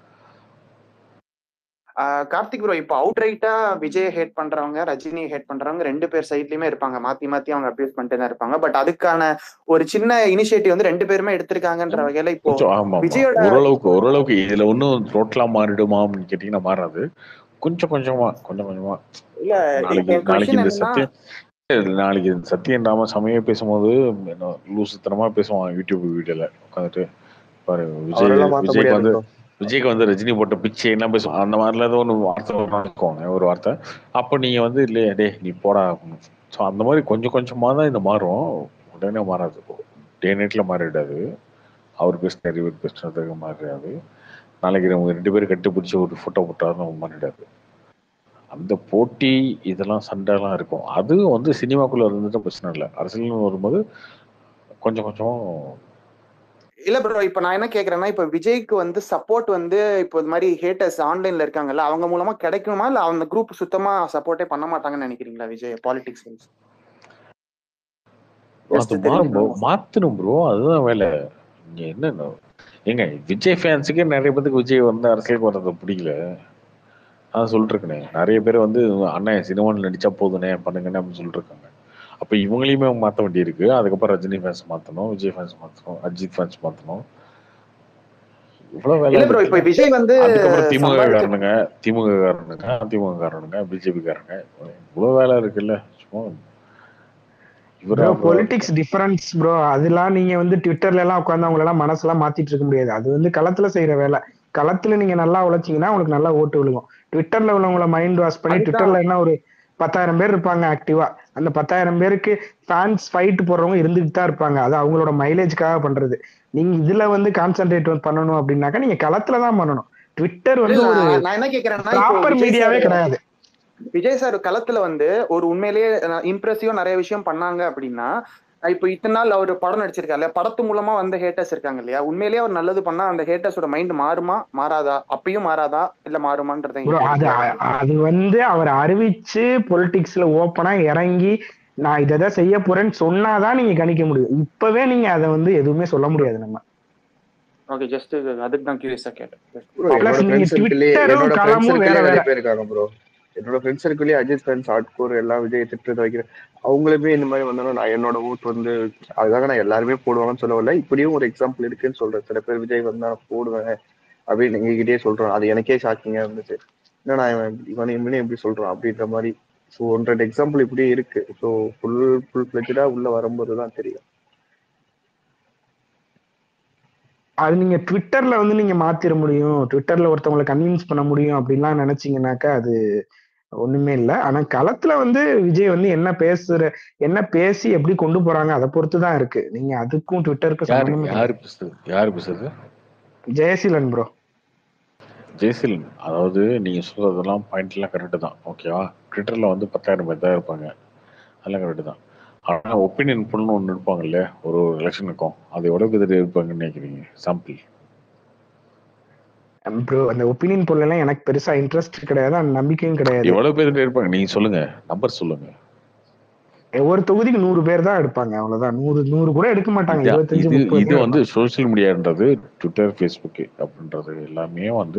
ஆஹ் கார்த்திக் ப்ரோ இப்போ அவுட் ரைட்டா விஜய் ஹேட் பண்றவங்க ரஜினி ஹேட் பண்றவங்க ரெண்டு பேர் சைட்லயுமே இருப்பாங்க மாத்தி மாத்தி அவங்க அபியூஸ் பண்ணிட்டு தான் இருப்பாங்க பட் அதுக்கான ஒரு சின்ன இனிஷியேட்டிவ் வந்து ரெண்டு பேருமே எடுத்திருக்காங்கன்ற வகையில இப்போ கொஞ்சம் ஆமா ஆமா விஜயோட ஓரளவுக்கு ஓரளவுக்கு இதுல ஒன்றும் டோட்டலா மாறிடுமா அப்படின்னு கேட்டீங்கன்னா மாறாது கொஞ்சம் கொஞ்சமா கொஞ்சம் கொஞ்சமா இல்ல நாளைக்கு என் நாளைக்கு கொஸ்டின் இந்த என்னன்னா சத்தியம் நாளைக்கு இந்த சத்தியம் ராம சமய பேசும்போது என்ன லூசுத்தனமா பேசுவான் யூடியூப் வீடியோல உட்காந்துட்டு பாரு விஜய் அவரெல்லாம் மாத்த விஜய்க்கு முடியாது வந்து ப்ரோ விஜய்க்கு வந்து ரஜினி போட்ட பிச்சை என்ன பேசுவான் அந்த மாதிரில ஏதோ ஒன்று வார்த்தை நடக்குவாங்க ஒரு வார்த்தை அப்போ நீங்க வந்து இல்லையே டே நீ போடா ஸோ அந்த மாதிரி கொஞ்சம் கொஞ்சமா தான் இது மாறும் உடனே மாறாது டே நைட்ல மாறிடாது அவர் பேசினார் இவர் பேசினதுக்கு மாறிடாது நாளைக்கு நம்ம ரெண்டு பேரும் கட்டி பிடிச்சி ஒரு ஃபோட்டோ போட்டாலும் மாறிடாது அந்த போட்டி இதெல்லாம் சண்டைலாம் இருக்கும் அது வந்து சினிமாக்குள்ள இருந்துட்டு பிரச்சனை இல்லை அரசியல்னு வரும்போது கொஞ்சம் கொஞ்சம் இல்ல ப்ரோ இப்ப நான் என்ன கேக்குறேன்னா இப்ப விஜய்க்கு வந்து சப்போர்ட் வந்து இப்போ இது மாதிரி ஹேட்டர்ஸ் ஆன்லைன்ல இருக்காங்கல்ல அவங்க மூலமா கிடைக்குமா இல்ல அந்த குரூப் சுத்தமா சப்போர்ட்டே பண்ண மாட்டாங்கன்னு நினைக்கிறீங்களா விஜய் பாலிடிக்ஸ் அது மாறும் ப்ரோ மாத்தணும் ப்ரோ அதுதான் வேலை இங்க என்ன ஏங்க விஜய் ஃபேன்ஸுக்கே நிறைய பேருக்கு விஜய் வந்து அரசியலுக்கு வர்றது பிடிக்கல அதான் சொல்லிட்டு இருக்கேனே நிறைய பேர் வந்து அண்ணன் சினிமாவில் நடிச்சா போதுனே பண்ணுங்கன்னு அப்படின்னு சொல்லிட்டு இருக்காங்க அப்ப இவங்களையுமே மாத்த வேண்டியிருக்கு அதுக்கப்புறம் ரஜினி ஃபேன்ஸ் மாத்தணும் விஜய் ஃபேன்ஸ் மாத்தணும் அஜித் ஃபேன்ஸ் மாத்தணும் இவ்வளவு வேலை இல்ல ப்ரோ இப்ப இருக்குல்ல விஜய் வந்து அதுக்கப்புறம் திமுக சம்பாதிக்க காரனுங்க திமுக காரனுங்க அதிமுக காரனுங்க பிஜேபி காரங்க இவ்வளவு வேலை இருக்குல்ல சும்மா இவர் ப்ரோ அப்புறம் பொலிட்டிக்ஸ் டிஃபரன்ஸ் ப்ரோ அதெல்லாம் நீங்க வந்து ட்விட்டர்ல எல்லாம் உட்காந்து அவங்கள எல்லாம் மனசெல்லாம் மாத்திட்டு இருக்க முடியாது அது வந்து களத்துல செய்யற வேலை களத்துல நீங்க நல்லா உழைச்சீங்கன்னா உங்களுக்கு நல்லா ஓட்டு விழுகும் ட்விட்டர்ல உள்ளவங்கள மைண்ட் வாஷ் பண்ணி அதுதான் ட்விட்டர்ல என்ன ஒரு பத்தாயிரம் பேர் இருப்பாங்க ஆக்டிவா அந்த பத்தாயிரம் பேருக்கு ஃபேன்ஸ் ஃபைட் போடுறவங்க இருந்துட்டு தான் இருப்பாங்க அது அவங்களோட மைலேஜ்க்காக பண்றது நீங்க இதுல வந்து கான்சென்ட்ரேட் பண்ணணும் அப்படின்னாக்கா நீங்க களத்துல தான் பண்ணணும் ட்விட்டர் இல்ல வந்து ஒரு நான் நான் என்ன கேக்குறேன்னா இப்போ ப்ராப்பர் விஜய் மீடியாவே சார் கிடையாது விஜய் சார் களத்துல வந்து ஒரு உண்மையிலேயே இம்ப்ரெசிவா நிறைய விஷயம் பண்ணாங்க அப்படின்னா இப்போ இத்தனை நாள் அவர் படம் நடிச்சிருக்காரு படத்து மூலமா வந்த ஹேட்டர்ஸ் இருக்காங்க இல்லையா உண்மையிலேயே அவர் நல்லது பண்ணா அந்த ஹேட்டர்ஸோட மைண்ட் மாறுமா மாறாதா அப்பயும் மாறாதா இல்ல மாறுமான்றதை ப்ரோ அது அது வந்து அவர் அறிவிச்சு பொலிட்டிக்ஸ்ல ஓப்பனா இறங்கி நான் இதை தான் செய்ய போறேன்னு சொன்னாதான் நீங்க கணிக்க முடியும் இப்பவே நீங்க அதை வந்து எதுவுமே சொல்ல முடியாது நம்ம ஓகே ஜஸ்ட் அதுக்கு தான் கியூரியஸா கேட்டேன் ப்ரோ Plus என்னோட நீங்க ஃப்ரெண்ட்ஸ் சர்க்கிளே ட்விட்டரும் என்னோட ஃப்ரெண்ட்ஸ் களமும் வேற சர்க்கிளே நிறைய வேற பேர் இருக்காங்க ப்ரோ என்னோட ஃப்ரெண்ட்ஸ் சர்க்கிளே அஜித் ஃபேன்ஸ் ஹார்ட் கோர் எல்லாம் விஜய் திட்டுறது வைக்கிறேன் அவங்களுமே இந்த மாதிரி வந்தாலும் நான் என்னோட ஓட் வந்து அதுக்காக நான் எல்லாருமே போடுவாங்கன்னு சொல்ல வரல இப்படியும் ஒரு எக்ஸாம்பிள் இருக்குன்னு சொல்றேன் சில பேர் விஜய் வந்தா நான் போடுவேன் அப்படின்னு எங்ககிட்டயே சொல்றோம் அது எனக்கே ஷாக்கிங்கா இருந்துச்சு என்னடா இவன் இவன் இவனே எப்படி சொல்றான் அப்படின்ற மாதிரி ஸோ ஒன்றரை எக்ஸாம்பிள் இப்படியே இருக்கு ஸோ ஃபுல் ஃபுல் ஃபிளெஜா உள்ள வரும்போது தான் தெரியும் அது நீங்க ட்விட்டர்ல வந்து நீங்க மாத்திர முடியும் ட்விட்டர்ல ஒருத்தவங்களை கன்வின்ஸ் பண்ண முடியும் அப்படின்லாம் நினைச்சீங்கன்னாக்கா அது ஒண்ணுமே இல்ல ஆனா களத்துல வந்து விஜய் வந்து என்ன பேசுற என்ன பேசி எப்படி கொண்டு போறாங்க அதை பொறுத்து தான் இருக்கு நீங்க அதுக்கும் ட்விட்டருக்கும் யாரு சம்பந்தமே யாரு கிடையாது பேசுறது யாரு பேசுறது ஜெயசீலன் ப்ரோ ஜெயசீலன் அதாவது நீங்க சொல்றதெல்லாம் பாயிண்ட் எல்லாம் கரெக்டு தான் ஓகேவா ட்விட்டர்ல வந்து பத்தாயிரம் பேர் தான் இருப்பாங்க அதெல்லாம் கரெக்டு தான் ஆனா ஒப்பீனியன் பொண்ணு ஒன்று இருப்பாங்கல்ல ஒரு ஒரு எலெக்ஷனுக்கும் அது எவ்வளவு பேர் இருப்பாங்கன்னு நினைக்கிறீங்க சாம்பிள் ப்ரோ அந்த ஒப்பீனியன் போல எல்லாம் எனக்கு பெருசா இன்ட்ரெஸ்ட் கிடையாது அந்த நம்பிக்கையும் கிடையாது எவ்வளவு பேர் இருப்பாங்க நீங்க சொல்லுங்க நம்பர் சொல்லுங்க ஒரு தொகுதிக்கு நூறு பேர் தான் எடுப்பாங்க அவ்வளவுதான் நூறு நூறு கூட எடுக்க மாட்டாங்க இது இருபத்தஞ்சு இது முப்பது இது தான் வந்து எடுப்பாங்க சோஷியல் மீடியான்றது ட்விட்டர் ஃபேஸ்புக் அப்படின்றது எல்லாமே வந்து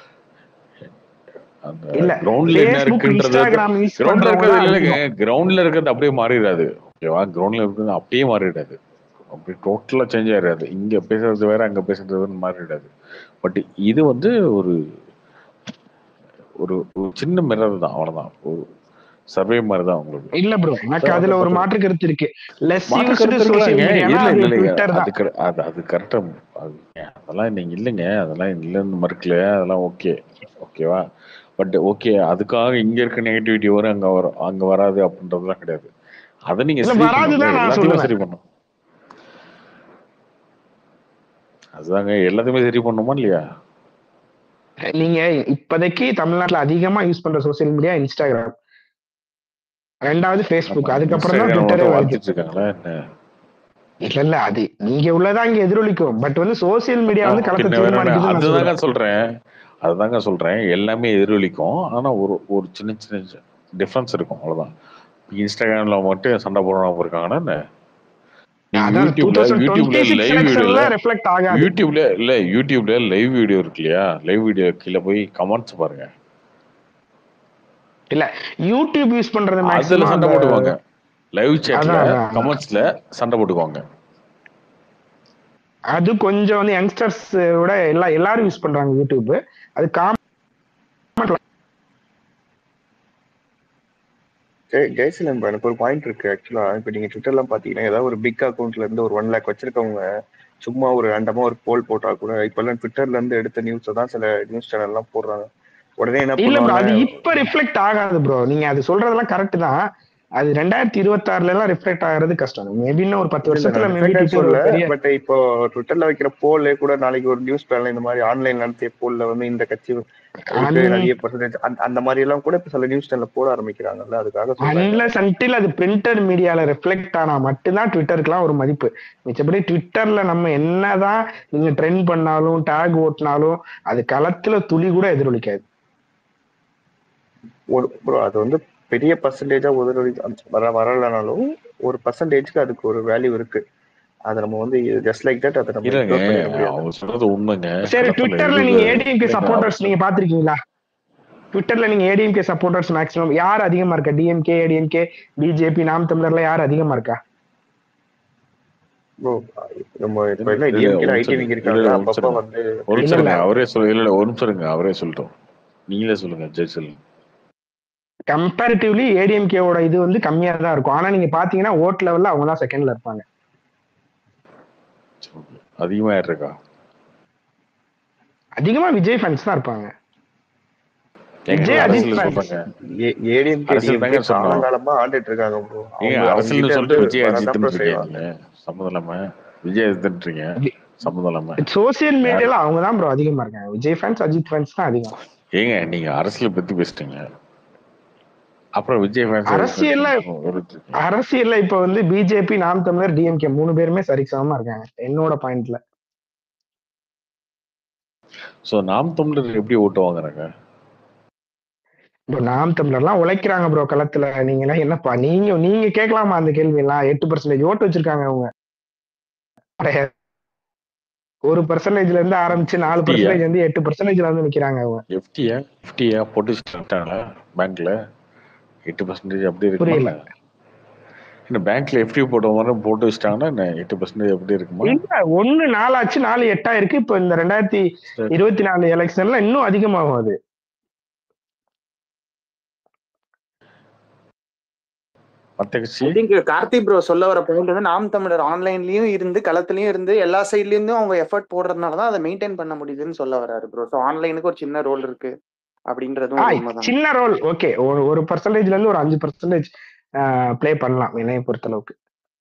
அந்த இல்ல கிரவுண்ட்ல என்ன ஃபேஸ்புக் இருக்குன்றது இன்ஸ்டாகிராம் யூஸ் கிரவுண்ட்ல பண்றவங்க இருக்கிறது தான் இல்லைங்க அதிகம் கிரவுண்ட்ல இருக்கிறது அப்படியே மாறிடாது ஓகேவா கிரவுண்ட்ல இருக்கிறது அப்படியே மாறிடாது அப்படியே டோட்டலா சேஞ்ச் ஆயிடாது இங்க பேசுறது வேற அங்க பேசுறது வேற மாறிடாது பட் இது வந்து ஒரு ஒரு ஒரு சின்ன மிரர் தான் அவ்வளவுதான் ஒரு சர்வே மாதிரி தான் உங்களுக்கு இல்ல ப்ரோ எனக்கு அதை அதுல ஒரு பொறுத்தவரை மாற்று கருத்து இருக்கு லெஸ் மாற்று யூஸ்டு கருத்து சோசியல் இருக்கலாங்க மீடியானா இல்ல அது இல்ல இல்லைங்க ட்விட்டர் அது தான் கர- அது அது கரெக்டா அது அதெல்லாம் நீங்க இல்லைங்க அதெல்லாம் இல்லைன்னு மறுக்கல அதெல்லாம் ஓகே ஓகேவா பட் ஓகே அதுக்காக இங்க இருக்க நெகட்டிவிட்டி வரும் அங்க வரும் அங்க வராது அப்படின்றதுலாம் கிடையாது அதை நீங்க இல்ல சரி வராதுதான் பண்ணணும்ல நான் எல்லாத்தையுமே சொல்லுவேன் சரி பண்ணணும் அதுதாங்க எல்லாத்தையுமே சரி பண்ணணுமா இல்லையா நீங்க இப்போதைக்கு தமிழ்நாட்டுல அதிகமா யூஸ் பண்ற சோசியல் மீடியா இன்ஸ்டாகிராம் ரெண்டாவது ஆமா ஃபேஸ்புக் அதுக்கப்புறம் தான் இன்ஸ்டாகிராம் ட்விட்டரே மட்டும் வருது வளர்த்துட்டு இருக்காங்களா என்ன இல்ல இல்ல அது நீங்க உள்ளதா இங்க எதிரொலிக்கும் பட் வந்து சோசியல் மீடியா ஆ, வந்து களத்தை பின்ன வேற என்ன தீர்மானிக்குதுன்னு நான் அதுதாங்க சொல்றேன் சொல்றேன் அதுதாங்க சொல்றேன் எல்லாமே எதிரொலிக்கும் ஆனா ஒரு ஒரு சின்ன சின்ன டிஃபரன்ஸ் இருக்கும் அவ்வளவுதான் இன்ஸ்டாகிராம்ல மட்டும் சண்டை போடுறவங்க இருக்காங்கன்னா என்ன? நீங்க அதான் டூ யூடியூப்ல தௌசண்ட் யூடியூப்ல டுவெண்ட்டி சிக்ஸ் லைவ் வீடியோல எலெக்ஷன்ல ரெஃப்ளெக்ட் ஆகாது யூடியூப்ல இல்ல யூடியூப்ல லைவ் வீடியோ இருக்கு இல்லையா லைவ் வீடியோ கீழே போய் கமெண்ட்ஸ் பாருங்க இல்ல யூடியூப் யூஸ் பண்றது அதுல மேக்ஸிமம் சண்டை அந்த போட்டுக்குவாங்க லைவ் சேட்ல அதான் அதான் அதான். கமெண்ட்ஸ்ல சண்டை போட்டுக்குவாங்க அது கொஞ்சம் வந்து யங்ஸ்டர்ஸ் விட எல்லா எல்லாரும் யூஸ் பண்றாங்க யூடியூப் அது காமன் ஜெய் ஜெயசீலன் bro, எனக்கு ஒரு பாயிண்ட் இருக்கு ஆக்சுவலா இப்ப நீங்க ட்விட்டர்லாம் பாத்தீங்கன்னா ஏதாவது ஒரு பிக் அக்கௌண்ட்ல இருந்து ஒரு ஒன் லேக் வச்சிருக்கவங்க சும்மா ஒரு ரேண்டமா ஒரு போல் போட்டா கூட இப்ப எல்லாம் ட்விட்டர்ல இருந்து எடுத்த நியூஸ் தான் சில நியூஸ் சேனல் எல்லாம் போடுறாங்க உடனே என்ன இல்ல ப்ரோ பண்ணுவாங்க அது இப்ப ரிஃப்ளெக்ட் ஆகாது ப்ரோ நீங்க அது சொல்றதெல்லாம் கரெக்ட் தான் அது ரெண்டாயிரத்தி இருபத்தி ஆறுல எல்லாம் ரிஃப்ளெக்ட் ஆகிறது கஷ்டம் மேபி இன்னும் ஒரு பத்து இல்ல இல்ல வருஷத்துல நான் மேபி ரிஃப்ளெக்ட் ட்விட்டர் சொல்ல ஒரு பெரிய பட் இப்போ ட்விட்டர்ல வைக்கிற போல்லே கூட நாளைக்கு ஒரு நியூஸ் பேனல் இந்த மாதிரி ஆன்லைன் நடத்திய போல்ல வந்து இந்த கட்சி இருக்கு அன் நிறைய பர்சன்டேஜ் அந்த மாதிரி எல்லாம் கூட இப்ப சில நியூஸ் சேனல்ல போட ஆரம்பிக்கிறாங்கல்ல அதுக்காக சொல்றேன் அன்லஸ் அன்டில் அது பிரிண்டட் மீடியால ரிஃப்ளெக்ட் ஆனா மட்டும்தான் ட்விட்டருக்குலாம் ஒரு மதிப்பு மிச்சபடி ட்விட்டர்ல நம்ம என்னதான் நீங்க ட்ரெண்ட் பண்ணாலும் டேக் ஓட்டினாலும் அது களத்துல துளி கூட எதிரொலிக்காது ஒரு ப்ரோ அது வந்து பெரிய பர்சன்டேஜா உதவி வர வரலனாலும் ஒரு பர்சன்டேஜ்க்கு அதுக்கு ஒரு வேல்யூ இருக்கு அதை நம்ம வந்து ஜஸ்ட் லைக் தட் அதை நம்ம இல்லைங்க இக்னோர் பண்ணிட முடியாது அவங்க சொல்றது உண்மைங்க சரி களத்துல ட்விட்டர்ல எது நீங்க ஏடிஎம்கே இல்லைங்க அவங்க சப்போர்ட்டர்ஸ் நீங்க சொல்றது பாத்திருக்கீங்களா ட்விட்டர்ல நீங்க ஏடிஎம்கே சப்போர்ட்டர்ஸ் மேக்ஸிமம் யார் அதிகமா இருக்கா டிஎம்கே ஏடிஎம்கே பிஜேபி நாம் தமிழர்ல யார் அதிகமா இருக்கா ப்ரோ நம்ம இப்ப இல்ல என்ன இல்ல டிஎம்கேல ஒரு ஐடி நிமிஷம் விங் இருங்க இல்ல இருக்காங்க இல்ல ஒரு நிமிஷம் அப்பப்ப இருங்க வந்து ஒரு இல்ல நிமிஷம் இல்ல இருங்க அவரே சொல்ல இல்ல இல்ல ஒரு நிமிஷம் இருங்க அவரே சொல்லட்டும் நீங்களே சொல்லுங்க ஜெய்சல் கம்பேரிட்டிவ்லி ஏடிஎம்கேவோட இது வந்து கம்மியா தான் இருக்கும் ஆனா நீங்க பாத்தீங்கன்னா ஓட் லெவல்ல அவங்க தான் செகண்ட்ல இருப்பாங்க அதிகமா யார் இருக்கா அதிகமா விஜய் ஃபேன்ஸ் தான் இருப்பாங்க ஏங்க விஜய் அஜித் அரசியல் ஃபேன்ஸ் சொல்றாங்க ஏடிஎம்கே அரசியல் டிஎம்கே தாங்க சொன்னோம் காலங்காலமா ஆண்டுட்டு இருக்காங்க ப்ரோ ஏங்க அவங்க அவங்க அரசியல்னு கிட்ட சொல்லிட்டு இருந்து விஜய் வரதான் ப்ரோ அஜித்ன்றீங்க செய்வாங்க நீங்க சம்மந்தம் இல்லாம விஜய் அஜித்ன்றீங்க சம்மந்தம் இல்லாம சோசியல் யார் மீடியால அவங்க தான் ப்ரோ அதிகமா இருக்காங்க விஜய் ஃபேன்ஸ் அஜித் ஃபேன்ஸ் தான் அதிகம் ஏங்க நீங்க அரசியல் பத்தி பேசிட்டீங்க அப்புறம் விஜய் fans அரசியல்ல ஒரு அரசியல்ல இப்ப வந்து பிஜேபி நாம் தமிழர் டிஎம்கே மூணு பேருமே சரிசமமா இருக்காங்க என்னோட பாயிண்ட்ல சோ நாம் தமிழர் எப்படி ஓட்டு வாங்குறாங்க இப்போ நாம் தமிழர்லாம் உழைக்கிறாங்க ப்ரோ களத்துல நீங்க எல்லாம் என்னப்பா நீங்க நீங்க கேட்கலாமா அந்த கேள்வி எல்லாம் எட்டு பர்சன்டேஜ் ஓட்டு வச்சிருக்காங்க அவங்க கிடையாது. ஒரு பர்சன்டேஜ்ல இருந்து ஆரம்பிச்சு நாலு FD யா? பர்சன்டேஜ் வந்து எட்டு பர்சன்டேஜ்ல வந்து நிக்கிறாங்க அவங்க எஃப்டியா எஃப்டியா போட்டு வச்சுட்டாங்களா பேங்க்ல எட்டு பர்சன்டேஜ் அப்படி புரியல. இருக்குமா என்ன பேங்க்ல எஃப்டி போட்ட மாதிரி போட்டு வச்சுட்டாங்கன்னா என்ன எட்டு பர்சன்டேஜ் அப்படி இருக்குமா இல்ல ஒண்ணு நாலாச்சு நாலு எட்டா இருக்கு இப்போ இந்த ரெண்டாயிரத்தி இருபத்தி நாலு எலெக்ஷன்ல இன்னும் அதிகமாகும் அது மத்த கட்சி ஐ திங்க் கார்த்தி ப்ரோ சொல்ல வர பாயிண்ட் வந்து நாம் தமிழர் ஆன்லைன்லயும் இருந்து களத்துலயும் இருந்து எல்லா சைட்ல இருந்தும் அவங்க எஃபர்ட் போடுறதுனால தான் அதை மெயின்டைன் பண்ண முடியுதுன்னு சொல்ல வராரு ப்ரோ ஸோ ஆன்லைனுக்கு ஒரு சின்ன ரோல் இருக்கு அப்படின்றதும் ஆ, ஒரு உண்மைதான் சின்ன ரோல் ஓகே ஒரு ஒரு பர்சன்டேஜ்ல இருந்து ஒரு அஞ்சு பர்சன்டேஜ் ப்ளே பண்ணலாம் என்னைய பொறுத்த அளவுக்கு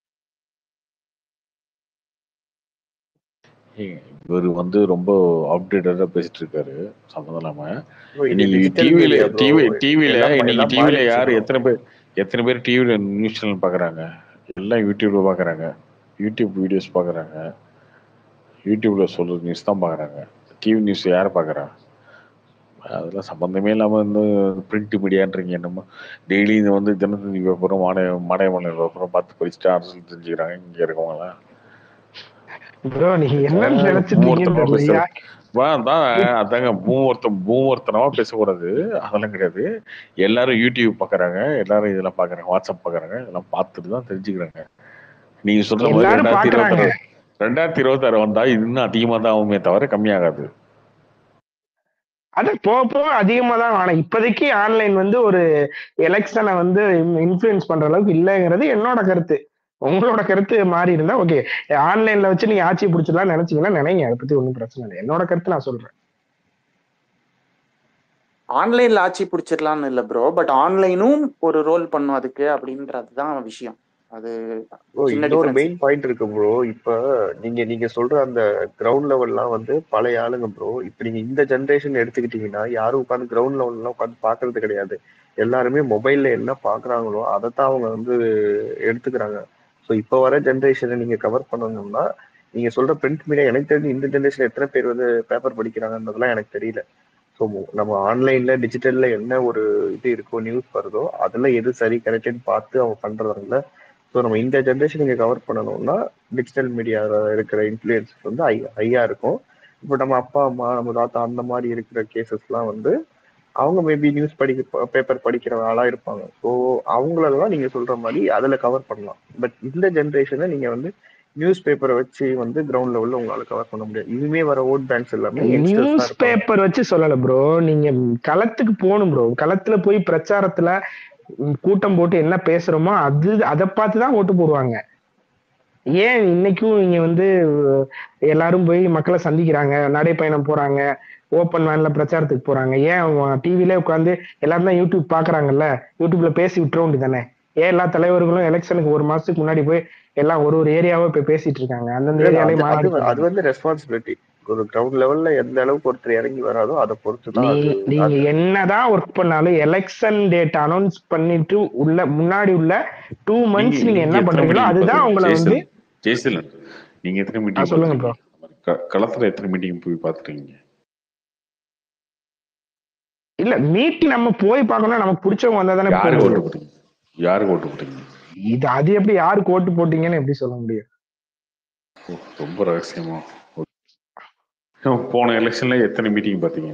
ஏங்க, இவரு வந்து ரொம்ப அப்டேட்டடா பேசிட்டு இருக்காரு சம்மந்தம் இல்லாம Bro, இது இன்னைக்கு digital டிவில media bro. டிவி டிவில எல்லாம் இன்னைக்கு எல்லாம் டிவில மாறிடுச்சு யாரு bro. எத்தனை பேர் எத்தனை பேர் டிவில நியூஸ் சேனல் பாக்குறாங்க எல்லாம் யூடியூப்ல பாக்குறாங்க யூடியூப் வீடியோஸ் பாக்குறாங்க யூடியூப்ல சொல்ற நியூஸ் தான் பாக்குறாங்க டிவி நியூஸ் யார் பாக்குறா அதெல்லாம் சம்பந்தமே இல்லாம இந்த பிரிண்ட் மீடியான்றீங்க என்னமோ டெய்லி இது வந்து தினத்தந்தி பேப்பரும் மாடைய மாடைய மலர் பேப்பரும் பார்த்து படிச்சுட்டு அரசியல் தெரிஞ்சுக்கிறாங்க இங்க இருக்கவங்கலாம் ப்ரோ நீங்க என்னன்னு நினைச்சிட்டீங்கன்னு மூர்த்தமா தெரியலையா பேசுறது வா, அதான் அதாங்க மூவர்த்தம் மூவர்த்தனமா பேசக்கூடாது அதெல்லாம் கிடையாது எல்லாரும் யூடியூப் பாக்குறாங்க எல்லாரும் இதெல்லாம் பாக்குறாங்க வாட்ஸ்அப் பாக்குறாங்க இதெல்லாம் பார்த்துட்டு தான் தெரிஞ்சுக்கிறாங்க நீங்க சொல்ற மாதிரி எல்லாரும் ரெண்டாயிரத்தி பாக்குறாங்க இருபத்தாறு ரெண்டாயிரத்தி இருபத்தாறு வந்தா இது இன்னும் அதிகமா தான் ஆகுமே தவிர கம்மியாகாது அது போக போக அதிகமா தான் ஆனா இப்போதைக்கு ஆன்லைன் வந்து ஒரு எலெக்ஷனை வந்து இன்ஃப்ளூயன்ஸ் பண்ற அளவுக்கு இல்லைங்கிறது என்னோட கருத்து உங்களோட கருத்து மாறி இருந்தா ஓகே ஆன்லைன்ல வச்சு நீங்க ஆட்சி பிடிச்சிடலாம் நினைச்சீங்கன்னா நினைங்க அதை பத்தி ஒன்றும் பிரச்சனை இல்லை என்னோட கருத்து நான் சொல்றேன் ஆன்லைன்ல ஆட்சி பிடிச்சிடலாம்னு இல்ல ப்ரோ பட் ஆன்லைனும் ஒரு ரோல் பண்ணும் அதுக்கு அப்படின்றதுதான் விஷயம் அது ப்ரோ சின்ன இன்னொரு டிஃபரன்ஸ் மெயின் பாயிண்ட் இருக்கு ப்ரோ இப்ப நீங்க நீங்க சொல்ற அந்த கிரவுண்ட் லெவல்லாம் வந்து பழைய ஆளுங்க ப்ரோ இப்ப நீங்க இந்த ஜென்ரேஷன் எடுத்துக்கிட்டீங்கன்னா யாரும் உட்காந்து கிரவுண்ட் லெவல்லாம் உட்காந்து பாக்குறது கிடையாது எல்லாருமே மொபைல்ல என்ன பாக்குறாங்களோ அதைத்தான் அவங்க வந்து எடுத்துக்கிறாங்க ஸோ இப்போ வர ஜென்ரேஷனை நீங்க கவர் பண்ணணும்னா நீங்க சொல்ற பிரிண்ட் மீடியா எனக்கு தெரிஞ்சு இந்த ஜென்ரேஷன் எத்தனை பேர் வந்து பேப்பர் படிக்கிறாங்கன்றதுலாம் எனக்கு தெரியல ஸோ நம்ம ஆன்லைன்ல டிஜிட்டல்ல என்ன ஒரு இது இருக்கோ நியூஸ் வருதோ அதுல எது சரி கரெக்டுன்னு பார்த்து அவங்க பண்றதுல ஸோ நம்ம இந்த ஜென்ரேஷன் நீங்க கவர் பண்ணணும்னா டிஜிட்டல் மீடியாவில் இருக்கிற இன்ஃப்ளூயன்ஸ் வந்து ஹை ஹையா இருக்கும் இப்போ நம்ம அப்பா அம்மா நம்ம தாத்தா அந்த மாதிரி இருக்கிற கேசஸ்லாம் வந்து அவங்க மேபி நியூஸ் படிக்க பேப்பர் படிக்கிற ஆளா இருப்பாங்க ஸோ அவங்களெல்லாம் நீங்க சொல்ற மாதிரி அதுல கவர் பண்ணலாம் பட் இந்த ஜென்ரேஷனை நீங்க வந்து நியூஸ் பேப்பரை வச்சு வந்து கிரவுண்ட் லெவல்ல உங்களால கவர் பண்ண முடியாது இனிமே வர ஓட் பேங்க்ஸ் எல்லாமே யங்ஸ்டர்ஸ் தான் நியூஸ் இருப்பாங்க பேப்பர் வச்சு சொல்லல ப்ரோ நீங்க களத்துக்கு போகணும் ப்ரோ களத்துல போய் பிரச்சாரத்துல ம், கூட்டம் போட்டு என்ன பேசுறோமோ அது அதை பார்த்து தான் ஓட்டு போடுவாங்க ஏன் இன்னைக்கும் இங்க வந்து அஹ், எல்லாரும் போய் மக்களை சந்திக்கிறாங்க நடைப்பயணம் போறாங்க ஓப்பன் வேன்ல பிரச்சாரத்துக்கு போறாங்க ஏன் டிவிலே உட்காந்து எல்லாரும் தான் யூடியூப் பாக்குறாங்கல்ல யூடியூப்ல பேசி விட்டுற வேண்டியதானே ஏன் எல்லா தலைவர்களும் எலெக்ஷனுக்கு ஒரு மாசத்துக்கு முன்னாடி போய் எல்லாம் ஒரு ஒரு ஏரியாவா போய் பேசிட்டு இருக்காங்க அந்தந்த இல்ல, இல்ல, ஏரியாலே அது மாநாடு அது அது பண்றாங்க வந்து ரெஸ்பான்சிபிலிட்டி ஒரு கிரவுண்ட் லெவல்ல எந்த அளவுக்கு ஒருத்தர் இறங்கி வராதோ அதை பொறுத்து தான் நீ அது நீங்க அது என்னதான் ஒர்க் பண்ணாலும் எலெக்ஷன் டேட் அனௌன்ஸ் பண்ணிட்டு உள்ள முன்னாடி உள்ள டூ நீங்க மந்த்ஸ் நீங்க நீங்க என்ன எத்தனை பண்றீங்களோ மீட்டிங் அதுதான் பாத்தீங்க உங்களை வந்து ஜெய்சல் ஜெய்சல் நீங்க எத்தனை ஆ, மீட்டிங் சொல்லுங்க ப்ரோ பாத்துருக்கீங்க க- களத்துல எத்தனை மீட்டிங் போய் பாத்துருக்கீங்க இல்ல மீட்டி நம்ம போய் பார்க்கணும் நமக்கு பிடிச்சவங்க வந்தா தானே போக யாருக்கு ஓட்டு முடியும் போட்டீங்க யாருக்கு ஓட்டு போட்டீங்க இது அது எப்படி யாருக்கு ஓட்டு போட்டீங்கன்னு எப்படி சொல்ல முடியும் ஓ, ரொம்ப ரகசியமா ஓ. போன எலெக்ஷன்ல எத்தனை மீட்டிங் பாத்தீங்க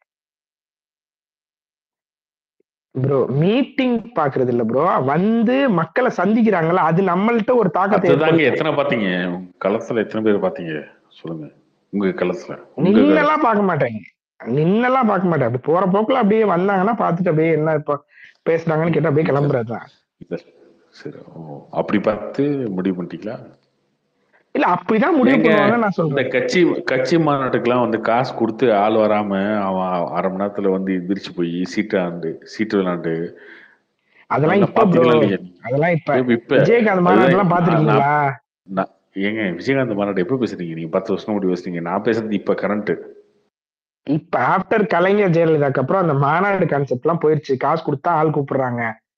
ப்ரோ மீட்டிங் பாக்குறது இல்ல ப்ரோ வந்து மக்களை சந்திக்கிறாங்கல்ல அது நம்மள்ட்ட ஒரு தாக்கத்தை அதுதாங்க ஏற்படுத்தும் எத்தனை பாத்தீங்க களத்துல எத்தனை பேர் பாத்தீங்க சொல்லுங்க உங்க களத்துல உங்க க- நின்னெல்லாம் பார்க்க மாட்டாங்க நின்னெல்லாம் பார்க்க மாட்டேன் அப்படி போற போக்குல அப்படியே வந்தாங்கன்னா பார்த்துட்டு அப்படியே என்ன இப்ப பேசுறாங்கன்னு கேட்டு அப்படியே இல்ல கிளம்புறதுதான் இல்ல சரி ஓ அப்படி பார்த்து முடிவு பண்ணிட்டீங்களா இல்ல அப்படிதான் முடிவு ஏங்க பண்ணுவாங்க நான் இந்த சொல்றேன் கட்சி கட்சி மாநாட்டுக்கெல்லாம் வந்து காசு கொடுத்து ஆள் வராம அவன் அரை மணி நேரத்துல வந்து எந்திரிச்சு போய் சீட்டு ஆண்டு சீட்டு விளையாண்டு அதெல்லாம் அதெல்லாம் இப்ப ப்ரோ பாத்தீங்களா இல்லையா அதெல்லாம் இப்ப இப்ப இப்ப விஜயகாந்த் அதுதான் மாநாட்டெல்லாம் நான் பாத்திருக்கீங்களா நான் ஏங்க விஜயகாந்த் மாநாடு எப்போ பேசுறீங்க நீங்க பத்து வருஷம் முன்னாடி பேசுறீங்க நான் பேசுறது இப்ப கரண்ட் இப்ப ஆஃப்டர் கலைஞர் ஜெயலலிதாக்கு அப்புறம் அந்த மாநாடு கான்செப்ட் எல்லாம் போயிருச்சு காசு கொடுத்தா ஆள் கூப்பிடுறாங்க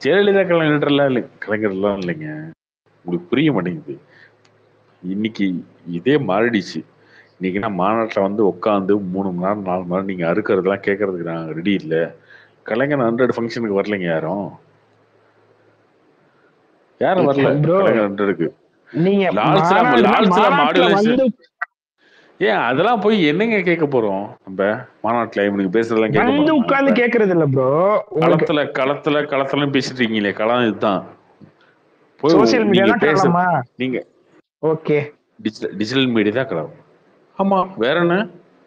ஜெயலலிதா கலைஞர்லாம் இல்லை கலைஞர்லாம் இல்லைங்க உங்களுக்கு புரிய மாட்டேங்குது இன்னைக்கு இதே மாறிடுச்சு இன்னைக்குன்னா மாநாட்டில் வந்து உட்காந்து மூணு மணி நேரம் நாலு மணி நேரம் நீங்கள் அறுக்கிறதுலாம் கேட்கறதுக்கு நான் ரெடி இல்லை கலைஞர் ஹண்ட்ரட் ஃபங்க்ஷனுக்கு வரலைங்க யாரும் யாரும் வரல ப்ரோ கலைஞர் ஹண்ட்ரடுக்கு நீங்க லால்சலா மாநாடுனா லால்சலா மாநாட்டுல மாடுலேஷன் வந்து ஏன் அதெல்லாம் போய் என்னங்க கேட்க போறோம் நம்ம மாநாட்டுல இவனுக்கு பேசுறதெல்லாம் கேட்க வந்து போறோமா உட்கார்ந்து நம்ம கேக்குறது இல்ல ப்ரோ உங்களுக்கு களத்துல களத்துல களத்துல பேசிட்டு இருக்கீங்களே களம் இதுதான் போய் சோசியல் மீடியா நீங்க தான் பேச காரணமா நீங்க ஓகே டிஜிட்டல் டிஜிட்டல் மீடியா தான் களம் ஆமா வேற என்ன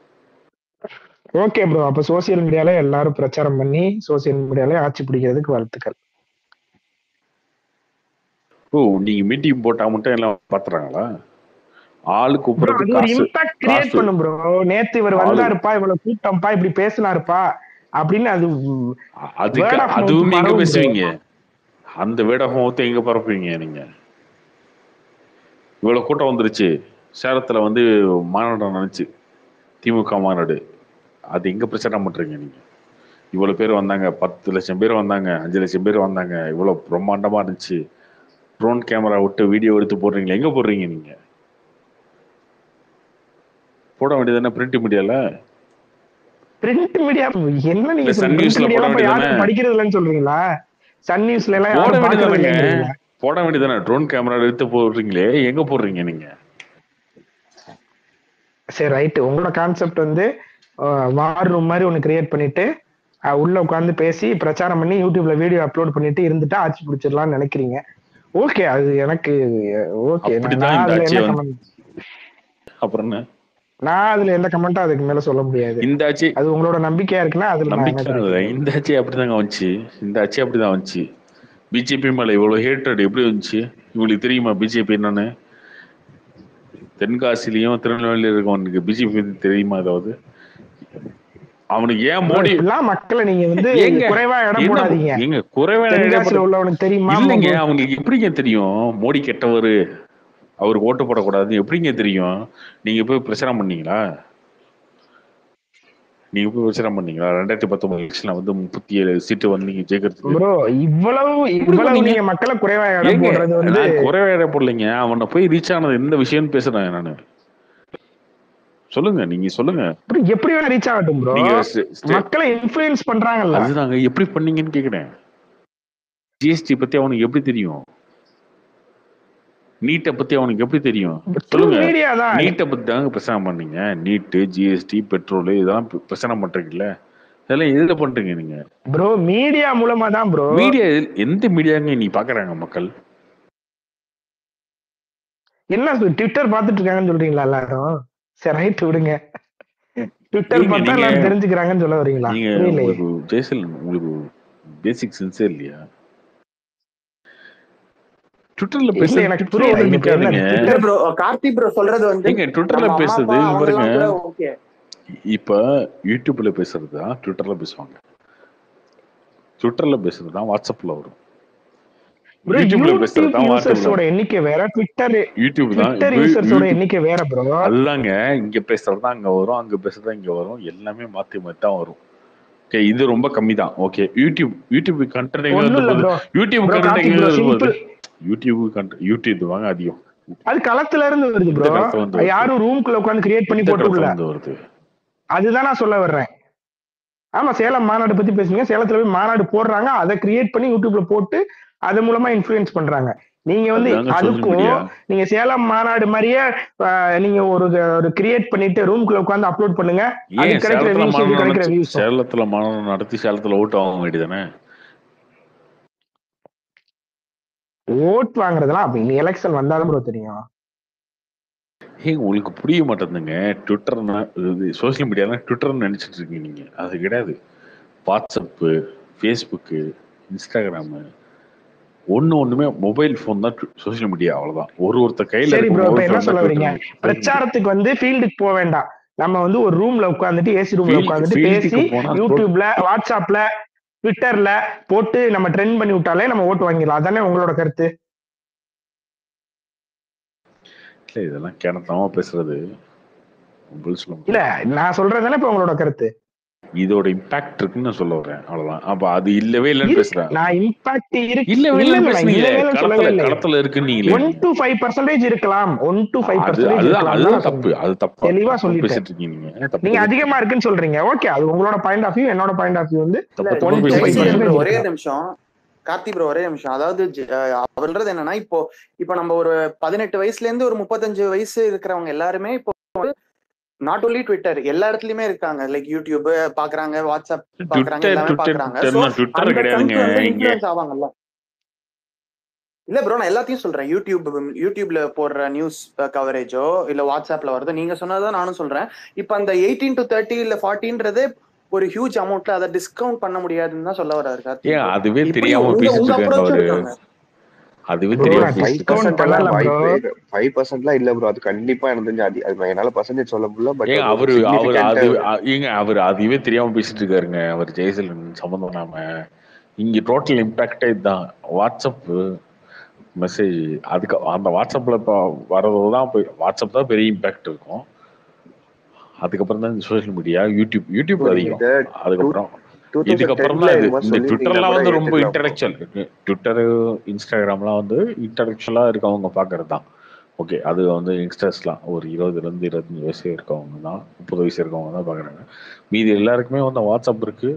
ஓகே ப்ரோ அப்ப சோசியல் மீடியால எல்லாரும் பிரச்சாரம் பண்ணி சோசியல் மீடியால ஆட்சி பிடிக்கிறதுக்கு வாழ்த்துக்கள் ஓ நீங்க மீட்டிங் போட்டா மட்டும் எல்லாம் பாத்துறாங்களா ஆளு ப்ரோ கூப்பிடுறது அது ஒரு காசு இம்பாக்ட் கிரியேட் காசு பண்ணும் ப்ரோ நேத்து இவர் ஆளு வந்தாருப்பா இவ்வளவு கூட்டம்ப்பா இப்படி பேசினாருப்பா அப்படின்னு அது அதுக்கு வேர்ட் ஆஃப் மவுத் அதுவும் எங்க பரவும் ப்ரோ பேசுவீங்க அந்த வேடகத்தை எங்க பரப்புவீங்க நீங்க இவ்வளவு கூட்டம் வந்துருச்சு சேலத்துல வந்து மாநாடு நினைச்சு திமுக மாநாடு அது எங்க பிரச்சாரம் பண்றீங்க நீங்க இவ்வளவு பேர் வந்தாங்க பத்து லட்சம் பேர் வந்தாங்க அஞ்சு லட்சம் பேர் வந்தாங்க இவ்வளவு பிரம்மாண்டமா இருந்துச்சு ட்ரோன் கேமரா விட்டு வீடியோ எடுத்து போடுறீங்களா எங்க போடுறீங்க நீங்க போட வேண்டியது பிரிண்ட் மீடியால பிரிண்ட் மீடியா என்ன நீங்க இல்ல சன் பிரிண்ட் நியூஸ்ல போட மீடியா இப்ப வேண்டியதானே யாரும் படிக்கிறது இல்லைன்னு சொல்றீங்களா சன் நியூஸ்ல எல்லாம் போட யாரும் பாக்குறது வேண்டியதானங்க இல்லைங்கிறீங்களா போட வேண்டியதானே ட்ரோன் கேமரா எடுத்து போடுறீங்களே எங்க போடுறீங்க நீங்க சரி ரைட் உங்களோட கான்செப்ட் வந்து வார் ரூம் மாதிரி ஒன்னு கிரியேட் பண்ணிட்டு அஹ், உள்ள உட்காந்து பேசி பிரச்சாரம் பண்ணி யூடியூப்ல வீடியோ அப்லோட் பண்ணிட்டு இருந்துட்டு ஆட்சி பிடிச்சிடலாம்னு நினைக்கிறீங்க ஓகே அது எனக்கு ஓகே அப்படிதான் நான் இந்த அதுல ஆட்சியை என்ன வந்து கமெண்ட் அப்புறம் என்ன நான் அதுல எந்த கமெண்ட்டும் அதுக்கு மேல சொல்ல முடியாது இந்த ஆட்சி அது உங்களோட நம்பிக்கையா இருக்குன்னா அதுல நான் என்ன நம்பிக்கை கருத்து இல்லை. இந்த ஆட்சி அப்படிதாங்க வந்துச்சு இந்த ஆட்சி அப்படிதான் வந்துச்சு பிஜேபி மேல இவ்வளவு ஹேட்டட் எப்படி வந்துச்சு இவங்களுக்கு தெரியுமா பிஜேபி என்னன்னு தென்காசிலையும் திருநெல்வேலியில இருக்கவனுக்கு பிஜேபி தெரியுமா ஏதாவது அவனுக்கு ஏன் ப்ரோ மோடி இப்படிலாம் மக்களை நீங்க வந்து ஏங்க குறைவா இடம் என்ன போடாதீங்க எங்க குறைவான தென்காசியில உள்ளவனுக்கு தெரியுமா இல்லைங்க உங்க- அவங்களுக்கு எப்படிங்க தெரியும் மோடி கெட்டவர் அவருக்கு ஓட்டு போடக்கூடாது எப்படிங்க தெரியும் நீங்க போய் பிரச்சாரம் பண்ணீங்களா நீங்க போய் பிரச்சாரம் பண்ணீங்களா ரெண்டாயிரத்தி பத்தொன்பது எலெக்ஷன்ல வந்து முப்பத்தி ஏழு சீட்டு வந்து நீங்க ஜெயிக்கிறதுக்கு ப்ரோ இவ்வளவு எப்படி இவ்வளவு பண்ணீங்க நீங்க மக்களை குறைவா இடம் ஏங்க போடுறது வந்து நான் குறைவாட போடலைங்க அவனை போய் ரீச் ஆனது எந்த விஷயம்னு பேசுறேன் நானு சொல்லுங்க நீங்க சொல்லுங்க ப்ரோ எப்படி வேணா ரீச் ஆகட்டும் ப்ரோ நீங்க ஸ்டே- ஸ்டே- மக்களை இன்ஃபுளுன்ஸ் பண்றாங்கல்ல அதுதாங்க எப்படி பண்ணீங்கன்னு கேக்குறேன் ஜிஎஸ்டி பத்தி அவனுக்கு எப்படி தெரியும் நீட்டை பத்தி அவனுக்கு எப்படி தெரியும் த்ரூ சொல்லுங்க மீடியா தான் நீட்டை பத்தி தாங்க பிரச்சனை பண்ணீங்க நீட்டு ஜிஎஸ்டி பெட்ரோல் இதெல்லாம் பி- பிரச்சனை பண்றீங்கல்ல இதெல்லாம் எதுல பண்றீங்க நீங்க ப்ரோ மீடியா மூலமா தான் ப்ரோ மீடியா எந்த மீடியாங்க நீ பாக்குறாங்க மக்கள் என்ன ட்விட்டர் பாத்துட்டு இருக்காங்கன்னு சொல்றீங்களா எல்லாரும் சரி ரைட் விடுங்க ட்விட்டர் ஏங்க, பார்த்தா நீங்க- எல்லாரும் தெரிஞ்சுக்கிறாங்கன்னு சொல்ல வரீங்களா நீங்க புரியலையே உங்களுக்கு ஜெய்சல் உங்களுக்கு பேசிக் சென்ஸே இல்லையா ட்விட்டர்ல இல்ல பேசுறது எனக்கு ட்விட்டரோட புரியுது இப்ப என்ன நிக்காதீங்க இல்ல ட்விட்டர் ப்ரோ கார்த்தி ப்ரோ சொல்றது வந்து ஏங்க ட்விட்டர்ல நம்ம அம்மா பேசுறது அப்பா இங்க பாருங்க அவங்கெல்லாம் கூட ஓகே இப்ப யூடியூப்ல பேசுறது தான் ட்விட்டர்ல பேசுவாங்க ட்விட்டர்ல பேசுறது தான் வாட்ஸ்அப்ல வரும் ப்ரோ யூடியூப்ல பேசுறது யூடியூப் தான் வாட்ஸ்அப்ல யூசர்ஸோட எண்ணிக்கை வேற ட்விட்டர் யூடியூப் தான் ட்விட்டர் யூ- யூசர்ஸோட யூடியூப் எண்ணிக்கை வேற ப்ரோ அதுதாங்க இங்க பேசுறது தான் அங்க வரும் அங்க பேசுறது தான் இங்க வரும் எல்லாமே மாத்தி மாத்தி தான் வரும் ஓகே இது ரொம்ப கம்மி தான் ஓகே யூடியூப் யூடியூப் கண்டென்ட் எங்க ஒண்ணும் இருந்து இல்ல போகுது bro YouTube bro content Karthik எங்க ப்ரோ இருந்து போகுது சிம்பிள் யூடியூப் கண்டென்ட் யூடியூப் வாங்க அதிகம் அது களத்துல இருந்து வருது இந்த ப்ரோ காலத்துல வந்து வருது யாரும் ரூம்குள்ள உட்காந்து கிரியேட் பண்ணி இந்த போட்டு காலத்துல விடல வந்து வருது அதுதான் நான் சொல்ல வர்றேன் ஆமா சேலம் மாநாடு பத்தி பேசுனீங்க சேலத்துல போய் மாநாடு போடுறாங்க அதை கிரியேட் பண்ணி யூடியூப்ல போட்டு அது மூலமா இன்ஃபுளுன்ஸ் பண்றாங்க நீங்க வந்து அதுதாங்க சோசியல் அதுக்கும் மீடியா நீங்க சேலம் மாநாடு மாதிரியே ஆஹ், நீங்க ஒரு ஒரு கிரியேட் பண்ணிட்டு ரூம்குள்ள உட்காந்து அப்லோட் பண்ணுங்க ஏன் அதுக்கு கிடைக்கிற சேலத்துல வியூஸ் மாநாடு இது கிடைக்கிற நடத்தி வியூஸும் சேலத்துல மாநாடு நடத்தி சேலத்துல ஓட்டு வாங்க வேண்டியதானே ஓட் வாங்குறதெல்லாம் அப்ப இனி எலெக்ஷன் வந்தாலும் ப்ரோ தெரியும் ஏங்க உங்களுக்கு புரிய மாட்டேங்குதுங்க ட்விட்டர்னா இது சோஷியல் மீடியானா ட்விட்டர்னு நினைச்சிட்டு இருக்கீங்க நீங்க அது கிடையாது வாட்ஸ்அப்பு ஃபேஸ்புக்கு இன்ஸ்டாகிராமு ஒண்ணு ஒண்ணுமே மொபைல் ஃபோன் தான் சோஷியல் மீடியா அவ்வளவுதான் ஒரு ஒருத்தர் கையில சரி இருக்க ப்ரோ இப்ப மொபைல் என்ன ஃபோன் சொல்ல தான் வரீங்க ட்விட்டர் மீடியா பிரச்சாரத்துக்கு வந்து ஃபீல்டுக்கு போக வேண்டாம் நம்ம வந்து ஒரு ரூம்ல உட்காந்துட்டு ஏசி ரூம்ல ஃபீல்டு உட்காந்துட்டு பேசி ஃபீல்டுக்கு போனா டோட் யூடியூப்ல வாட்ஸ்அப்ல ட்விட்டர்ல போட்டு நம்ம ட்ரெண்ட் பண்ணி விட்டாலே நம்ம ஓட்டு வாங்கிடலாம் அதானே உங்களோட கருத்து இல்ல இதெல்லாம் கிணத்தனமா பேசுறது உங்களுக்கு சொல்ல இல்ல முடியாது நான் சொல்றதுதானே இப்ப உங்களோட கருத்து இதோட இம்பாக்ட் இருக்குன்னு நான் சொல்ல வரேன் அவ்வளவுதான் அப்ப அது இல்லவே இல்லைன்னு இருக்கு பேசுறேன் நான் இம்பாக்ட் இருக்கு இல்லவே இல்ல இல்லைன்னு இல்ல நான் பேசுனீங்களே இல்லவே சொல்லவே களத்துல இல்லை களத்துல இருக்குன்னீங்களே ஒன் டு ஃபைவ் பர்சன்டேஜ் இருக்கலாம் ஒன் டு ஃபைவ் அது பர்சன்டேஜ் அதுதான் இருக்கலாம் அதுதான் நான் தப்பு சொல்றேன் அது தப்பா தெளிவா தப்பா சொல்லிட்டேன் பேசிட்டு இருக்கீங்க நீங்க தப்பு நீங்க பேசிட்டு அதிகமா இருக்குன்னு சொல்றீங்க ஓகே அது உங்களோட பாயிண்ட் ஆஃப் வியூ என்னோட பாயிண்ட் ஆஃப் வியூ வந்து இல்ல தப்பு ஒன் தப்பா டு ஃபைவ் பேசிட்டு ஜெய்சீலன் இருக்கீங்க ப்ரோ பர்சன்டேஜ் ஒரே இருக்கலாம் நிமிஷம் கார்த்தி ப்ரோ ஒரே நிமிஷம் அதாவது ஜ- அஹ் அவர்ன்றது என்னன்னா இப்போ இப்போ நம்ம ஒரு பதினெட்டு வயசுல இருந்து ஒரு முப்பத்தஞ்சு வயசு இருக்கிறவங்க எல்லாருமே இப்போ நாட் only ட்விட்டர் எல்லா இடத்துலயுமே இருக்காங்க லைக் யூடியூப் பாக்குறாங்க வாட்ஸ்அப் பாக்குறாங்க ட்விட்டர் எல்லாமே ட்விட்டர் பாக்குறாங்க சோ ட்விட்டர்னா ட்விட்டர் அந்த கிடையாதுங்க ட்ரெண்ட் வந்து இங்க இன்ஃபுளுன்ஸ் ஆவாங்கல்ல இல்ல ப்ரோ நான் எல்லாத்தையும் சொல்றேன் யூடியூப் யூடியூப்ல போடுற நியூஸ் கவரேஜோ இல்ல வாட்ஸ்அப்ல வருதோ நீங்க சொன்னதான் நானும் சொல்றேன் இப்ப அந்த எயிட்டீன் டு தேர்ட்டி இல்ல ஃபார்ட்டின்றது ஒரு ஹியூஜ் அமௌண்ட்ல அதை டிஸ்கவுண்ட் பண்ண முடியாதுன்னு தான் சொல்ல வர்றாரு கார்த்தி ஏன் ப்ரோ அதுவே இப்படி தெரியாம உங்க பேசிட்டு உங்க இருக்காங்க அப்ரோச்சும் அவரு இருக்காங்க அதுவே ப்ரோ தெரியாம நான் ஃபைவ் பேசிட்டு இருக்காங்க டிஸ்கவுண்ட் பர்சன்ட் எல்லாம் பண்ணல ப்ரோ வாய்ப்பே ஃபைவ் பர்சன்ட்லாம் இல்ல ப்ரோ அது கண்டிப்பா எனக்கு தெரிஞ்சு அது அது என்னால பர்சன்டேஜ் சொல்ல முடியல பட் ஏங்க அது ஒரு அவரு அவர் சிக்னிபிகண்ட் அது அ- ஏங்க அவர் அதுவே தெரியாம பேசிட்டு இருக்காருங்க அவர் ஜெயசீலன் சம்மந்தம் இல்லாம இங்க டோட்டல் இம்பாக்டே இதுதான் வாட்ஸ்அப் மெசேஜ் அதுக்கு அந்த வாட்ஸ்அப்ல இப்போ வர்றது தான் போய் வாட்ஸ்அப் தான் பெரிய இம்பாக்ட் இருக்கும் அதுக்கப்புறம் தான் இந்த social media YouTube YouTube bro நீங்க அதிகம் இதை டூ அதுக்கப்புறம் டூ தௌசண்ட் இதுக்கப்புறம் டென்ல தான் இது இது மாதிரி இந்த சொல்லியிருந்தீங்கன்னா ட்விட்டர்லாம் கூட வந்து ரொம்ப ஏத்துக்கலாம் ப்ரோ இன்டலெக்சுவல் ட்விட்டரு இன்ஸ்டாகிராம்லாம் வந்து இன்டலெக்சுவலா இருக்கவங்க பாக்குறது தான் ஓகே அது வந்து யங்ஸ்டர்ஸ்லாம் ஒரு இருபதுலேருந்து இருபத்தஞ்சு வயசு இருக்கவங்க தான் முப்பது வயசு இருக்கவங்க தான் பார்க்குறாங்க மீதி எல்லாருக்குமே வந்து வாட்ஸ்அப் இருக்கு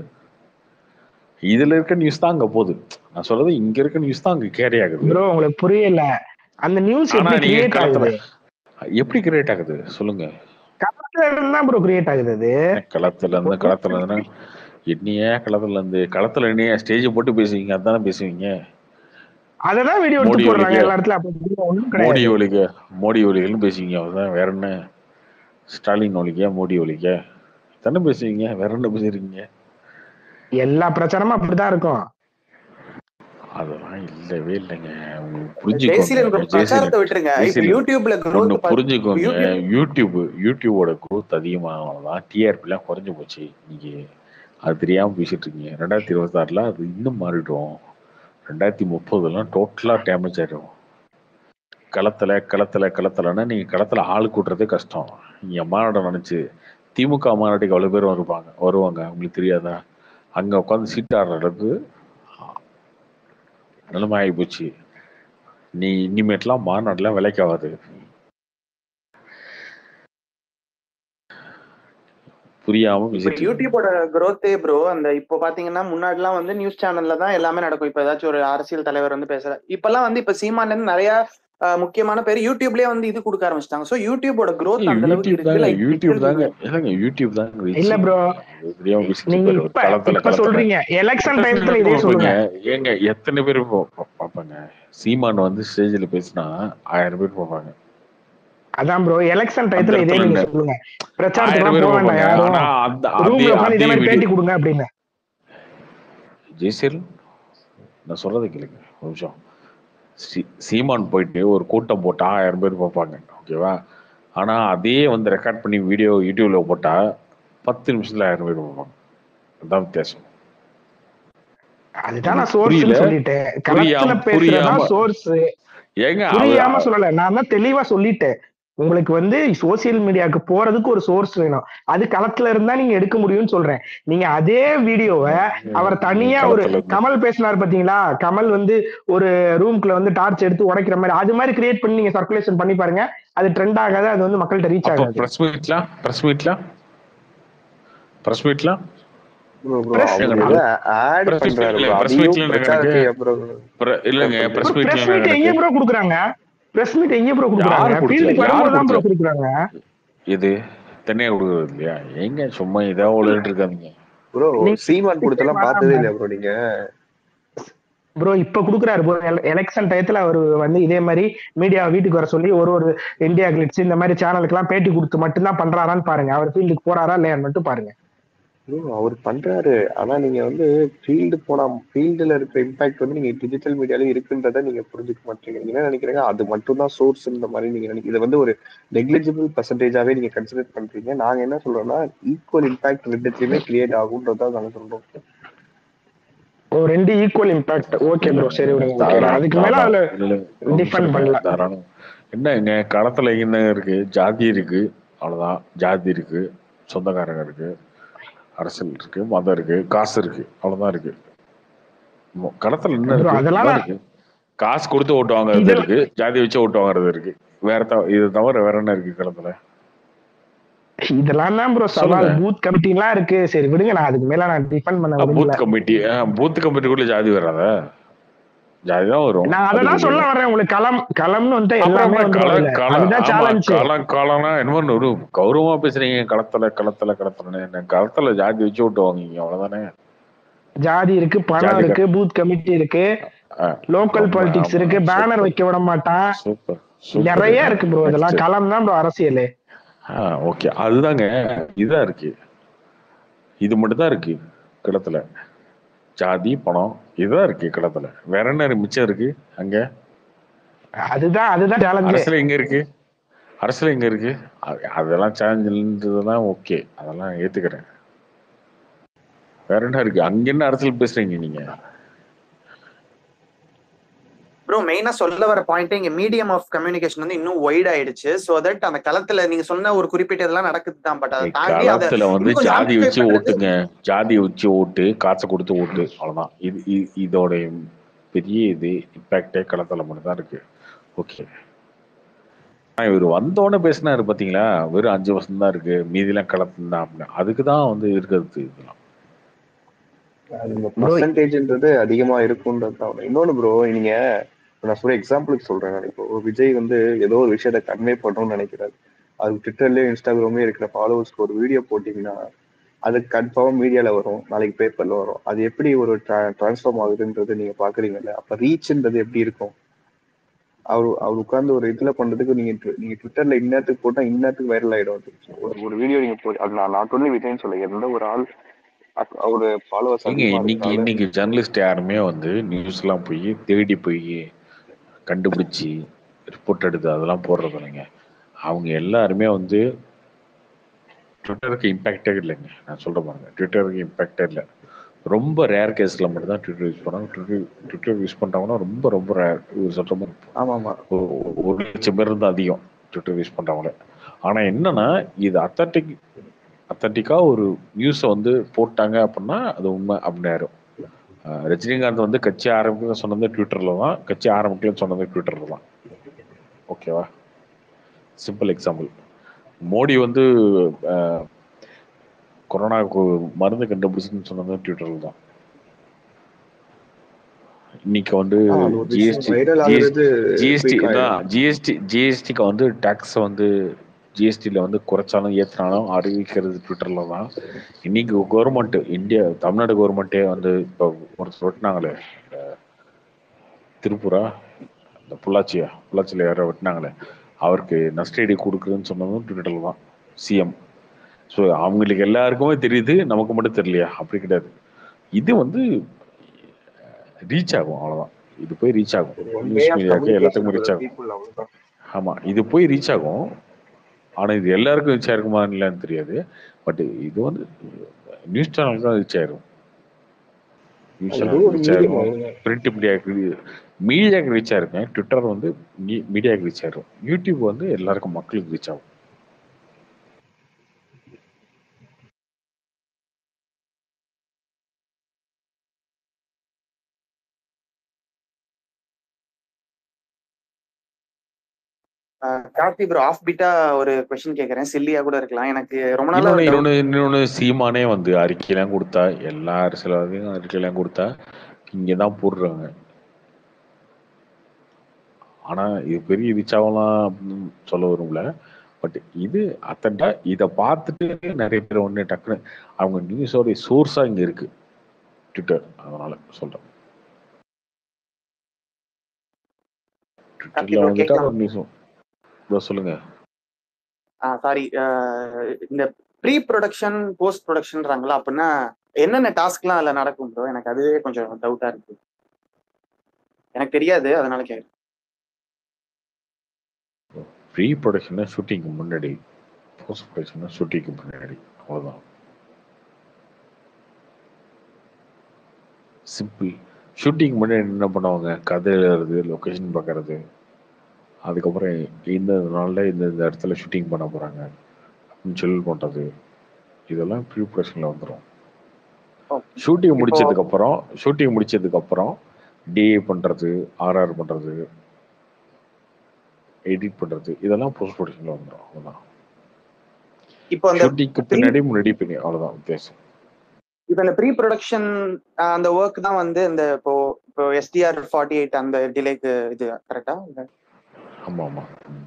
இதுல இருக்க நியூஸ் தான் அங்க போகுது நான் சொல்றது இங்க இருக்க நியூஸ் தான் அங்க கேரி ஆகுது ப்ரோ உங்களுக்கு புரியல அந்த நியூஸ் ஆனா எப்படி நீங்க கிரியேட் களத்துல ஆகுது எப்படி கிரியேட் ஆகுது சொல்லுங்க களத்துல இருந்து தான் ப்ரோ கிரியேட் ஆகுது அது களத்துல இருந்து களத்துல இருந்து என்னையே களத்துல இருந்து களத்துல என்னைய ஸ்டேஜ் போட்டு பேசுவீங்க அதானே பேசுவீங்க அததான் வீடியோ எடுத்து மோடி போடுறாங்க ஒழிக எல்லா இடத்துல அப்படி ஒண்ணும் மோடி கிடையாது ஒழிக மோடி ஒழிகன்னு பேசுவீங்க அவ்வளவுதான் வேற என்ன ஸ்டாலின் ஒழிக மோடி ஒழிக தானே பேசுவீங்க வேற என்ன பேசுறீங்க எல்லா பிரச்சனமும் அப்படிதான் இருக்கும் அதெல்லாம் இல்லவே இல்லைங்க உங்களுக்கு ஜெய்சீலன் புரிஞ்சுக்கோங்க ப்ரோ பிரச்சாரத்தை ஜெயசீலன் விட்டுருங்க இப்ப ஜெயசீலன் யூடியூப்ல ஒண்ணு growth புரிஞ்சுக்கோங்க யூடியூப் யூடியூப் யூடியூபோட growth அதிகமானதான் டிஆர்பிலாம் குறைஞ்சு போச்சு இன்னைக்கு அது தெரியாம பேசிட்டு இருக்கீங்க ரெண்டாயிரத்தி இருபத்தாறுல அது இன்னும் மாறிடும் ரெண்டாயிரத்தி முப்பதுலாம் டோட்டலா டேமேஜ் ஆயிடும் களத்துல களத்துல களத்துலன்னா நீங்க களத்துல ஆள் கூட்டுறதே கஷ்டம் நீங்க மாநாடு நினைச்சு திமுக மாநாட்டுக்கு அவ்வளவு பேர் வருவாங்க வருவாங்க உங்களுக்கு தெரியாதா அங்க உட்காந்து சீட் ஆடுற அளவுக்கு நிலைமை ஆகி போச்சு நீ இனிமேட்லாம் மாநாடுலாம் விலைக்காகாது புரியாம இப்ப பேசிட்டு இருக்கீங்க யூடியூபோட growth ப்ரோ அந்த இப்போ பாத்தீங்கன்னா முன்னாடி எல்லாம் வந்து நியூஸ் சேனல்ல தான் எல்லாமே நடக்கும் இப்ப ஏதாச்சும் ஒரு அரசியல் தலைவர் வந்து பேசுற இப்பெல்லாம் வந்து இப்ப சீமான்ல இருந்து நிறைய அஹ், முக்கியமான பேர் யூடியூப்லயே வந்து இது கொடுக்க ஆரம்பிச்சிட்டாங்க சோ யூடியூபோட growth அந்த அளவுக்கு யூடியூப் இருக்கு தாங்க லைக் யூடியூப் பிக்சல் தாங்க வீடியோ இல்லைங்க யூடியூப் தாங்க இல்ல ரீச் ப்ரோ தெரியாம பேசிட்டு நீங்க இருப்பாரு இப்ப களத்துல இப்ப களத்துல சொல்றீங்க எலெக்ஷன் எத்தனை டைம்ல பேர் இதே பார்ப்பாங்க சொல்லுங்க ஏங்க எத்தனை பேர் பா- பா- பார்ப்பாங்க சீமான் வந்து ஸ்டேஜ்ல பேசினா ஆயிரம் பேர் பார்ப்பாங்க அதான் ப்ரோ எலெக்ஷன் அந்த டயத்துல இதே இடத்துல நீங்க என்ன சொல்லுங்க ஆயிரம் பிரச்சாரத்துக்குலாம் பேர் போக வேண்டாம் பார்ப்பாங்க யாரும் ஆனா அந்த அதே ரூம்ல உட்காந்து இதே அதே மாதிரி வீடியோ பேட்டி கொடுங்க அப்படின்னு ஜெய்சீல் நான் சொல்றதை கேளுங்க ஒரு நிமிஷம் சீ- சீமான் போயிட்டு ஒரு கூட்டம் போட்டா ஆயிரம் பேர் பார்ப்பாங்க ஓகேவா ஆனா அதே வந்து ரெக்கார்ட் பண்ணி வீடியோ யூடியூப்ல போட்டா பத்து நிமிஷத்துல ஆயிரம் பேர் பார்ப்பாங்க அதான் வித்தியாசம் அதுதான் நான் உங்களுக்கு புரியல சோர்ஸ்னு சொல்லிட்டேன் களத்துல புரியாம பேசுறதா புரியாம சோர்ஸ் ஏங்க அவர் புரியாம சொல்லல நான் தான் தெளிவா சொல்லிட்டேன் உங்களுக்கு வந்து சோசியல் மீடியாவுக்கு போறதுக்கு ஒரு சோர்ஸ் வேணும் அது களத்துல இருந்தா நீங்க எடுக்க முடியும்னு சொல்றேன் நீங்க அதே வீடியோவை அவர் தனியா ஒரு களத்துல இருந்து கமல் பேசினார் பாத்தீங்களா கமல் வந்து ஒரு ரூம்குள்ள வந்து டார்ச் எடுத்து உடைக்கிற மாதிரி அது மாதிரி கிரியேட் பண்ணி நீங்க சர்க்குலேஷன் பண்ணி பாருங்க அது ட்ரெண்ட் ஆகாது அது வந்து மக்கள்கிட்ட ரீச் அப்போ ஆகாது பிரஸ் மீட்லாம் பிரஸ் மீட்லாம் பிரஸ் மீட்லாம் ப்ரோ ப்ரோ பிரஸ் அவர் ஏங்க ஏதோ அது ஆட் பிரஸ் மீட் பண்றாரு இல்ல ப்ரோ பிரஸ் அதையும் மீட்ல என்ன கணக்கு பிரச்சாரத்தை அப்புறம் பிர- இல்லைங்க பண்ணுது பிரஸ் மீட்ல பிரஸ் என்ன மீட் கணக்கு எங்க ப்ரோ குடுக்குறாங்க பிரஸ் மீட் எங்க ப்ரோ குடுக்குறாங்க யாரு கொடுக்கல ஃபீல்டுக்கு யாரு வரும்போது தான் ப்ரோ கொடுக்கல குடுக்குறாங்க இது தனியா கொடுக்குறது இல்லையா எங்க சும்மா இதாக உழைட்டு இருக்காதீங்க ப்ரோ நீங்க சீமான் கொடுத்தெல்லாம் பார்த்ததே இல்லையா ப்ரோ நீங்க ப்ரோ இப்ப குடுக்குறாரு ப்ரோ எலெக்ஷன் டயத்துல அவர் வந்து இதே மாதிரி மீடியா வீட்டுக்கு வர சொல்லி ஒரு ஒரு இந்தியா கிளிட்ஸ் இந்த மாதிரி சேனலுக்கு எல்லாம் பேட்டி கொடுத்து மட்டும்தான் பண்றாரான்னு பாருங்க அவர் ஃபீல்டுக்கு போறாரா இல்லையான்னு மட்டும் பாருங்க ப்ரோ அவர் பண்றாரு ஆனா நீங்க வந்து ஃபீல்டு போனா ஃபீல்டுல இருக்கிற இம்பாக்ட் வந்து நீங்க டிஜிட்டல் மீடியால இருக்குன்றத நீங்க புரிஞ்சுக்க மாட்டீங்க நீங்க என்ன நினைக்கிறீங்க அது மட்டும் தான் சோர்ஸ் இந்த மாதிரி நீங்க நினைக்க இது வந்து ஒரு நெக்லிஜிபிள் பர்சன்டேஜாவே நீங்க கன்சிடர் பண்றீங்க நாங்க என்ன சொல்றோம்னா ஈக்குவல் இம்பாக்ட் ரெண்டுத்தையுமே கிரியேட் ஆகுன்றதா நாங்க சொல்றோம் ஓ ரெண்டு ஈக்குவல் இம்பாக்ட் ஓகே ப்ரோ சரி விடுங்க ஓகே தாராளம் அதுக்கு மேல தாராளம் அதுல இல்ல, இல்ல, ஒரு நிமிஷம் டிஃபெண்ட் இருங்க பண்ணல தாராளம் என்னங்க களத்துல என்ன இருக்கு ஜாதி இருக்கு அவ்வளவுதான் ஜாதி இருக்கு சொந்தக்காரங்க இருக்கு அரசியல் இருக்கு மதம் இருக்கு காசு இருக்கு அவ்வளவுதான் இருக்கு மொ- களத்துல என்ன ப்ரோ இருக்கு அதெல்லாம் இதான் நான் இருக்கு காசு கொடுத்து ஓட்டு வாங்குறது இதெல்லாம் இருக்கு ஜாதி வச்சு ஓட்டு வாங்குறது இருக்கு வேற தவ இது தவிர வேற என்ன இருக்கு களத்துல இதெல்லாம் தான் ப்ரோ சொல்லுங்க சவால் பூத் கமிட்டி எல்லாம் இருக்கு சரி விடுங்க நான் அதுக்கு மேல நான் டிஃபெண்ட் பண்ண விரும்பல பூத் கமிட்டி பூத் கமிட்டிக்குள்ள ஜாதி வராத ஜாதி தான் வரும் நான் அதை தான் சொல்ல அதுக்குள்ள வர்றேன் உங்களுக்கு களம் களம்னு வந்து அப்புறம் எல்லாமே என்ன வந்துரும் கள அதுல கள அதுதான் ஆமா சேலஞ்ச் களம் களம்னா என்னமோ ஒரு கௌரவமா பேசுறீங்க களத்துல களத்துல களத்துலன்னு என்ன களத்துல ஜாதி வச்சு விட்டு வாங்குவீங்க அவ்வளவுதானே ஜாதி இருக்கு பணம் ஜாதி இருக்கு பூத் கமிட்டி இருக்கு லோக்கல் ஆமா பாலிடிக்ஸ் ஆமா இருக்கு பேனர் சூப்பர் வைக்க விட மாட்டான் சூப்பர் சூப்பர் நிறைய இருக்கு ப்ரோ நெக்ஸ்ட் இதெல்லாம் களம் தான் ப்ரோ அரசியல் ஓகே அதுதாங்க இதுதான் இருக்கு இது மட்டும் தான் இருக்கு களத்துல ஜாதி பணம் இதுதான் இருக்கு களத்துல வேற என்ன இருக்கு? மிச்சம் இருக்கு அங்க அதுதான் அதுதான் சேலஞ்சே அரசியல் எங்க இருக்கு அரசியல் எங்க இருக்கு அ- அதெல்லாம் சேலஞ்சுன்றதுலாம் ஓகே அதெல்லாம் ஏத்துக்கிறேன் வேற என்ன இருக்கு அங்க என்ன அரசியல் பேசுறீங்க நீங்க ப்ரோ மெயினா சொல்ல வர பாயிண்ட் இங்க மீடியம் ஆஃப் கம்யூனிகேஷன் வந்து இன்னும் ஒய்ட் ஆயிடுச்சு சோ தட் அந்த களத்துல நீங்க சொன்ன ஒரு குறிப்பிட்ட இதெல்லாம் நடக்குது தான் பட் அதை ஏய், தாண்டி அதை களத்துல வந்து இன்னும் கொஞ்சம் ஜாதி ஆம்பிஃபை வச்சு பண்றது ஓட்டுங்க ஜாதி வச்சு ஓட்டு காசை கொடுத்து ஓட்டு அவ்வளவுதான் இது இ- இதோட பெரிய இது இம்பாக்டே களத்துல மட்டும் தான் இருக்கு ஓகே ஆனா இவர் வந்தோடனே பேசினாரு பாத்தீங்களா வெறும் அஞ்சு வருஷம் தான் இருக்கு மீதிலாம் களத்துல தான் அப்படின்னு அதுக்கு தான் வந்து இருக்கிறது இதெல்லாம் அது இந்த ப்ரோ பர்சன்டேஜ்ன்றது அதிகமா இருக்கும்ன்றது தான் இன்னொன்னு ப்ரோ நீங்க இப்ப நான் சொல்ற எக்ஸாம்பிளுக்கு சொல்றேன் நான் இப்போ விஜய் வந்து ஏதோ ஒரு விஷயத்த கன்வே பண்ணணும்னு நினைக்கிறாரு அது ட்விட்டர்லயும் இன்ஸ்டாகிராம்லயும் இருக்கிற ஃபாலோவர்ஸ்க்கு ஒரு வீடியோ போட்டீங்கன்னா அது கன்ஃபார்ம் மீடியால வரும் நாளைக்கு பேப்பர்ல வரும் அது எப்படி ஒரு டிரான்ஸ்ஃபார்ம் ஆகுதுன்றது நீங்க பாக்குறீங்கல்ல அப்ப ரீச்ன்றது எப்படி இருக்கும் அவர் அவர் உட்கார்ந்து ஒரு இதுல பண்றதுக்கு நீங்க twi- நீங்க ட்விட்டர்ல இந்நேரத்துக்கு போட்டா இந்நேரத்துக்கு வைரல் ஆயிடும் அது. ஒரு ஒரு வீடியோ நீங்க போ அது நான் நாட் ஒன்லி விஜய்னு சொல்ல எந்த ஒரு ஆள் அக்- அவரு ஃபாலோவர்ஸ் நீங்க அதிகமா இன்னைக்கு இருக்கிறால இன்னைக்கு ஜெர்னலிஸ்ட் யாருமே வந்து நியூஸ் எல்லாம் போய் தேடி போய் கண்டுபிடிச்சு ரிப்போர்ட் எடுத்து அதெல்லாம் போடுறது இல்லைங்க அவங்க எல்லாருமே வந்து ட்விட்டருக்கு இம்பேக்டே இல்லைங்க நான் சொல்ற பாருங்க ட்விட்டருக்கு இம்பேக்டே இல்லை ரொம்ப ரேர் கேஸ்ல மட்டும் தான் ட்விட்டர் யூஸ் பண்ணாங்க ட்விட்டர் ட்விட்டர் யூஸ் பண்றவங்கன்னா ரொம்ப ரொம்ப ரேர் சொல்ற மாதிரி ஆமா ஆமா ஒரு ஒரு லட்சம் பேர் இருந்து அதிகம் ட்விட்டர் யூஸ் பண்றவங்களே ஆனா என்னன்னா இது அத்தன்டிக் அத்தன்டிக்கா ஒரு நியூஸை வந்து போட்டாங்க அப்படின்னா அது உண்மை அப்படின்னு ஆயிரும் அஹ் ரஜினிகாந்த் வந்து கட்சி ஆரம்பிக்க சொன்னது ட்விட்டர்ல தான் கட்சி ஆரம்பிக்கலன்னு சொன்னது ட்விட்டர்ல தான் ஓகேவா சிம்பிள் எக்ஸாம்பிள் மோடி வந்து அஹ், கொரோனாவுக்கு மருந்து கண்டுபிடிச்சுன்னு சொன்னது ட்விட்டர்ல தான் இன்னைக்கு வந்து ஆ, அது ஒரு விஷயம் ஜிஎஸ்டி வைரல் ஆகுறது ஜிஎஸ்டி quick தான் ஆயிடும் ஜிஎஸ்டி ஜிஎஸ்டிக்கு வந்து டேக்ஸ் வந்து ஜிஎஸ்டியில் வந்து குறைச்சாலும் ஏற்றினாலும் அறிவிக்கிறது ட்விட்டரில் தான் இன்னைக்கு கவர்மெண்ட் இந்தியா தமிழ்நாடு கவர்மெண்ட்டே வந்து இப்போ ஒருத்தர் வெட்டினாங்களே இந்த திருப்பூரா இந்த பொள்ளாச்சியா பொள்ளாச்சியில் யாரோ வெட்டினாங்களே அவருக்கு நஷ்டஈடு கொடுக்குறதுன்னு சொன்னதும் ட்விட்டரில் தான் சிஎம் ஸோ அவங்களுக்கு எல்லாருக்குமே தெரியுது நமக்கு மட்டும் தெரியலையா அப்படி கிடையாது இது வந்து ரீச் ஆகும் அவ்வளோதான் இது போய் ரீச் ஆகும் ஒன் வே நியூஸ் ஆஃப் மீடியாவுக்கு எல்லாத்துக்குமே கம்யூனிகேஷன் ரீச் ஆகும் பீப்புள் அவ்வளவுதான் ஆமாம் இது போய் ரீச் ஆகும் ஆனால் இது எல்லாருக்கும் ரீச் ஆயிருக்குமா இல்லைன்னு தெரியாது பட் இது வந்து நியூஸ் சேனலுக்கு தான் ரீச் ஆயிரும் நியூஸ் அது ஏதோ சேனலுக்கு ஒரு ரீச் மீடியம் ஆயிரும் அவ்வளவுதான் பிரிண்ட் மீடியாவுக்கு மீடியாவுக்கு ரீச் ஆயிருங்க ட்விட்டர் வந்து மீடியாவுக்கு ரீச் ஆயிரும் யூடியூப் வந்து எல்லாருக்கும் மக்களுக்கு ரீச் ஆகும் அஹ் கார்த்தி ப்ரோ ஆஃப் பீட்டா ஒரு கொஸ்டின் கேக்குறேன் சில்லியா கூட இருக்கலாம் எனக்கு ரொம்ப நாளா இன்னொன்று ஒரு டவுட் இன்னொன்று இன்னொன்று சீமானே வந்து அறிக்கையெல்லாம் கொடுத்தா எல்லா அரசியல்வாதியும் அறிக்கையெல்லாம் கொடுத்தா இங்கே தான் போடுறாங்க ஆனால் இது பெரிய ரீச் ஆகலாம் அப்படின்னு சொல்ல வரும்ல பட் இது அத்தன்டா இதை பார்த்துட்டு நிறைய பேர் ஒன்று டக்குன்னு அவங்க நியூஸோட சோர்ஸாக இங்கே இருக்கு ட்விட்டர் அதனால சொல்கிறேன் கார்த்தி ட்விட்டரில் ப்ரோ வந்துட்டா கேட்கலாம் ஒரு நியூஸும் இதோ சொல்லுங்க சாரி இந்த ப்ரீ ப்ரொடக்ஷன் போஸ்ட் ப்ரொடக்ஷன்றாங்களா அப்படின்னா என்னென்ன டாஸ்க்லாம் அதுல நடக்கும் ப்ரோ எனக்கு அதுவே கொஞ்சம் டவுட்டா இருக்கு எனக்கு தெரியாது அதனால கேக்குறேன் ப்ரீ ப்ரொடக்ஷன்னா ஷூட்டிங்க்கு முன்னாடி போஸ்ட் ப்ரொடக்ஷன்னா ஷூட்டிங்க்கு முன்னாடி அவ்வளோதான் சிம்பிள் ஷூட்டிங் முன்னாடி என்ன பண்ணுவாங்க கதை எழுதுறது லொக்கேஷன் பார்க்கறது அதுக்கப்புறம் இந்த நாளில் இந்த இந்த இடத்துல ஷூட்டிங் பண்ண போகிறாங்க அப்படின்னு சொல்லி பண்ணுறது இதெல்லாம் ப்ரீ ப்ரொடக்ஷன்ல வந்துடும் ஓகே ஷூட்டிங் இப்போ முடிச்சதுக்கு அப்புறம் ஷூட்டிங் முடிச்சதுக்கு அப்புறம் டிஏ பண்றது ஆர்ஆர் பண்றது எடிட் பண்றது இதெல்லாம் போஸ்ட் ப்ரொடக்ஷன்ல வந்துடும் அவ்வளவுதான் இப்போ அந்த ஷூட்டிங்க்கு ப்ரீ பின்னாடி முன்னாடி பின்னாடி அவ்வளவுதான் வித்தியாசம் இப்போ இந்த ப்ரீ ப்ரொடக்ஷன் அந்த ஒர்க் தான் வந்து இந்த இப்போ இப்போ எஸ்டிஆர் ஃபார்ட்டி எயிட் அந்த டிலேக்கு இது கரெக்டா இல்ல ஆமா ஆமா ம்.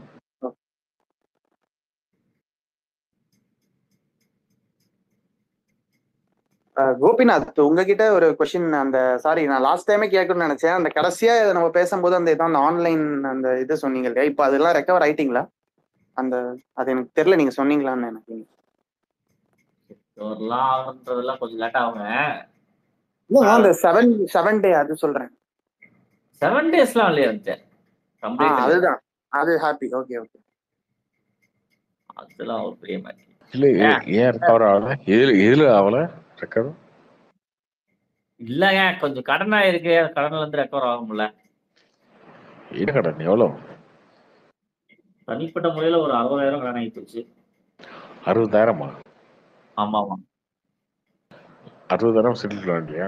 அஹ் கோபிநாத் உங்ககிட்ட ஒரு கொஸ்டின் அந்த சாரி நான் லாஸ்ட் டைமே கேட்கணும்னு நினைச்சேன் அந்த கடைசியா இதை நம்ம பேசும்போது அந்த இதான் அந்த ஆன்லைன் அந்த இது சொன்னீங்க இல்லையா இப்போ அதெல்லாம் ரெக்கவர் ஆயிட்டீங்களா அந்த அது எனக்கு தெரியல நீங்க சொன்னீங்களான்னு எனக்கு எல்லாம் ஆகுன்றதெல்லாம் கொஞ்சம் லேட் ஆகுங்க இல்ல அந்த செவன் செவன் டே அது சொல்றேன் செவன் டேஸ்லாம் இல்லையா வந்துச்சு ஆ கம்ப்ளீட் அதுதான் அது ஹாப்பி ஓகே ஓகே அதெல்லாம் ஒரு பெரிய மேட்ச் இல்ல ஏ- ஏன் ரெக்கவர் ஆகல எதுல எதுல ஆகல ரெக்கவர் இல்லங்க கொஞ்சம் கடன் ஆயிருக்கு அந்த கடன்ல இருந்து ரெக்கவர் ஆகும்ல என்ன கடன் எவ்வளவு தனிப்பட்ட முறையில ஒரு அறுபதாயிரம் கடன் ஆகி போச்சு அறுபதாயிரமா ஆமா ஆமா அறுபதாயிரம் செட்டில் பண்ண இல்லையா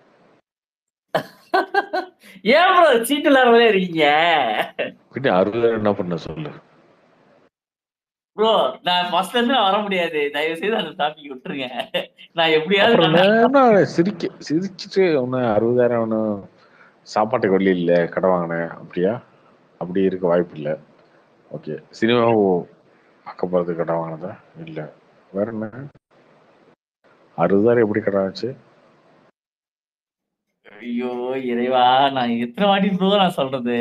ஏன் ப்ரோ சீட்டு இல்லாமலே இருக்கீங்க பின்ன அறுபதாயிரம் என்ன பண்ண சொல்லு ப்ரோ நான் ஃபர்ஸ்ட்ல இருந்து வர முடியாது தயவு செய்து அந்த டாபிக் விட்டுருங்க நான் எப்படியாவது அப்புறம் நான் நான் என்ன சிரிக்க சிரிச்சுட்டு ஒன்று அறுபதாயிரம் ஒன்றும் சாப்பாட்டுக்கு வழி இல்லை கடை வாங்கினேன் அப்படியா அப்படி இருக்க வாய்ப்பு இல்லை ஓகே சினிமாவும் அக்கப்புறத்து கடை வாங்கினதா இல்லை வேற என்ன அறுபதாயிரம் எப்படி கடை ஆச்சு ஐயோ இறைவா நான் எத்தனை வாட்டி ப்ரோ நான் சொல்றது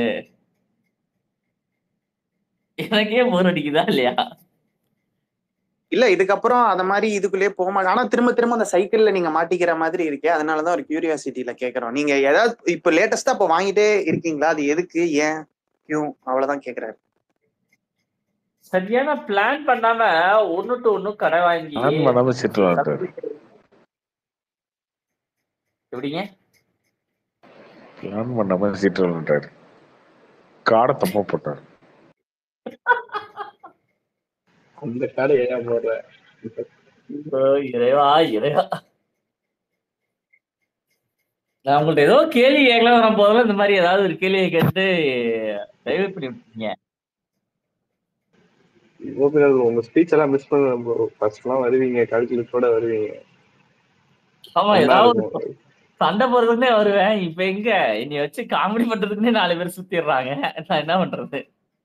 எனக்கே போர் அடிக்குதா இல்லையா இல்ல இதுக்கப்புறம் அந்த மாதிரி இதுக்குள்ளேயே போக மாட்டேன் ஆனா திரும்ப திரும்ப அந்த சைக்கிள்ல நீங்க மாட்டிக்கிற மாதிரி இருக்கே அதனாலதான் ஒரு கியூரியாசிட்டியில கேக்குறோம் நீங்க ஏதாவது இப்ப லேட்டஸ்டா இப்ப வாங்கிட்டே இருக்கீங்களா அது எதுக்கு ஏன் கியூ அவ்வளவுதான் கேக்குறாரு சரியான பிளான் பண்ணாம ஒண்ணு டு ஒண்ணு கடை வாங்கி பிளான் பண்ணாம செட்டில் ஆகிட்டாரு எப்படிங்க பிளான் பண்ணாம செட்டில் ஆகிட்டாரு காடை தப்பா போட்டார் அந்த காடை ஏன் போடுற ஐயோ, இறைவா இறைவா நான் உங்கள்ட்ட ஏதோ கேள்வி கேட்கலாம் வரும் போதெல்லாம் இந்த மாதிரி ஏதாவது ஒரு கேள்வியை கேட்டு டைவர்ட் பண்ணி விட்டீங்க கோபிநாத் உங்க ஸ்பீச் எல்லாம் மிஸ் பண்ண ப்ரோ ஃபர்ஸ்ட் எல்லாம் வருவீங்க கால்குலேட்டரோட வருவீங்க ஆமா நல்லா ஏதாவது ஒரு இருக்கும் சண்டை போடுறதுக்குன்னே வருவேன் இப்ப எங்க என்னைய வச்சு காமெடி பண்றதுக்குன்னே நாலு பேர் சுத்திடுறாங்க நான் என்ன பண்றது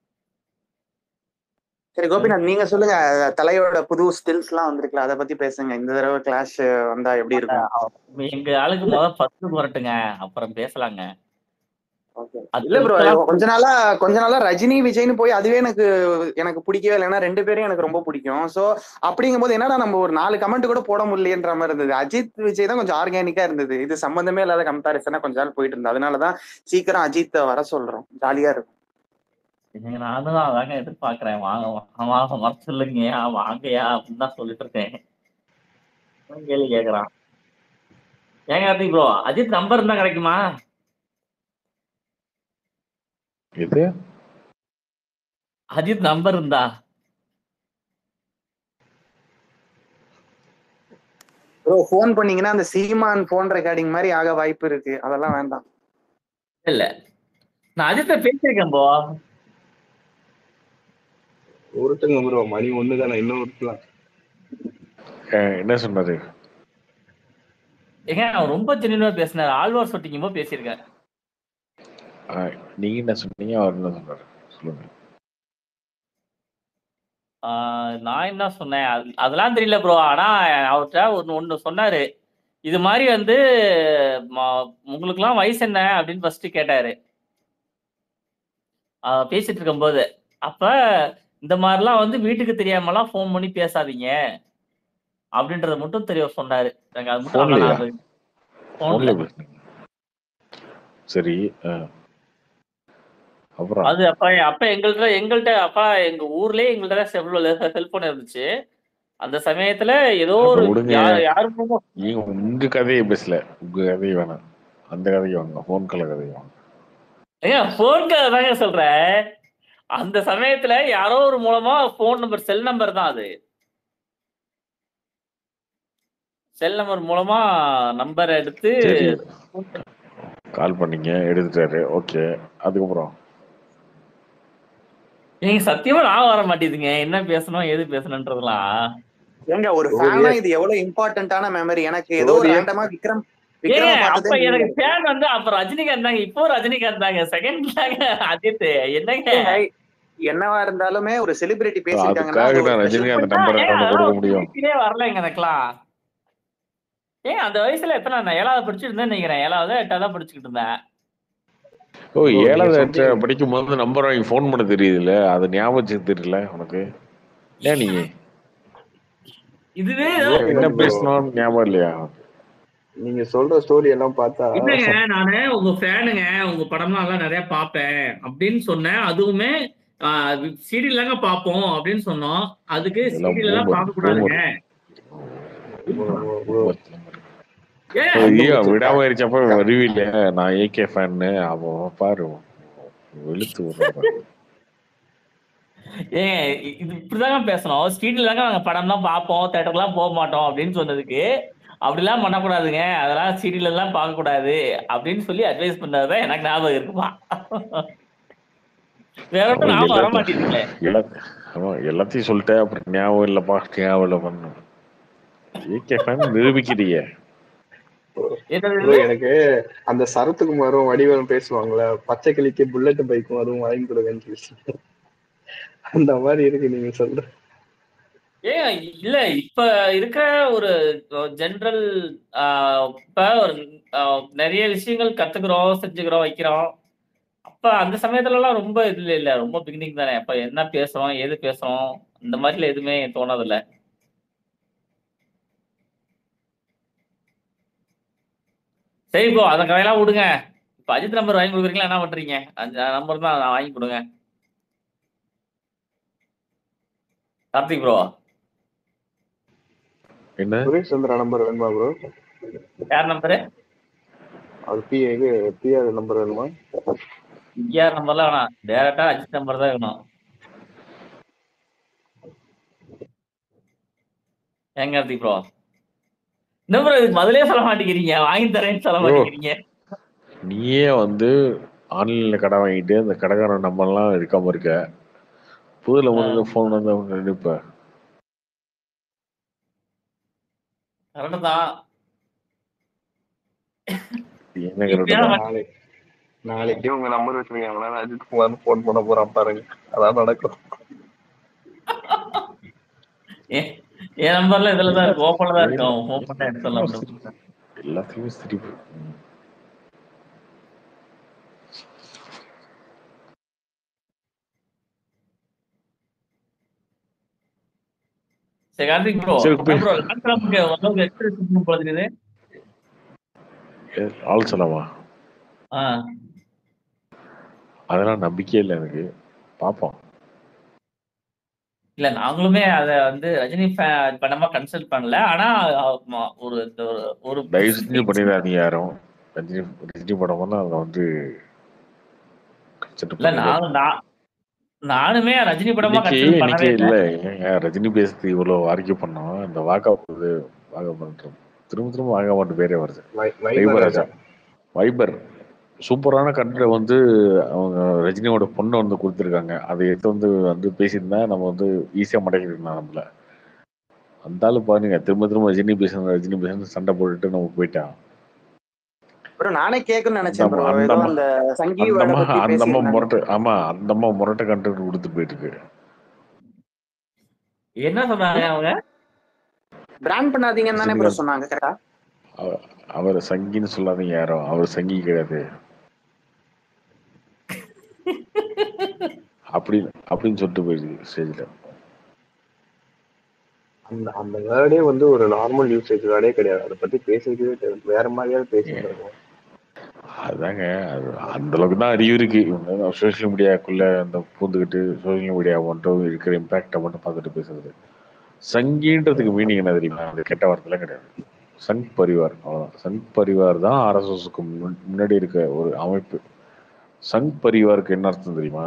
சரி கோபிநாத் நீங்க சொல்லுங்க தலையோட புது ஸ்டில்ஸ் எல்லாம் வந்திருக்குல்ல அதை பத்தி பேசுங்க இந்த தடவை கிளாஷ் வந்தா எப்படி இருக்கும் எங்க ஆளுக்கு முதல்ல ஃபர்ஸ்ட் வரட்டுங்க அப்புறம் பேசலாங்க அது இல்ல ப்ரோ இப்பெல்லாம் கொஞ்ச நாளா கொஞ்ச நாளா ரஜினி விஜய்னு போய் அதுவே எனக்கு எனக்கு பிடிக்கவே இல்லை ஏன்னா ரெண்டு பேரும் எனக்கு ரொம்ப பிடிக்கும் சோ அப்படிங்கும் போது என்னடா நம்ம ஒரு நாலு கமெண்ட் கூட போட முடியலன்ற மாதிரி இருந்தது அஜித் விஜய் தான் கொஞ்சம் ஆர்கானிக்கா இருந்தது இது சம்பந்தமே இல்லாத கம்பேரிசனா கொஞ்ச நாள் போயிட்டு இருந்தது அதனாலதான் சீக்கிரம் அஜித் வர சொல்றோம் ஜாலியா இருக்கும் நீங்க நானும் அதாங்க எதிர்பார்க்கிறேன் வாங்க வாங்க வாங்க வர சொல்லுங்கயா வாங்கயா அப்படின்னு தான் சொல்லிட்டு இருக்கேன் அவன் கேள்வி கேக்குறான் ஏங்க கார்த்திக் ப்ரோ அஜித் நம்பர் இருந்தா கிடைக்குமா இது அஜித் நம்பர் இருந்தா ப்ரோ ஃபோன் பண்ணீங்கன்னா அந்த சீமான் போன் ரெக்கார்டிங் மாதிரி ஆக வாய்ப்பு இருக்கு அதெல்லாம் வேண்டாம் இல்ல நான் அஜித்த பேசியிருக்கேன் போ ஒருத்தங்க ப்ரோ மணி ஒண்ணு தானே இன்னும் ஒருத்தலாம் அஹ் என்ன சொன்னாரு ஏங்க அவர் ரொம்ப ஜென்யூனா பேசினார் ஆழ்வார் சொட்டிக்கும் போது பேசியிருக்கேன் அஹ் நீங்க என்ன சொன்னீங்க அவர் என்ன சொன்னாரு சொல்லுங்க ஆஹ் நான் என்ன சொன்னேன் அது- அதெல்லாம் தெரியல ப்ரோ ஆனா அவர்கிட்ட ஒன்று ஒன்று சொன்னாரு இது மாதிரி வந்து ம- உங்களுக்குலாம் வயசு என்ன அப்படின்னு ஃபர்ஸ்ட் கேட்டாரு ஆஹ் பேசிட்டு இருக்கும்போது அப்ப இந்த மாதிரிலாம் வந்து வீட்டுக்கு தெரியாமலாம் ஃபோன் பண்ணி பேசாதீங்க அப்படின்றத மட்டும் தெரிய சொன்னாரு எனக்கு அது மட்டும் போன்லயா அவ்வளவு போன்ல ஃபோன்ல பேசுனீங்க சரி அஹ் அப்புறம் அது அப்ப அப்ப எங்கள்ட்ட எங்கள்ட்ட அப்பா எங்க ஊர்லயே எங்கள்ட்ட தான் செல்வ செல்போன் இருந்துச்சு அந்த சமயத்துல ஏதோ அதை ஒரு விடுங்க யார் யாருக்கும் நீங்க உங்க கதையை பேசல உங்க கதையை வேணாம் அந்த கதையை வாங்க ஃபோன் கால கதையை வாங்க ஏங்க ஃபோன் கதை தாங்க சொல்றேன் அந்த சமயத்துல யாரோ ஒரு மூலமா ஃபோன் நம்பர் செல் நம்பர் தான் அது செல் நம்பர் மூலமா நம்பர் எடுத்து சரி கால் பண்ணீங்க எடுத்துட்டாரு ஓகே அதுக்கப்புறம் நீங்க சத்தியமா நான் வர மாட்டேதுங்க என்ன பேசணும் எது பேசணுன்றதுலாம் ஏங்க ஒரு ஒரு ஃபேனா இது எவ்வளவு இம்பார்ட்டன்டான மெமரி எனக்கு ஏதோ ஒரு ஒரு ரேண்டமா விக்ரம் ஏங்க விக்ரம அப்ப பார்த்ததே எனக்கு ஃபேன் வந்து அப்ப ரஜினிகாந்த் தாங்க இப்போ ரஜினிகாந்த் தாங்க செகண்ட் தாங்க அஜித் என்னங்க ஏங்க, என்னவா இருந்தாலுமே ஒரு செலிபிரிட்டி பேசியிருக்காங்கன்னா அது அதுக்காக ஒரு நான் ஸ்பெஷல் ரஜினிகாந்த் நம்பரை ஏங்க நம்ம அதெல்லாம் கொடுக்க முடியும் திருப்பியே வரலைங்க எனக்குலாம் ஏங்க அந்த வயசுல எத்தனை நான் ஏழாவது படிச்சுட்டு இருந்தேன் நினைக்கிறேன் ஏழாவது எட்டாவது படிச்சுக்கிட்டு இருந்தேன் ஓ ப்ரோ நீங்க ஏழாவது எட்டு சொன்னீங்க படிக்கும் போது நம்பர் வாங்கி ஃபோன் பண்ண தெரியுதுல்ல அது ஞாபகம் வச்சுக்க தெரியல உனக்கு ஏன் நீ இதுவே இல்ல என்ன இல்ல ப்ரோ பேசணும்னு ஞாபகம் இல்லையா நீங்க சொல்ற ஸ்டோரி எல்லாம் பார்த்தா இல்லைங்க நானு உங்க ஃபேனுங்க உங்க படம்லாம் எல்லாம் நிறைய பார்ப்பேன் அப்படின்னு சொன்னேன் அதுவுமே சீரியல் தாங்க பார்ப்போம் அப்படின்னு சொன்னோம் அதுக்கு இதெல்லாம் சீரியல் எல்லாம் பூமர் பார்க்க கூடாதுங்க ப்ரோ ப்ரோ ப்ரோ ஏன் ஐயோ கண்டுபிடிச்சிருக்கா விடாம வருவில்ல நான் ஏகே ஃபேன்னு அவன் பாரு வெளுத்து விடுறான் ஏங்க இ- இது இப்படிதாங்க பேசணும் ஸ்ட்ரீட்ல தாங்க நாங்க படம்லாம் பார்ப்போம் தேட்டர்லாம் போக மாட்டோம் அப்படின்னு சொன்னதுக்கு அப்படிலாம் பண்ணக்கூடாதுங்க அதெல்லாம் சீரியல் எல்லாம் பார்க்க கூடாது அப்படின்னு சொல்லி அட்வைஸ் பண்ணதுதான் எனக்கு ஞாபகம் இருக்குமா வேற ஒன்றும் அவன் ஞாபகம் வர எல்லாத்தையும் மாட்டேங்குதுங்களே எல்லா அவன் எல்லாத்தையும் சொல்லிட்டேன் அப்புறம் ஞாபகம் இல்லப்பா ஞாபகம் இல்லை பண்ணு ஏகே ஃபேன் நிரூபிக்கிறீங்க என்னது ப்ரோ இது? எனக்கு அந்த சரத்துக்குமாரும் வடிவேலும் பேசுவாங்கல்ல பச்சை கிளிக்கு புல்லட் பைக்கும் அதுவும் வாங்கி கொடுங்கன்னு சொல்லி அந்த மாதிரி இருக்கு நீங்க சொல்ற ஏன் இல்ல இப்ப இருக்கிற ஒரு ஜென்ரல் இப்ப ஒரு ஆஹ், நிறைய விஷயங்கள் கத்துக்கிறோம் செஞ்சுக்கிறோம் வைக்கிறோம் அப்ப அந்த சமயத்துல எல்லாம் ரொம்ப இது இல்ல இல்ல ரொம்ப பிகினிங் தானே அப்ப என்ன பேசுறோம் எது பேசுறோம் இந்த மாதிரில எதுவுமே தோணதில்ல சரி ப்ரோ அந்த கதையெல்லாம் விடுங்க இப்ப அஜித் நம்பர் வாங்கி கொடுக்குறீங்களா என்ன பண்றீங்க அந்த நம்பர் தான் நான் வாங்கி கொடுங்க கார்த்திக் ப்ரோ என்ன சுரேஷ் சந்திரா நம்பர் வேணுமா ப்ரோ யார் நம்பரு அது பி இது பிஆர் நம்பர் வேணுமா பிஆர் நம்பர்லாம் வேணாம் டேரக்டா அஜித் நம்பர் தான் வேணும் ஏன் கார்த்திக் ப்ரோ என்ன ப்ரோ இதுக்கு பதிலே சொல்ல மாட்டேங்கிறீங்க வாங்கி தரேன்னு சொல்ல ப்ரோ மாட்டேங்கிறீங்க நீயே வந்து ஆன்லைன்ல கடை வாங்கிட்டு அந்த கடைக்காரன் நம்பர்லாம் இருக்காம இருக்க புதுல வந்து ஃபோன் வந்து அவங்க நினைப்ப கரெக்டு தான் என்ன கரெக்ட் இப்படியா தான் நாளைக்கு நாளைக்கு உங்க நம்பர் வச்சிருக்காங்களா அஜித் குமார் ஃபோன் பண்ண போறான் பாருங்க அதான் நடக்கும் என் என் நம்பர்ல இதுல தான் இருக்கு ஓப்பன்ல தான் இருக்கும் ஃபோன் பண்ண எடுத்து சொல்ல சிரிப்பு. எல்லாத்துலயுமே சிரிப்பு ம். சரி கார்த்திக் ப்ரோ சரி அதான் போய் ப்ரோ லேப்டாப்புக்கு ஓரளவுக்கு எக்ஸ்பிரஸ் போடுறது ஏ, ஆள் சொல்லவா ஆ அதெல்லாம் நம்பிக்கையே இல்லை எனக்கு பார்ப்போம் இல்ல நாங்களுமே அத வந்து ரஜினி ஃபேன் பண்ணமா கன்சல்ட் பண்ணல ஆனா ஆமா, ஒரு இந்த ஒரு- ஒரு தயவு செஞ்சு பண்ணிடாதீங்க யாரும் ரஜினி ரஜினி படம் வந்து அதை வந்து கன்சிடர் இல்ல பண்ணிடாதீங்க நானும் நான் நானுமே ரஜினி படமா இன்னைக்கு கன்சிடர் இன்னைக்கு பண்ணவே இல்ல இல்ல ஏங்க ரஜினி பேசுறது இவ்வளவு ஆர்கியூ பண்ணோம் இந்த வாக்கா இது வாகா பண்றோம் திரும்ப திரும்ப வாகா மாட்டு பேரே வருது வை- வைபராஜா வைபராஜா வைபர் சூப்பரான கண்டென்ட் வந்து அவங்க ரஜினியோட பொண்ணை வந்து கொடுத்துருக்காங்க அதை எடுத்து வந்து வந்து பேசியிருந்தா நம்ம வந்து ஈஸியா மடக்கிருக்கலாம் நம்மள அந்த ஆளு பாருங்க திரும்ப திரும்ப ரஜினி பேசுறது ரஜினி பேசுறது சண்டை போட்டுட்டு நம்ம போயிட்டான் ப்ரோ நானே கேட்கணும்னு அந்த நினைச்சேன் ப்ரோ அந்த ஏதோ அம்மா அந்த அந்த சங்கீவோட அம்மா பத்தி அந்த அம்மா பேசியிருந்தாங்க முரட்டு ஆமா அந்த அம்மா முரட்டை கண்டென்ட் கொடுத்து போயிட்டு இருக்கு என்ன சொன்னாங்க அவங்க பிராண்ட் பண்ணாதீங்கன்னு தானே ப்ரோ ரஜினிகாந்த் சொன்னாங்க கரெக்டா அவ- அவர் சங்கின்னு சொல்லாதீங்க யாரும் அவர் சங்கி கிடையாது அப்படி அப்படின்னு சொல்லிட்டு போயிடுது ஸ்டேஜ்ல அந்த அந்த வேர்டே வந்து ஒரு நார்மல் யூசேஜ் வேர்டே கிடையாது அதை பத்தி பேசுறதே தெரியாது. வேற மாதிரியாவது பேசிட்டு இருக்கோம் அதாங்க அது அந்த அளவுக்கு தான் அறிவு இருக்கு இவங்க சோசியல் மீடியாக்குள்ள அந்த பூந்துக்கிட்டு சோசியல் மீடியா மட்டும் இருக்கிற இம்பாக்டை மட்டும் பார்த்துட்டு பேசுறது சங்கின்றதுக்கு மீனிங் என்ன தெரியுமா அது கெட்ட வார்த்தைலாம் கிடையாது சங் பரிவார் அவ்வளவுதான் சங் பரிவார் தான் ஆர்எஸ்எஸ்க்கு முன்னாடி இருக்க ஒரு அமைப்பு சங் பரிவாருக்கு என்ன அர்த்தம் தெரியுமா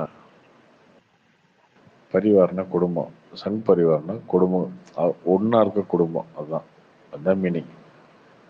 பரிவார்னா குடும்பம் சங் பரிவார்னா குடும்பம் அ- ஒண்ணா இருக்க குடும்பம் அதுதான் அதுதான் மீனிங்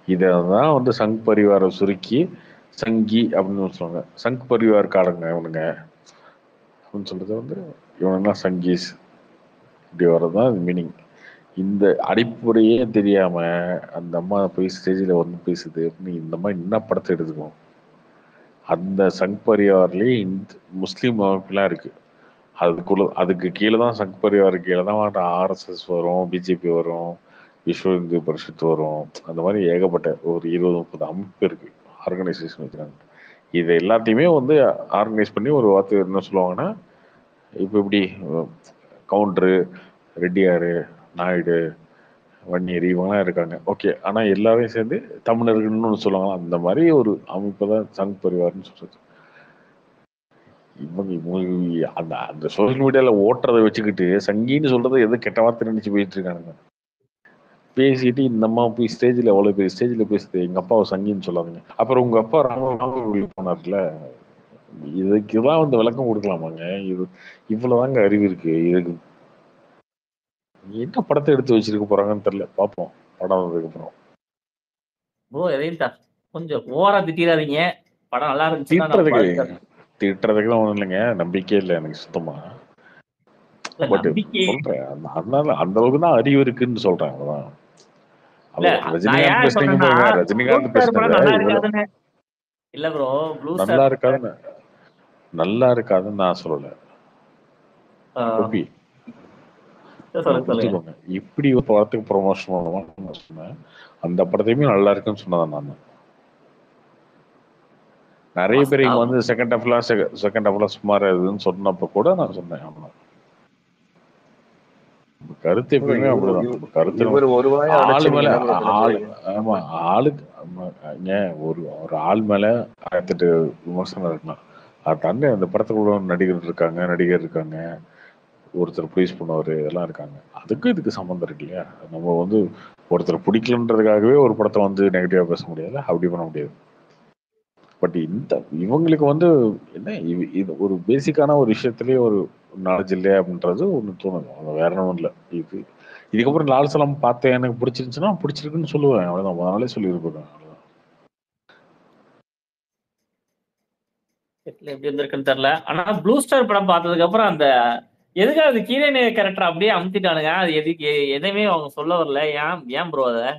இதை தான் வந்து சங் பரிவாரை சுருக்கி சங்கி அப்படின்னு சொல்லுவாங்க சங் பரிவார் காரங்க இவனுங்க அப்படின்னு சொல்றது வந்து இவனுங்கெல்லாம் சங்கீஸ் இப்படி வர்றதுதான் மீனிங் இந்த அடிப்படையே தெரியாம அந்த அம்மா போய் ஸ்டேஜில் வந்து பேசுது நீ இந்த மாதிரி என்ன படத்தை எடுத்துக்கணும் அந்த சங் பரிவார்லயே இந்த முஸ்லீம் அமைப்புலாம் இருக்கு அதுக்குள்ள அதுக்கு கீழே தான் சங் பரிவார் கீழே தான் ஆர்எஸ்எஸ் வரும் பிஜேபி வரும் விஸ்வ இந்து பரிஷத் வரும் அந்த மாதிரி ஏகப்பட்ட ஒரு இருபது முப்பது அமைப்பு இருக்கு ஆர்கனைசேஷன் வச்சுருக்காங்க இது எல்லாத்தையுமே வந்து ஆர்கனைஸ் பண்ணி ஒரு வார்த்தை என்ன சொல்லுவாங்கன்னா இப்போ இப்படி கவுண்டரு ரெட்டியாரு நாயுடு வன்னியர் இவங்கலாம் இருக்காங்க ஓகே ஆனா எல்லாரையும் சேர்ந்து தமிழர்கள்னு ஒண்ணு சொல்லுவாங்க அந்த மாதிரி ஒரு அமைப்பு தான் சங் பரிவார்னு சொல்றது இவங்க இவங்க அந்த அந்த சோஷியல் மீடியால ஓட்டுறதை வச்சுக்கிட்டு சங்கின்னு சொல்றதை எது கெட்ட வார்த்தை நினைச்சு போயிட்டு இருக்கானுங்க பேசிட்டு இந்த அம்மா போய் ஸ்டேஜ்ல அவ்வளவு பெரிய ஸ்டேஜ்ல பேசுது எங்க அப்பாவை சங்கின்னு சொல்லாதீங்க அப்புறம் உங்க அப்பா ராம ராம போனார்ல இதுக்குதான் வந்து விளக்கம் கொடுக்கலாமாங்க இது இவ்வளவுதாங்க அறிவு இருக்கு இதுக்கு என்ன படத்தை எடுத்து வச்சிருக்க போறாங்கன்னு தெரியல பாப்போம் படம் வந்ததுக்கு அப்புறம் ப்ரோ எதையும் த- கொஞ்சம் ஓவரா திட்டிடாதீங்க படம் நல்லா இருந்துச்சுன்னா நான் திட்டுறதுக்கு பாத்துக்கிறேன். திட்டுறதுக்குலாம் ஒண்ணும் இல்லைங்க நம்பிக்கையே இல்லை எனக்கு சுத்தமா இல்ல, பட் நம்பிக்கை சொல்றேன் அந்த- அதனால அந்த அளவுக்கு தான் அறிவு இருக்குன்னு சொல்றேன் அவ்வளவுதான் இல்ல அவர் நான் ரஜினிகாந்த் ஏன் பேசுனீங்க சொன்னேன்னா பாருங்க ப்ளூ ரஜினிகாந்த் ஸ்டார் படம் நல்லா பேசுனத இவ்வளவு இருக்காதுன்னு இல்ல ப்ரோ ப்ளூ நல்லா ஸ்டார் இருக்காதுன்னு நல்லா இருக்காதுன்னு நான் சொல்லல கோபி சொல்லுங்க நம்ம சொல்லுங்க புரிஞ்சுக்கோங்க இப்படி ஒரு படத்துக்கு ப்ரொமோஷன் பண்ணுவான்னு நான் சொன்னேன் அந்த படத்தையுமே நல்லா இருக்குன்னு சொன்னதான் நான் நிறைய பேர் இங்க வந்து செகண்ட் ஹாஃப்லாம் செகண்ட் ஹாஃப்லாம் சுமார் இதுன்னு சொன்னப்ப கூட நான் சொன்னேன் அவ்வளவுதான் நம்ம கருத்து எப்பயுமே இவரு- அப்படிதான் இவரு- நம்ம கருத்து இவரு ஒரு வாயை ஆளு அடைச்சு மேல நீங்க என்ன ஆளு பண்றீங்க? ஆமா ஆளுக்கு ஆமா, ஏன் ஒரு ஒரு ஆள் மேல ஆயிரத்தெட்டு விமர்சனம் இருக்கலாம் அது தாண்டி அந்த படத்துக்குள்ள நடிகர் இருக்காங்க நடிகர் இருக்காங்க ஒருத்தர் ப்ளீஸ் பண்ணுவாரு இதெல்லாம் இருக்காங்க அதுக்கும் இதுக்கு சம்மந்தம் இருக்கு இல்லையா நம்ம வந்து ஒருத்தர் பிடிக்கலன்றதுக்காகவே ஒரு படத்தை வந்து நெகட்டிவா பேச முடியாதுல்ல அப்படி பண்ண முடியாது பட் இந்த இவங்களுக்கு வந்து என்ன இவ- இது ஒரு பேசிக்கான ஒரு விஷயத்திலேயே ஒரு நாலேஜ் இல்லையா அப்படின்றது ஒன்று தோணுது அது வேற ஒன்றும் இல்லை இது இதுக்கப்புறம் லால் சலாம் பார்த்தேன் எனக்கு பிடிச்சிருந்துச்சுன்னா பிடிச்சிருக்குன்னு சொல்லுவேன் அவ்வளோதான் முதல்ல சொல்லியிருப்பேன் அவ்வளோதான் எப்படி இருந்திருக்குன்னு தெரியல ஆனா ப்ளூ ஸ்டார் படம் பார்த்ததுக்கு அப்புறம் அந்த எதுக்கு அது கீழே கேரக்டர் அப்படியே அமுத்திட்டானுங்க அது எதுக்கு எ- எதையுமே அவங்க சொல்ல வரல ஏன் ஏன் ப்ரோ அத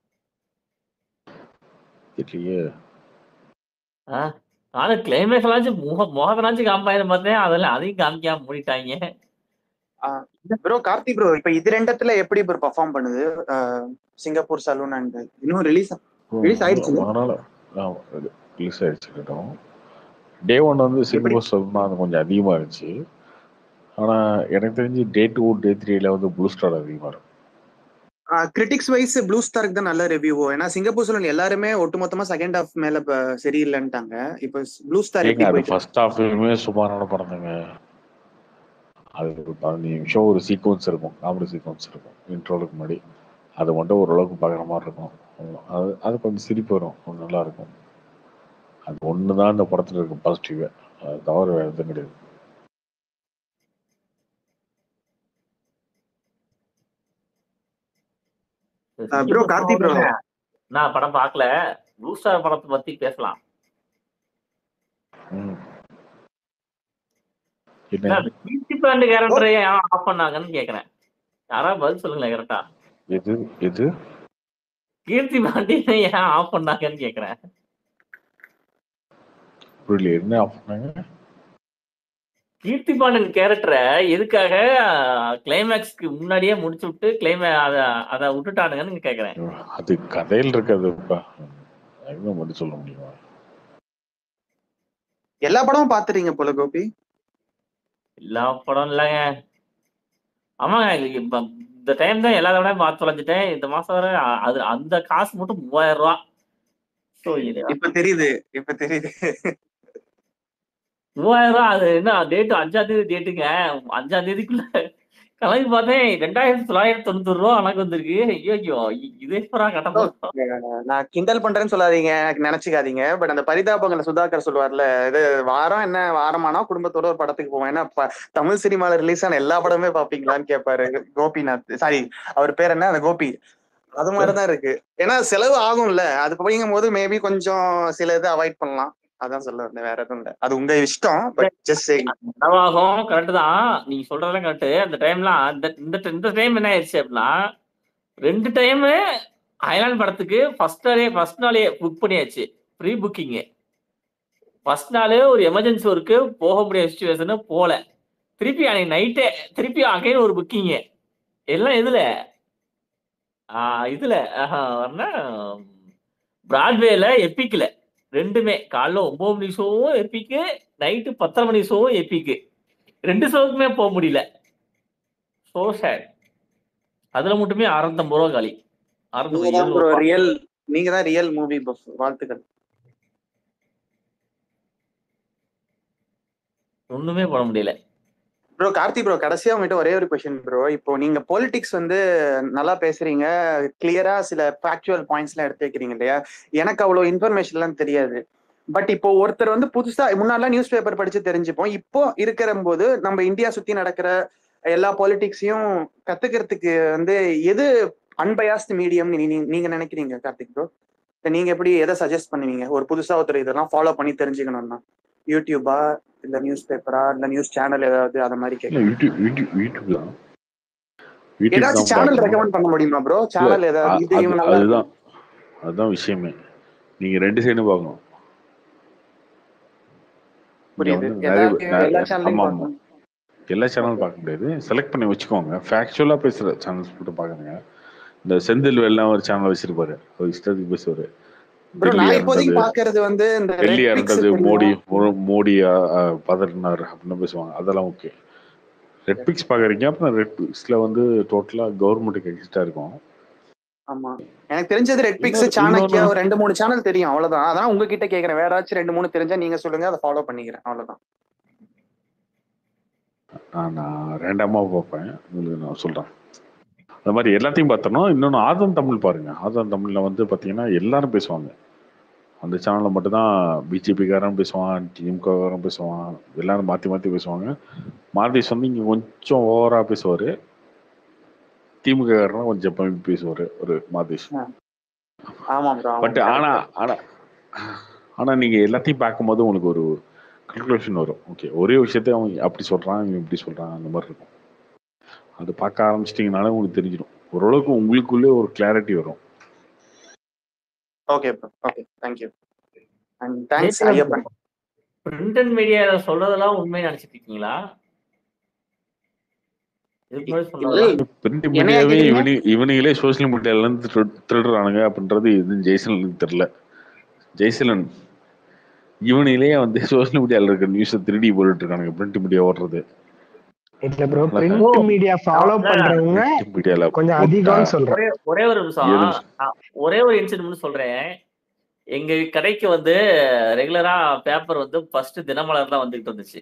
தெரியலையே ஆ? நானும் கிளைமேக்ஸ் எல்லாம் முக முகத்தனாச்சும் காமிப்பாயிரம் பார்த்தேன் அதெல்லாம் அதையும் காமிக்காம மூடிட்டாங்க ப்ரோ கார்த்தி ப்ரோ இப்ப இது ரெண்டத்துல எப்படி ப்ரோ பெர்ஃபார்ம் பண்ணுது அஹ், சிங்கப்பூர் சலூன் அண்ட் இன்னும் ரிலீஸ் ரிலீஸ் ஆயிடுச்சு அதனால ரிலீஸ் ஆயிடுச்சு கேட்டோம் டே ஒன் வந்து சிங்கப்பூர் சொல்லணும்னா அது கொஞ்சம் அதிகமாக இருந்துச்சு ஆனால் எனக்கு தெரிஞ்சு டே டூ டே த்ரீல வந்து ப்ளூ ஸ்டார் அதிகமாக இருக்கும் கிரிட்டிக்ஸ் வைஸ் ப்ளூ ஸ்டாருக்கு தான் நல்ல ரிவ்யூவோ ஏன்னா சிங்கப்பூர் சலூன் எல்லாருமே ஒட்டுமொத்தமா செகண்ட் ஹாஃப் மேல இப்ப சரியில்லைன்ட்டாங்க இப்ப ப்ளூ ஸ்டார் ஏங்க எப்படி அது போயிட்டு ஃபர்ஸ்ட் ஹாஃப்லயுமே சுமாரான படம் தாங்க அது ஒரு பதினஞ்சு நிமிஷம் ஒரு சீக்வன்ஸ் இருக்கும் காமெடி சீக்வன்ஸ் இருக்கும் இன்ட்ரோலுக்கு முன்னாடி அது மட்டும் ஓரளவுக்கு பார்க்குற மாதிரி இருக்கும் அவ்வளவுதான். அது அது கொஞ்சம் சிரிப்பு வரும் கொஞ்சம் நல்லா இருக்கும் அது ஒன்று தான் இந்த படத்தில் இருக்கு பாசிட்டிவே அது தவிர வேறு எதுவும் கிடையாது ப்ரோ கார்த்தி ப்ரோ நான் படம் பார்க்கல ப்ளூ ஸ்டார் படத்தை பத்தி பேசலாம் ம். என்ன என்ன அந்த கீர்த்தி பாண்டு கேரக்டரை ஏன் ஆஃப் பண்ணாங்கன்னு கேக்குறேன் யாராவது பதில் சொல்லுங்களேன் கரெக்டா எது எது கீர்த்தி பாண்டியனை ஏன் ஆஃப் பண்ணாங்கன்னு கேக்குறேன் புரியல என்ன ஆஃப் பண்ணாங்க கீர்த்தி பாண்டியன் கேரக்டரை எதுக்காக கிளைமேக்ஸ்க்கு முன்னாடியே முடிச்சு விட்டு கிளைமே அத அத விட்டுட்டானுங்கன்னு கேக்குறேன் அது கதையில் இருக்கிறதுப்பா என்ன மட்டும் சொல்ல முடியுமா எல்லா படமும் பாத்துறீங்க போல கோபி எல்லா படம் இல்லைங்க ஆமாங்க இது இப்ப இந்த டைம் தான் எல்லா தடவையும் பார்த்து தொலைஞ்சிட்டேன் இந்த மாசம் வர அ- அது அந்த காசு மட்டும் மூவாயிரம் ரூபா ஸோ இது இப்ப தெரியுது இப்ப தெரியுது மூவாயிரம் ரூபா அது என்ன டேட் அஞ்சாம் தேதி டேட்டுங்க அஞ்சாம் தேதிக்குள்ள கணக்கு பார்த்தேன் ரெண்டாயிரத்தி தொள்ளாயிரத்தி தொண்ணூத்தி ரூபா கணக்கு வந்திருக்கு ஐயோ இதே பூரா கட்ட போறோம் நான் கிண்டல் பண்றேன்னு சொல்லாதீங்க எனக்கு நினைச்சுக்காதீங்க பட் அந்த பரிதாபங்களை சுதாகர் சொல்லுவார்ல இது வாரம் என்ன வாரமானா குடும்பத்தோட ஒரு படத்துக்கு போவோம் ஏன்னா ப- தமிழ் சினிமால ரிலீஸ் ஆன எல்லா படமே பாப்பீங்களான்னு கேட்பாரு கோபிநாத் சாரி அவர் பேர் என்ன அந்த கோபி அது மாதிரிதான் இருக்கு ஏன்னா செலவு ஆகும்ல அது அப்படிங்கும் போது மேபி கொஞ்சம் சில இதை அவாய்ட் பண்ணலாம் அதான் சொல்ல வந்தேன் வேற எதுவும் இல்ல அது உங்க இஷ்டம் பட் ஜஸ்ட் செலவாகும் கரெக்ட் தான் நீங்க சொல்றதெல்லாம் கரெக்ட் அந்த டைம்லாம் இந்த இந்த இந்த டைம் என்ன ஆயிடுச்சு அப்படின்னா ரெண்டு டைம் அயலான் படத்துக்கு ஃபர்ஸ்ட் நாளே ஃபர்ஸ்ட் நாளே புக் பண்ணியாச்சு ப்ரீ புக்கிங் ஃபர்ஸ்ட் நாளே ஒரு எமர்ஜென்சி ஒர்க்கு போக முடியாத சுச்சுவேஷன் போல திருப்பி அன்னைக்கு நைட்டே திருப்பி அகைன் ஒரு புக்கிங் எல்லாம் எதுல ஆஹ் இதுல பிராட்வேல எப்பிக்ல ரெண்டுமே காலைல ஒன்பது மணி ஷோவும் எப்பிக்கு நைட்டு பத்தரை மணி ஷோவும் எப்பிக்கு ரெண்டு ஷோவுக்குமே போக முடியல ஷோ சேட் அதுல மட்டுமே அறுநூத்தம்பது ரூபா காலி நீங்க தான் ப்ரோ அறுநூத்தம்பது ரியல் நீங்க தான் ரியல் மூவி பஃப் வாழ்த்துக்கள் ஒண்ணுமே பண்ண முடியல ப்ரோ கார்த்தி ப்ரோ கடைசியா உங்ககிட்ட ஒரே ஒரு கொஸ்டின் ப்ரோ இப்போ நீங்க பொலிட்டிக்ஸ் வந்து நல்லா பேசுறீங்க கிளியரா சில ஃபேக்சுவல் பாயிண்ட்ஸ் எல்லாம் எடுத்து வைக்கிறீங்க இல்லையா எனக்கு அவ்வளவு இன்ஃபர்மேஷன் எல்லாம் தெரியாது பட் இப்போ ஒருத்தர் வந்து புதுசா முன்னாடிலாம் நியூஸ் பேப்பர் படிச்சு தெரிஞ்சுப்போம் இப்போ இருக்கிற போது நம்ம இந்தியா சுத்தி நடக்கிற எல்லா பொலிட்டிக்ஸையும் கத்துக்கிறதுக்கு வந்து எது அன்பயாஸ்ட் மீடியம் நீங்க நினைக்கிறீங்க கார்த்திக் ப்ரோ நீங்க எப்படி எதை சஜஸ்ட் பண்ணுவீங்க ஒரு புதுசா ஒருத்தர் இதெல்லாம் ஃபாலோ பண்ணி தெரிஞ்சுக்கணும்னா யூடியூபா இல்ல நியூஸ் பேப்பரா இல்ல நியூஸ் சேனல் ஏதாவது அத மாதிரி இல்ல கேட்க யூடியூப் யூடியூப் யூடியூப் தான் யூடியூப் ஏதாச்சும் தான் சேனல் பார்க்கணும் ரெக்கமெண்ட் பண்ண முடியுமா ப்ரோ இல்ல சேனல் அ- ஏதாவது இது அது இவங்க நல்லா இருக்கும் அதுதான் அதுதான் விஷயமே நீங்க ரெண்டு சைடும் பார்க்கணும் இங்க புரியுது வந்து நிறைய எல்லா பேர் எல்லா நிறைய- சேனலையும் ஆமா ஆமா பார்க்கணும் எல்லா சேனலும் ஓகே பார்க்க முடியாது செலக்ட் பண்ணி வச்சுக்கோங்க ஃபேக்சுவலா பேசுற சேனல்ஸ் மட்டும் பாக்குறீங்க இந்த செந்தில் வெள்ளம் ஒரு சேனல் வச்சிருப்பாரு அவர் இஷ்டத்துக்கு பேசுவாரு ப்ரோ டெல்லி நான் இப்போதைக்கு இறந்தது பாக்குறது வந்து இந்த டெல்லி ரெட் பிக்ஸ் இறந்தது மோடி தெரியும் மோ- மோடி அ- அ, பதறினார் அப்படின்னு பேசுவாங்க அதெல்லாம் ஓகே ரெட் பிக்ஸ் பாக்குறீங்க அப்புறம் ரெட் பிக்ஸ்ல வந்து டோட்டலா கவர்மெண்ட்டுக்கு எக்ஸிஸ்டா இருக்கும் ஆமா எனக்கு தெரிஞ்சது ரெட் பிக்ஸ் இன்னொரு சாணக்கியா இன்னொன்னு ஒரு ரெண்டு மூணு சேனல் தெரியும் அவ்வளவுதான் அதான் உங்ககிட்ட கேக்குறேன் வேற ஏதாச்சும் ரெண்டு மூணு தெரிஞ்சா நீங்க சொல்லுங்க அதை ஃபாலோ பண்ணிக்கிறேன் அவ்வளவுதான் ஆ, நான் ரேண்டமா பார்ப்பேன் உங்களுக்கு நான் சொல்றேன் அந்த மாதிரி எல்லாத்தையும் பார்த்தோம்னா இன்னொன்று ஆதம் தமிழ் பாருங்க ஆதம் தமிழ்ல வந்து பார்த்தீங்கன்னா எல்லாரும் பேசுவாங்க அந்த சேனலில் மட்டும்தான் பிஜேபிக்காரன் பேசுவான் திமுககாரன் பேசுவான் எல்லாரும் மாற்றி மாற்றி பேசுவாங்க மாதேஷ் வந்து இங்கே கொஞ்சம் ஓவராக பேசுவார் திமுககாரன் கொஞ்சம் கம்மி பேசுவார் ஒரு மாதேஷ் ஆமா ப்ரோ ஆமா பட் ஆனா ஆனா ஆனா நீங்க எல்லாத்தையும் பார்க்கும்போது உங்களுக்கு ஒரு கன்க்ளூஷன் வரும் ஓகே ஒரே விஷயத்த அவங்க அப்படி சொல்றான் இவன் இப்படி சொல்றான் அந்த மாதிரி இருக்கும் அது பார்க்க ஆரம்பிச்சிட்டிங்கனாலே உங்களுக்கு தெரிஞ்சிடும் ஓரளவுக்கு உங்களுக்குள்ளே ஒரு கிளாரிட்டி வரும் okay bro okay thank you and thanks Jayaseelan Ayyappan print and media சொல்றதெல்லாம் உண்மை நினைச்சிட்டு இருக்கீங்களா இதுக்கு முன்னாடி இல்லை சொன்னதெல்லாம் பிரிண்ட் என்னையா மீடியாவே கேக்குறீங்க இவனி இவனுங்களே சோசியல் மீடியால இருந்து திரு- திருடுறானுங்க அப்படின்றது எதுவும் ஜெய்சலனுக்கு தெரியல ஜெய்சலன் இவனுங்களே வந்து சோசியல் மீடியால இருக்கிற நியூஸை திருடி போட்டுட்டு இருக்கானுங்க பிரிண்ட் மீடியா ஓடுறது இல்ல ப்ரோ நல்லா பிரிண்ட் மீடியா ஃபாலோ இல்ல, பண்றவங்க பிரிண்ட் மீடியால கொஞ்சம் போட்டா அதிகம்னு சொல்றேன் ஒரே ஒரே ஒரு நிமிஷம் ஏழு நிமிஷம் நான் ஒரே ஒரு இன்சிடென்ட் சொல்றேன் எங்க கடைக்கு வந்து ரெகுலரா பேப்பர் வந்து ஃபர்ஸ்ட் தினமலர் தான் வந்துகிட்டு இருந்துச்சு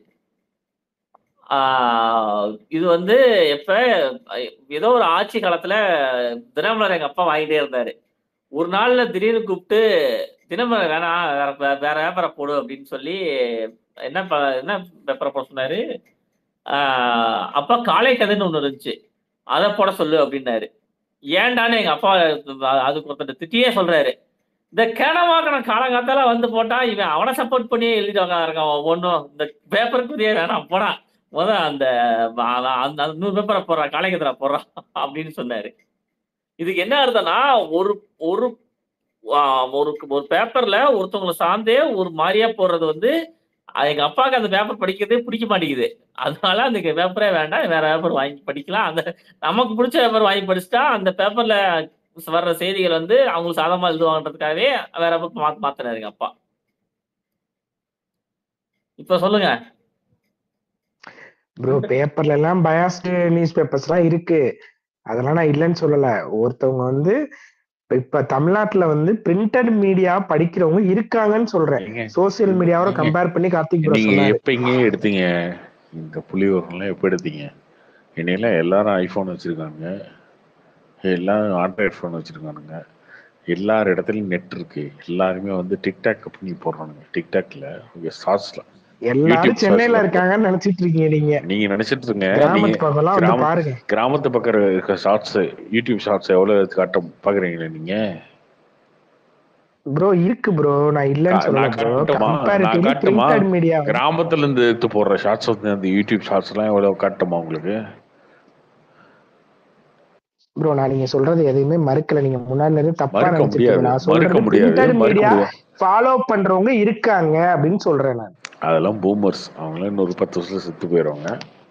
ஆஹ் இது வந்து எப்ப ஏதோ ஒரு ஆட்சி காலத்துல தினமலர் எங்க அப்பா வாங்கிட்டே இருந்தாரு ஒரு நாள்ல திடீர்னு கூப்பிட்டு தினமலர் வேணாம் வேற வே- வேற பேப்பரை போடு அப்படின்னு சொல்லி என்ன ப- என்ன பேப்பரை போட சொன்னாரு ஆஹ் அப்பா காலை கதைன்னு ஒண்ணு இருந்துச்சு அதை போட சொல்லு அப்படின்னாரு ஏன்டான்னு எங்க அப்பா அதுக்கு ஒருத்தர் திட்டியே சொல்றாரு இந்த கேனவாக்கன காலங்காத்தால வந்து போட்டா இவன் அவனை சப்போர்ட் பண்ணியே எழுதிட்டு இருக்கான் ஒன்றும் இந்த பேப்பருக்குரிய வேணாம் போடா முத அந்த அவன் அந்த அந்த நூறு பேப்பரை போடுறான் காலைக்கத்துல போடுறான் அப்படின்னு சொன்னாரு இதுக்கு என்ன அர்த்தம்னா ஒரு ஒரு ஆஹ் ஒரு ஒரு பேப்பர்ல ஒருத்தவங்களை சார்ந்தே ஒரு மாதிரியா போடுறது வந்து அது எங்க அப்பாவுக்கு அந்த பேப்பர் படிக்கிறதே பிடிக்க மாட்டேங்குது அதனால அந்த பேப்பரே வேண்டாம் வேற பேப்பர் வாங்கி படிக்கலாம் அந்த நமக்கு பிடிச்ச பேப்பர் வாங்கி படிச்சுட்டா அந்த பேப்பர்ல வர்ற செய்திகள் வந்து அவங்களுக்கு சாதகமா எழுதுவாங்கன்றதுக்காகவே வேற பேப்பர் மாத்து மாத்தினாரு எங்க அப்பா இப்ப சொல்லுங்க ப்ரோ பேப்பர்ல எல்லாம் பயாஸ்டு நியூஸ் பேப்பர்ஸ் எல்லாம் இருக்கு அதெல்லாம் நான் இல்லைன்னு சொல்லல ஒருத்தவங்க வந்து இப்ப தமிழ்நாட்டுல வந்து பிரிண்டட் மீடியா படிக்கிறவங்க இருக்காங்கன்னு சொல்றேன் நீங்க சோசியல் மீடியாவோட நீங்க கம்பேர் பண்ணி கார்த்திக் ப்ரோ நீங்க சொன்னாரு எப்ப இங்கே எடுத்தீங்க இந்த புள்ளிவரம்லாம் எப்ப எடுத்தீங்க என்னையெல்லாம் எல்லாரும் ஐபோன் வச்சிருக்காங்க எல்லாரும் ஆண்ட்ராய்ட் ஃபோன் வச்சிருக்கானுங்க எல்லார் இடத்துலயும் நெட் இருக்கு எல்லாருமே வந்து டிக்டாக் பண்ணி போடுறானுங்க டிக்டாக்ல ஷார்ட்ஸ்ல எல்லாரும் யூடியூப் சென்னையில ஷார்ட்ஸ்ல இருக்காங்கன்னு நினைச்சிட்டு இருக்கீங்க நீங்க நீங்க நினைச்சிட்டு இருங்க நீங்க கிராமத்து பக்கம்லாம் வந்து கிராம பாருங்க கிராமத்து பக்கம் இருக்க ஷார்ட்ஸ் யூடியூப் ஷார்ட்ஸ் எவ்வளவு எடுத்து காட்ட பாக்குறீங்களா நீங்க ப்ரோ இருக்கு ப்ரோ நான் கா- இல்லைன்னு சொல்லல நான் ப்ரோ காட்டுமா நான் கம்பேரிட்டிவ்லி காட்டுமா பிரிண்டட் மீடியா கிராமத்துல இருந்து எடுத்து போடுற ஷார்ட்ஸ் வந்து அந்த யூடியூப் ஷார்ட்ஸ் எல்லாம் எவ்வளவு காட்டுமா உங்களுக்கு ப்ரோ நான் நீங்க சொல்றது எதையுமே மறுக்கல நீங்க முன்னாடி இருந்து தப்பா மறுக்க நினைச்சிட்டு முடியாது இருக்கீங்க நான் மறுக்க சொல்றது முடியாது பிரிண்டட் மறுக்க மீடியா முடியாது ஃபாலோ பண்றவங்க இருக்காங்க அப்படின்னு சொல்றேன் நான் அதெல்லாம் பூமர்ஸ் அவங்களாம் இன்னொரு பத்து வருஷத்துல செத்து போயிடுவாங்க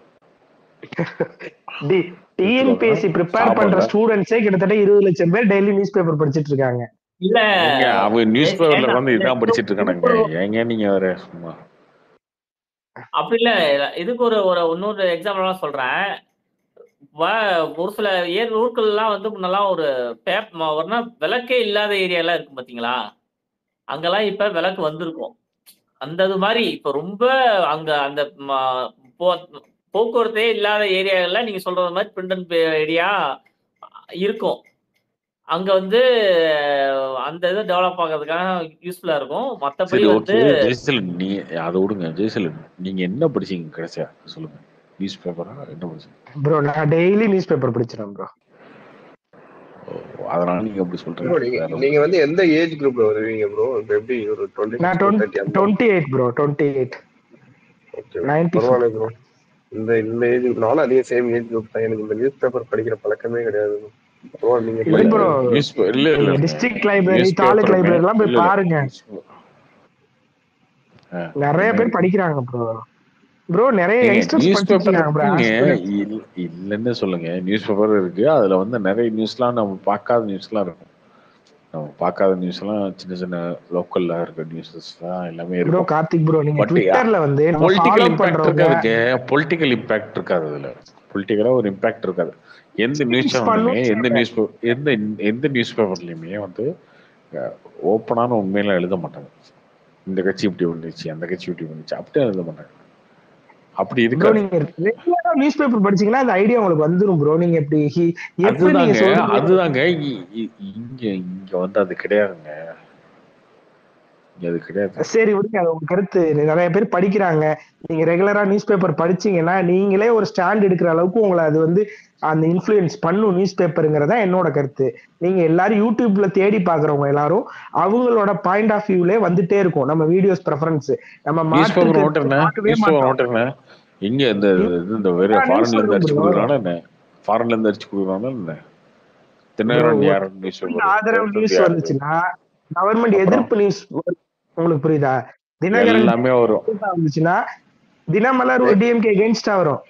டி செத்துருவாங்க டிஎன்பிஎஸ்சி ப்ரிப்பேர் பண்ற சாப்பாடுல ஸ்டூடெண்ட்ஸே கிட்டத்தட்ட இருபது லட்சம் பேர் டெய்லி நியூஸ் பேப்பர் படிச்சிட்டு இருக்காங்க இல்ல ஏங்க அவங்க நியூஸ் ஏ- பேப்பர்ல ஏண்டா உட்காந்து இல்ல இதான் இதுக்கு படிச்சிட்டு இதுக்கு இருக்கானுங்க ஒரு ஏங்க நீங்க வேற சும்மா அப்படி இல்ல இதுக்கு ஒரு ஒரு இன்னொரு எக்ஸாம்பிள் சொல்றேன் வ- ஒரு சில ஏர் ஊர்கள்லாம் வந்து முன்னெல்லாம் ஒரு பேப் ஒருனா விளக்கே இல்லாத ஏரியாலாம் இருக்கும் பாத்தீங்களா அங்கெல்லாம் இப்ப விளக்கு வந்திருக்கும் அந்த இது மாதிரி இப்ப ரொம்ப அங்க அந்த ம- போ- போக்குவரத்தே இல்லாத ஏரியாகள்ல நீங்க சொல்றது மாதிரி பிரிண்டன் ஏரியா இருக்கும் அங்க வந்து அந்த இதை டெவலப் ஆகிறதுக்காக யூஸ்ஃபுல்லா இருக்கும் மத்தபடி சரி வந்து ஓகே ஜெய்சலன் நீ அதை விடுங்க ஜெய்சலன் நீங்க என்ன படிச்சீங்க கடைசியா சொல்லுங்க நியூஸ் பேப்பரா என்ன படிச்சீங்க ப்ரோ நான் டெய்லி நியூஸ் பேப்பர் படிச்சிடறேன் ப்ரோ ஓ, அதனால நீங்க அப்படி ப்ரோ சொல்றீங்க நீங்க வேற நீங்க வந்து எந்த ஏஜ் குரூப்ல வருவீங்க ப்ரோ இப்போ எப்படி ஒரு டுவெண்ட்டி நான் சிக்ஸ் தேர்ட்டி அந்த twenty eight bro twenty eight okay ninety four பரவாயில்ல ப்ரோ இந்த இந்த ஏஜ் நானும் அதே சேம் ஏஜ் குரூப் தான் எனக்கு இந்த நியூஸ் பேப்பர் படிக்கிற பழக்கமே கிடையாது ப்ரோ நீங்க இல்ல படிக்க ப்ரோ நியூஸ் இல்ல நீங்க இல்ல டிஸ்ட்ரிக்ட் லைப்ரரி நியூஸ் தாலுக் பேப்பருமே லைப்ரரி எல்லாம் இல்ல போய் இல்ல பாருங்க நியூஸ் நிறைய என்ன பேர் இருக்கு படிக்கிறாங்க ப்ரோ ப்ரோ நிறைய ஏங்க யங்ஸ்டர்ஸ் நியூஸ் படிச்சிட்டு பேப்பர் இருக்காங்க ப்ரோ இருக்குங்க ஆஸ்பிரன்ஸ் இல்ல- இல்லைன்னு சொல்லுங்க நியூஸ் பேப்பர் இருக்கு அதுல வந்து நிறைய நியூஸ்லாம் நம்ம பார்க்காத நியூஸ்லாம் இருக்கும் நம்ம பார்க்காத நியூஸ்லாம் சின்ன சின்ன லோக்கல்ல இருக்க நியூஸஸ்லாம் எல்லாமே ப்ரோ இருக்கும் கார்த்திக் ப்ரோ நீங்க பட் ட்விட்டர்ல வந்து நம்ம பொலிட்டிக்கல் ஃபாலோ இம்பாக்ட் பண்றவங்க இருக்காதுங்க பொலிட்டிக்கல் இம்பாக்ட் இருக்காது அதுல பொலிட்டிக்கலா ஒரு இம்பாக்ட் இருக்காது எந்த நியூஸ் ஸ்பீச் சேனலுமே பண்ணுன்னு எந்த சொல்றேன் நியூஸ் எந்த எந்த நியூஸ் பேப்பர்லயுமே வந்து ஓப்பனான உண்மையெல்லாம் எழுத மாட்டாங்க இந்த கட்சி இப்படி வந்துச்சு அந்த கட்சி இப்படி வந்துச்சு அப்படியே எழுத மாட்டாங்க அப்படி ப்ரோ இருக்காது நீங்க ரெகுலரா நியூஸ் பேப்பர் படிச்சீங்கன்னா அந்த ஐடியா உங்களுக்கு வந்துரும் ப்ரோ நீங்க எப்படி ஹி- எப்ப நீங்க அதுதாங்க சொல்றீங்க அதுதாங்க இ- இ- இங்க இங்க வந்து அது கிடையாதுங்க இங்க அது கிடையாது சரி விடுங்க அது உங்க கருத்து நிறைய பேர் படிக்கிறாங்க நீங்க ரெகுலரா நியூஸ் பேப்பர் படிச்சீங்கன்னா நீங்களே ஒரு ஸ்டாண்ட் எடுக்கிற அளவுக்கு உங்களை அது வந்து அந்த இன்ஃப்ளூயன்ஸ் பண்ணும் நியூஸ் பேப்பருங்கிறதா என்னோட கருத்து நீங்க எல்லாரும் யூடியூப்ல தேடி பாக்குறவங்க எல்லாரும் அவங்களோட பாயிண்ட் ஆஃப் வியூலே வந்துட்டே இருக்கும் நம்ம வீடியோஸ் ப்ரெஃபரன்ஸ் நம்ம நியூஸ் மாற்று பேப்பர் கருத்து நோட் என்ன பார்க்கவே நியூஸ் பேப்பர் மாட்டோம் நோட் என்ன இங்க இந்த இது இந்த வேற எல்லா நியூஸ் ஃபாரின்ல இருந்து வரும் அடிச்சு ப்ரோ கொடுக்குறானா என்ன ஃபாரின்ல இருந்து அடிச்சு கொடுக்குறானா என்ன ப்ரோ தினகரன் யார் நியூஸ் ஒரு பேப்பர் ஆதரவு போடுறது நியூஸ் யாரு வந்துச்சுன்னா கவர்மெண்ட் அப்புறம் எதிர்ப்பு நியூஸ் உங்களுக்கு புரியுதா தினகரன் எல்லாமே வரும் வந்துச்சுன்னா தினமலர் ஒரு டிஎம்கே எகென்ஸ்டா வரும்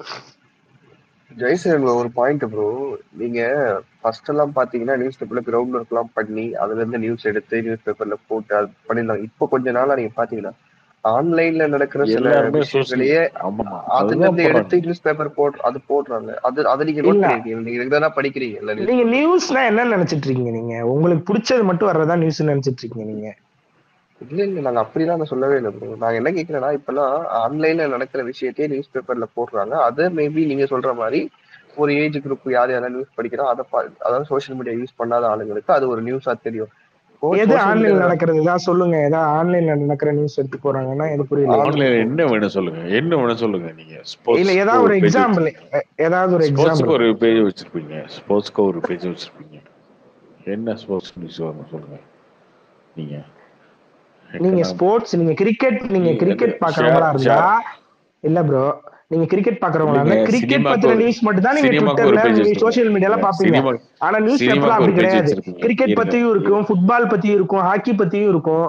ஜெய்சன் ஒரு பாயிண்ட் ப்ரோ நீங்க ஃபர்ஸ்ட் எல்லாம் பாத்தீங்கன்னா நியூஸ் பேப்பர்ல கிரவுண்ட் ஒர்க் எல்லாம் பண்ணி அதுல இருந்து நியூஸ் எடுத்து நியூஸ் பேப்பர்ல போட்டு அது பண்ணிருந்தாங்க இப்போ கொஞ்ச நாளா நீங்க பாத்தீங்கன்னா ஆன்லைன்ல நடக்கிற சில எல்லாருமே சோசியல் விஷயங்களையே ஆமா அதுல அதுதான் இருந்து எடுத்து போடுறாங்க நியூஸ் பேப்பர் போட்டு அது போடுறாங்க அது அதை நீங்க நோட் இல்ல பண்ணிருக்கீங்க நீங்க ரெகுலரா படிக்கிறீங்க எல்லா நியூஸ் நீங்க பேப்பர் நியூஸ்னா என்ன நினைச்சிட்டு இருக்கீங்க நீங்க உங்களுக்கு பிடிச்சது மட்டும் வர்றதா நியூஸ் நினைச்சிட்டு இருக்கீங்க நீங்க இல்ல இல்ல நாங்க அப்படிலாம் நான் சொல்லவே இல்லை ப்ரோ நாங்க என்ன கேக்குறேன்னா இப்பெல்லாம் ஆன்லைன்ல நடக்கிற விஷயத்தையே நியூஸ் பேப்பர்ல போடுறாங்க அதை மேபி நீங்க சொல்ற மாதிரி ஒரு ஏஜ் குரூப் யார் யாரெல்லாம் நியூஸ் படிக்கிறோம் அதை பா- அதாவது சோஷியல் மீடியா யூஸ் பண்ணாத ஆளுங்களுக்கு அது ஒரு நியூஸா தெரியும் இப்போ எது சோஷியல் ஆன்லைன்ல மீடியால நடக்கிறது ஏதாவது சொல்லுங்க ஏதாவது ஆன்லைன்ல நடக்கிற நியூஸ் எடுத்து போறாங்கன்னா எனக்கு புரியல ஆன்லைன்ல என்ன வேணும் சொல்லுங்க என்ன வேணும் சொல்லுங்க நீங்க இல்ல ஸ்போர்ட்ஸ்க்கு ஏதாவது ஒரு ஒரு பேஜ் எக்ஸாம்பிள் வச்சிருப்பீங்க ஏதாவது ஒரு எக்ஸாம்பிள் ஸ்போர்ட்ஸ்க்கு ஒரு பேஜ் வச்சிருப்பீங்க ஸ்போர்ட்ஸ்க்கு ஒரு பேஜ் வச்சிருப்பீங்க என்ன ஸ்போர்ட்ஸ் நியூஸ் வரும் சொல்லுங்க நீங்க நீங்க எக்கனாமி ஸ்போர்ட்ஸ் நீங்க கிரிக்கெட் நீங்க கிரிக்கெட் பாக்குறவங்களா ஷேர் இருந்தா ஷேர் இல்ல ப்ரோ நீங்க கிரிக்கெட் பாக்குறவங்களா இல்லைங்க இருந்தா கிரிக்கெட் சினிமாக்கு பத்தின ஒரு நியூஸ் மட்டும் தான் நீங்க சினிமாக்கு ஒரு ட்விட்டர்ல பேஜ் வச்சிருப்பீங்க சோஷியல் மீடியால இல்ல பாப்பீங்க சினிமா ஆனா நியூஸ் பேப்பர்ல சினிமாக்கு அப்படி ஒரு பேஜ் கிடையாது வச்சிருப்பீங்க கிரிக்கெட் இருங்க பத்தியும் இரு- இருக்கும் ஃபுட்பால் பத்தியும் இருக்கும் ஹாக்கி பத்தியும் இருக்கும்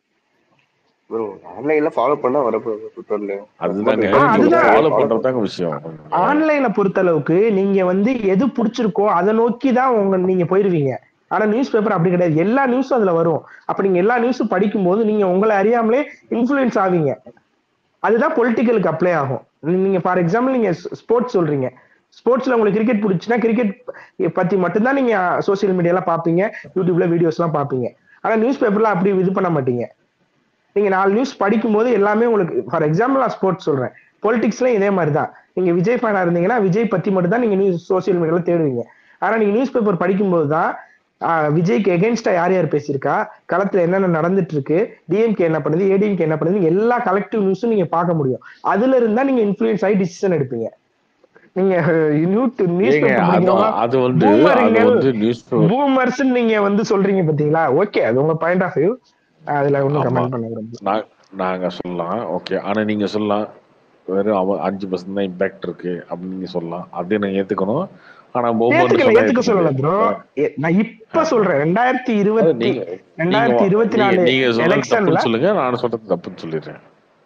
ப்ரோ ஆன்லைன்ல ஃபாலோ பண்ணா வர ட்விட்டர்ல ரொம்ப அதுதாங்க ஆ ட்விட்டர் நீங்க அதுதான் ஃபாலோ ஃபாலோ பண்றதுதாங்க விஷயம் நீங்க ஆன்லைனை பொறுத்த அளவுக்கு நீங்க வந்து எது பிடிச்சிருக்கோ அதை நோக்கி தான் உங்க நீங்க போயிருவீங்க ஆனா நியூஸ் பேப்பர் அப்படி கிடையாது எல்லா நியூஸும் அதுல வரும் அப்ப நீங்க எல்லா நியூஸும் படிக்கும்போது நீங்க உங்களை அறியாமலே இன்ஃபுளுன்ஸ் ஆவீங்க அதுதான் பொலிட்டிக்கலுக்கு அப்ளை ஆகும் நீங்க ஃபார் எக்ஸாம்பிள் நீங்க ஸ்போர்ட்ஸ் சொல்றீங்க ஸ்போர்ட்ஸ்ல உங்களுக்கு கிரிக்கெட் பிடிச்சுன்னா கிரிக்கெட் பத்தி மட்டும்தான் நீங்க சோசியல் மீடியால பாப்பீங்க யூடியூப்ல வீடியோஸ் எல்லாம் பாப்பீங்க ஆனா நியூஸ் பேப்பர்ல அப்படி இது பண்ண மாட்டீங்க நீங்க நாலு நியூஸ் படிக்கும்போது எல்லாமே உங்களுக்கு ஃபார் எக்ஸாம்பிள் நான் ஸ்போர்ட்ஸ் சொல்றேன் பொலிட்டிக்ஸ்லயும் இதே மாதிரி தான் நீங்க விஜய் ஃபேனா இருந்தீங்கன்னா விஜய் பத்தி மட்டும் தான் நீங்க நியூஸ் சோசியல் மீடியால தேடுவீங்க ஆனா நீங்க நியூஸ் பேப்பர் படிக்கும்போது தான் ஆஹ் விஜய்க்கு எகென்ஸ்டா யார் யார் பேசியிருக்கா களத்துல என்னென்ன நடந்துட்டு இருக்கு டிஎம்கே என்ன பண்ணுது ஏடிஎம்கே என்ன பண்ணுது எல்லா கலெக்டிவ் நியூஸும் நீங்க பார்க்க முடியும் அதுல இருந்தா நீங்க இன்ஃபுளுன்ஸ் ஆகி டிசிஷன் எடுப்பீங்க நீங்க நியூட் நியூஸ் ஏங்க பேப்பர் அது படிக்கிறவங்க அது வந்து அது பூமருங்கள் வந்து நியூஸ் பூமர்ஸ் நீங்க வந்து சொல்றீங்க பாத்தீங்களா ஓகே அது உங்க பாயிண்ட் ஆஃப் வியூ அதுல ஒன்றும் ஆமா கமெண்ட் பண்ண விரும்பல நான் நாங்க சொல்லலாம் ஓகே ஆனா நீங்க சொல்லலாம் வெறும் அவ அஞ்சு பர்சன்ட் தான் இம்பாக்ட் இருக்கு அப்படின்னு நீங்க சொல்லலாம் அப்படியே நான் ஏத்துக்கணும் ஆனா ஒவ்வொன்று ஏத்துக்கல சொன்னா ஏத்துக்க ஏத்துக்க சொல்லல முடியாது ப்ரோ ஆ, நான் இப்ப ஆ. சொல்றேன் ரெண்டாயிரத்தி அது இருபத்தி நீங்க நீங்க ரெண்டாயிரத்தி வா- இருபத்தி நீங்க நாலு நீங்க சொல்றது எலெக்ஷன்ல தப்புன்னு சொல்லுங்க நான் சொல்றது தப்புன்னு சொல்லிடுறேன்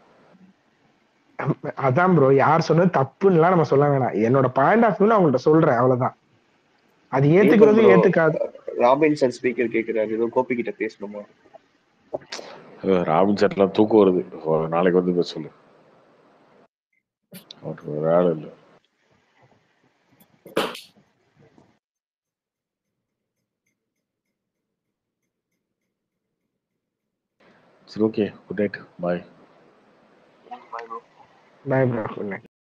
அதான் ப்ரோ யார் சொன்னது தப்புன்னுலாம் நம்ம சொல்ல வேணாம் என்னோட பாயிண்ட் ஆஃப் வியூ நான் உங்கள்ட்ட சொல்றேன் அவ்வளவுதான் அது தீபக் ஏத்துக்கிறது ப்ரோ ஏத்துக்காது ராபின்சன் ஸ்பீக்கர் கேக்குறாரு ஏதோ கோபி கிட்ட பேசணுமா ராபின் சாட்லாம் தூக்கம் வருது ஒரு நாளைக்கு வந்து பேச சொல்லு அவருக்கு ஒரு வேலை இல்லை சரி okay good night bye bye bro good night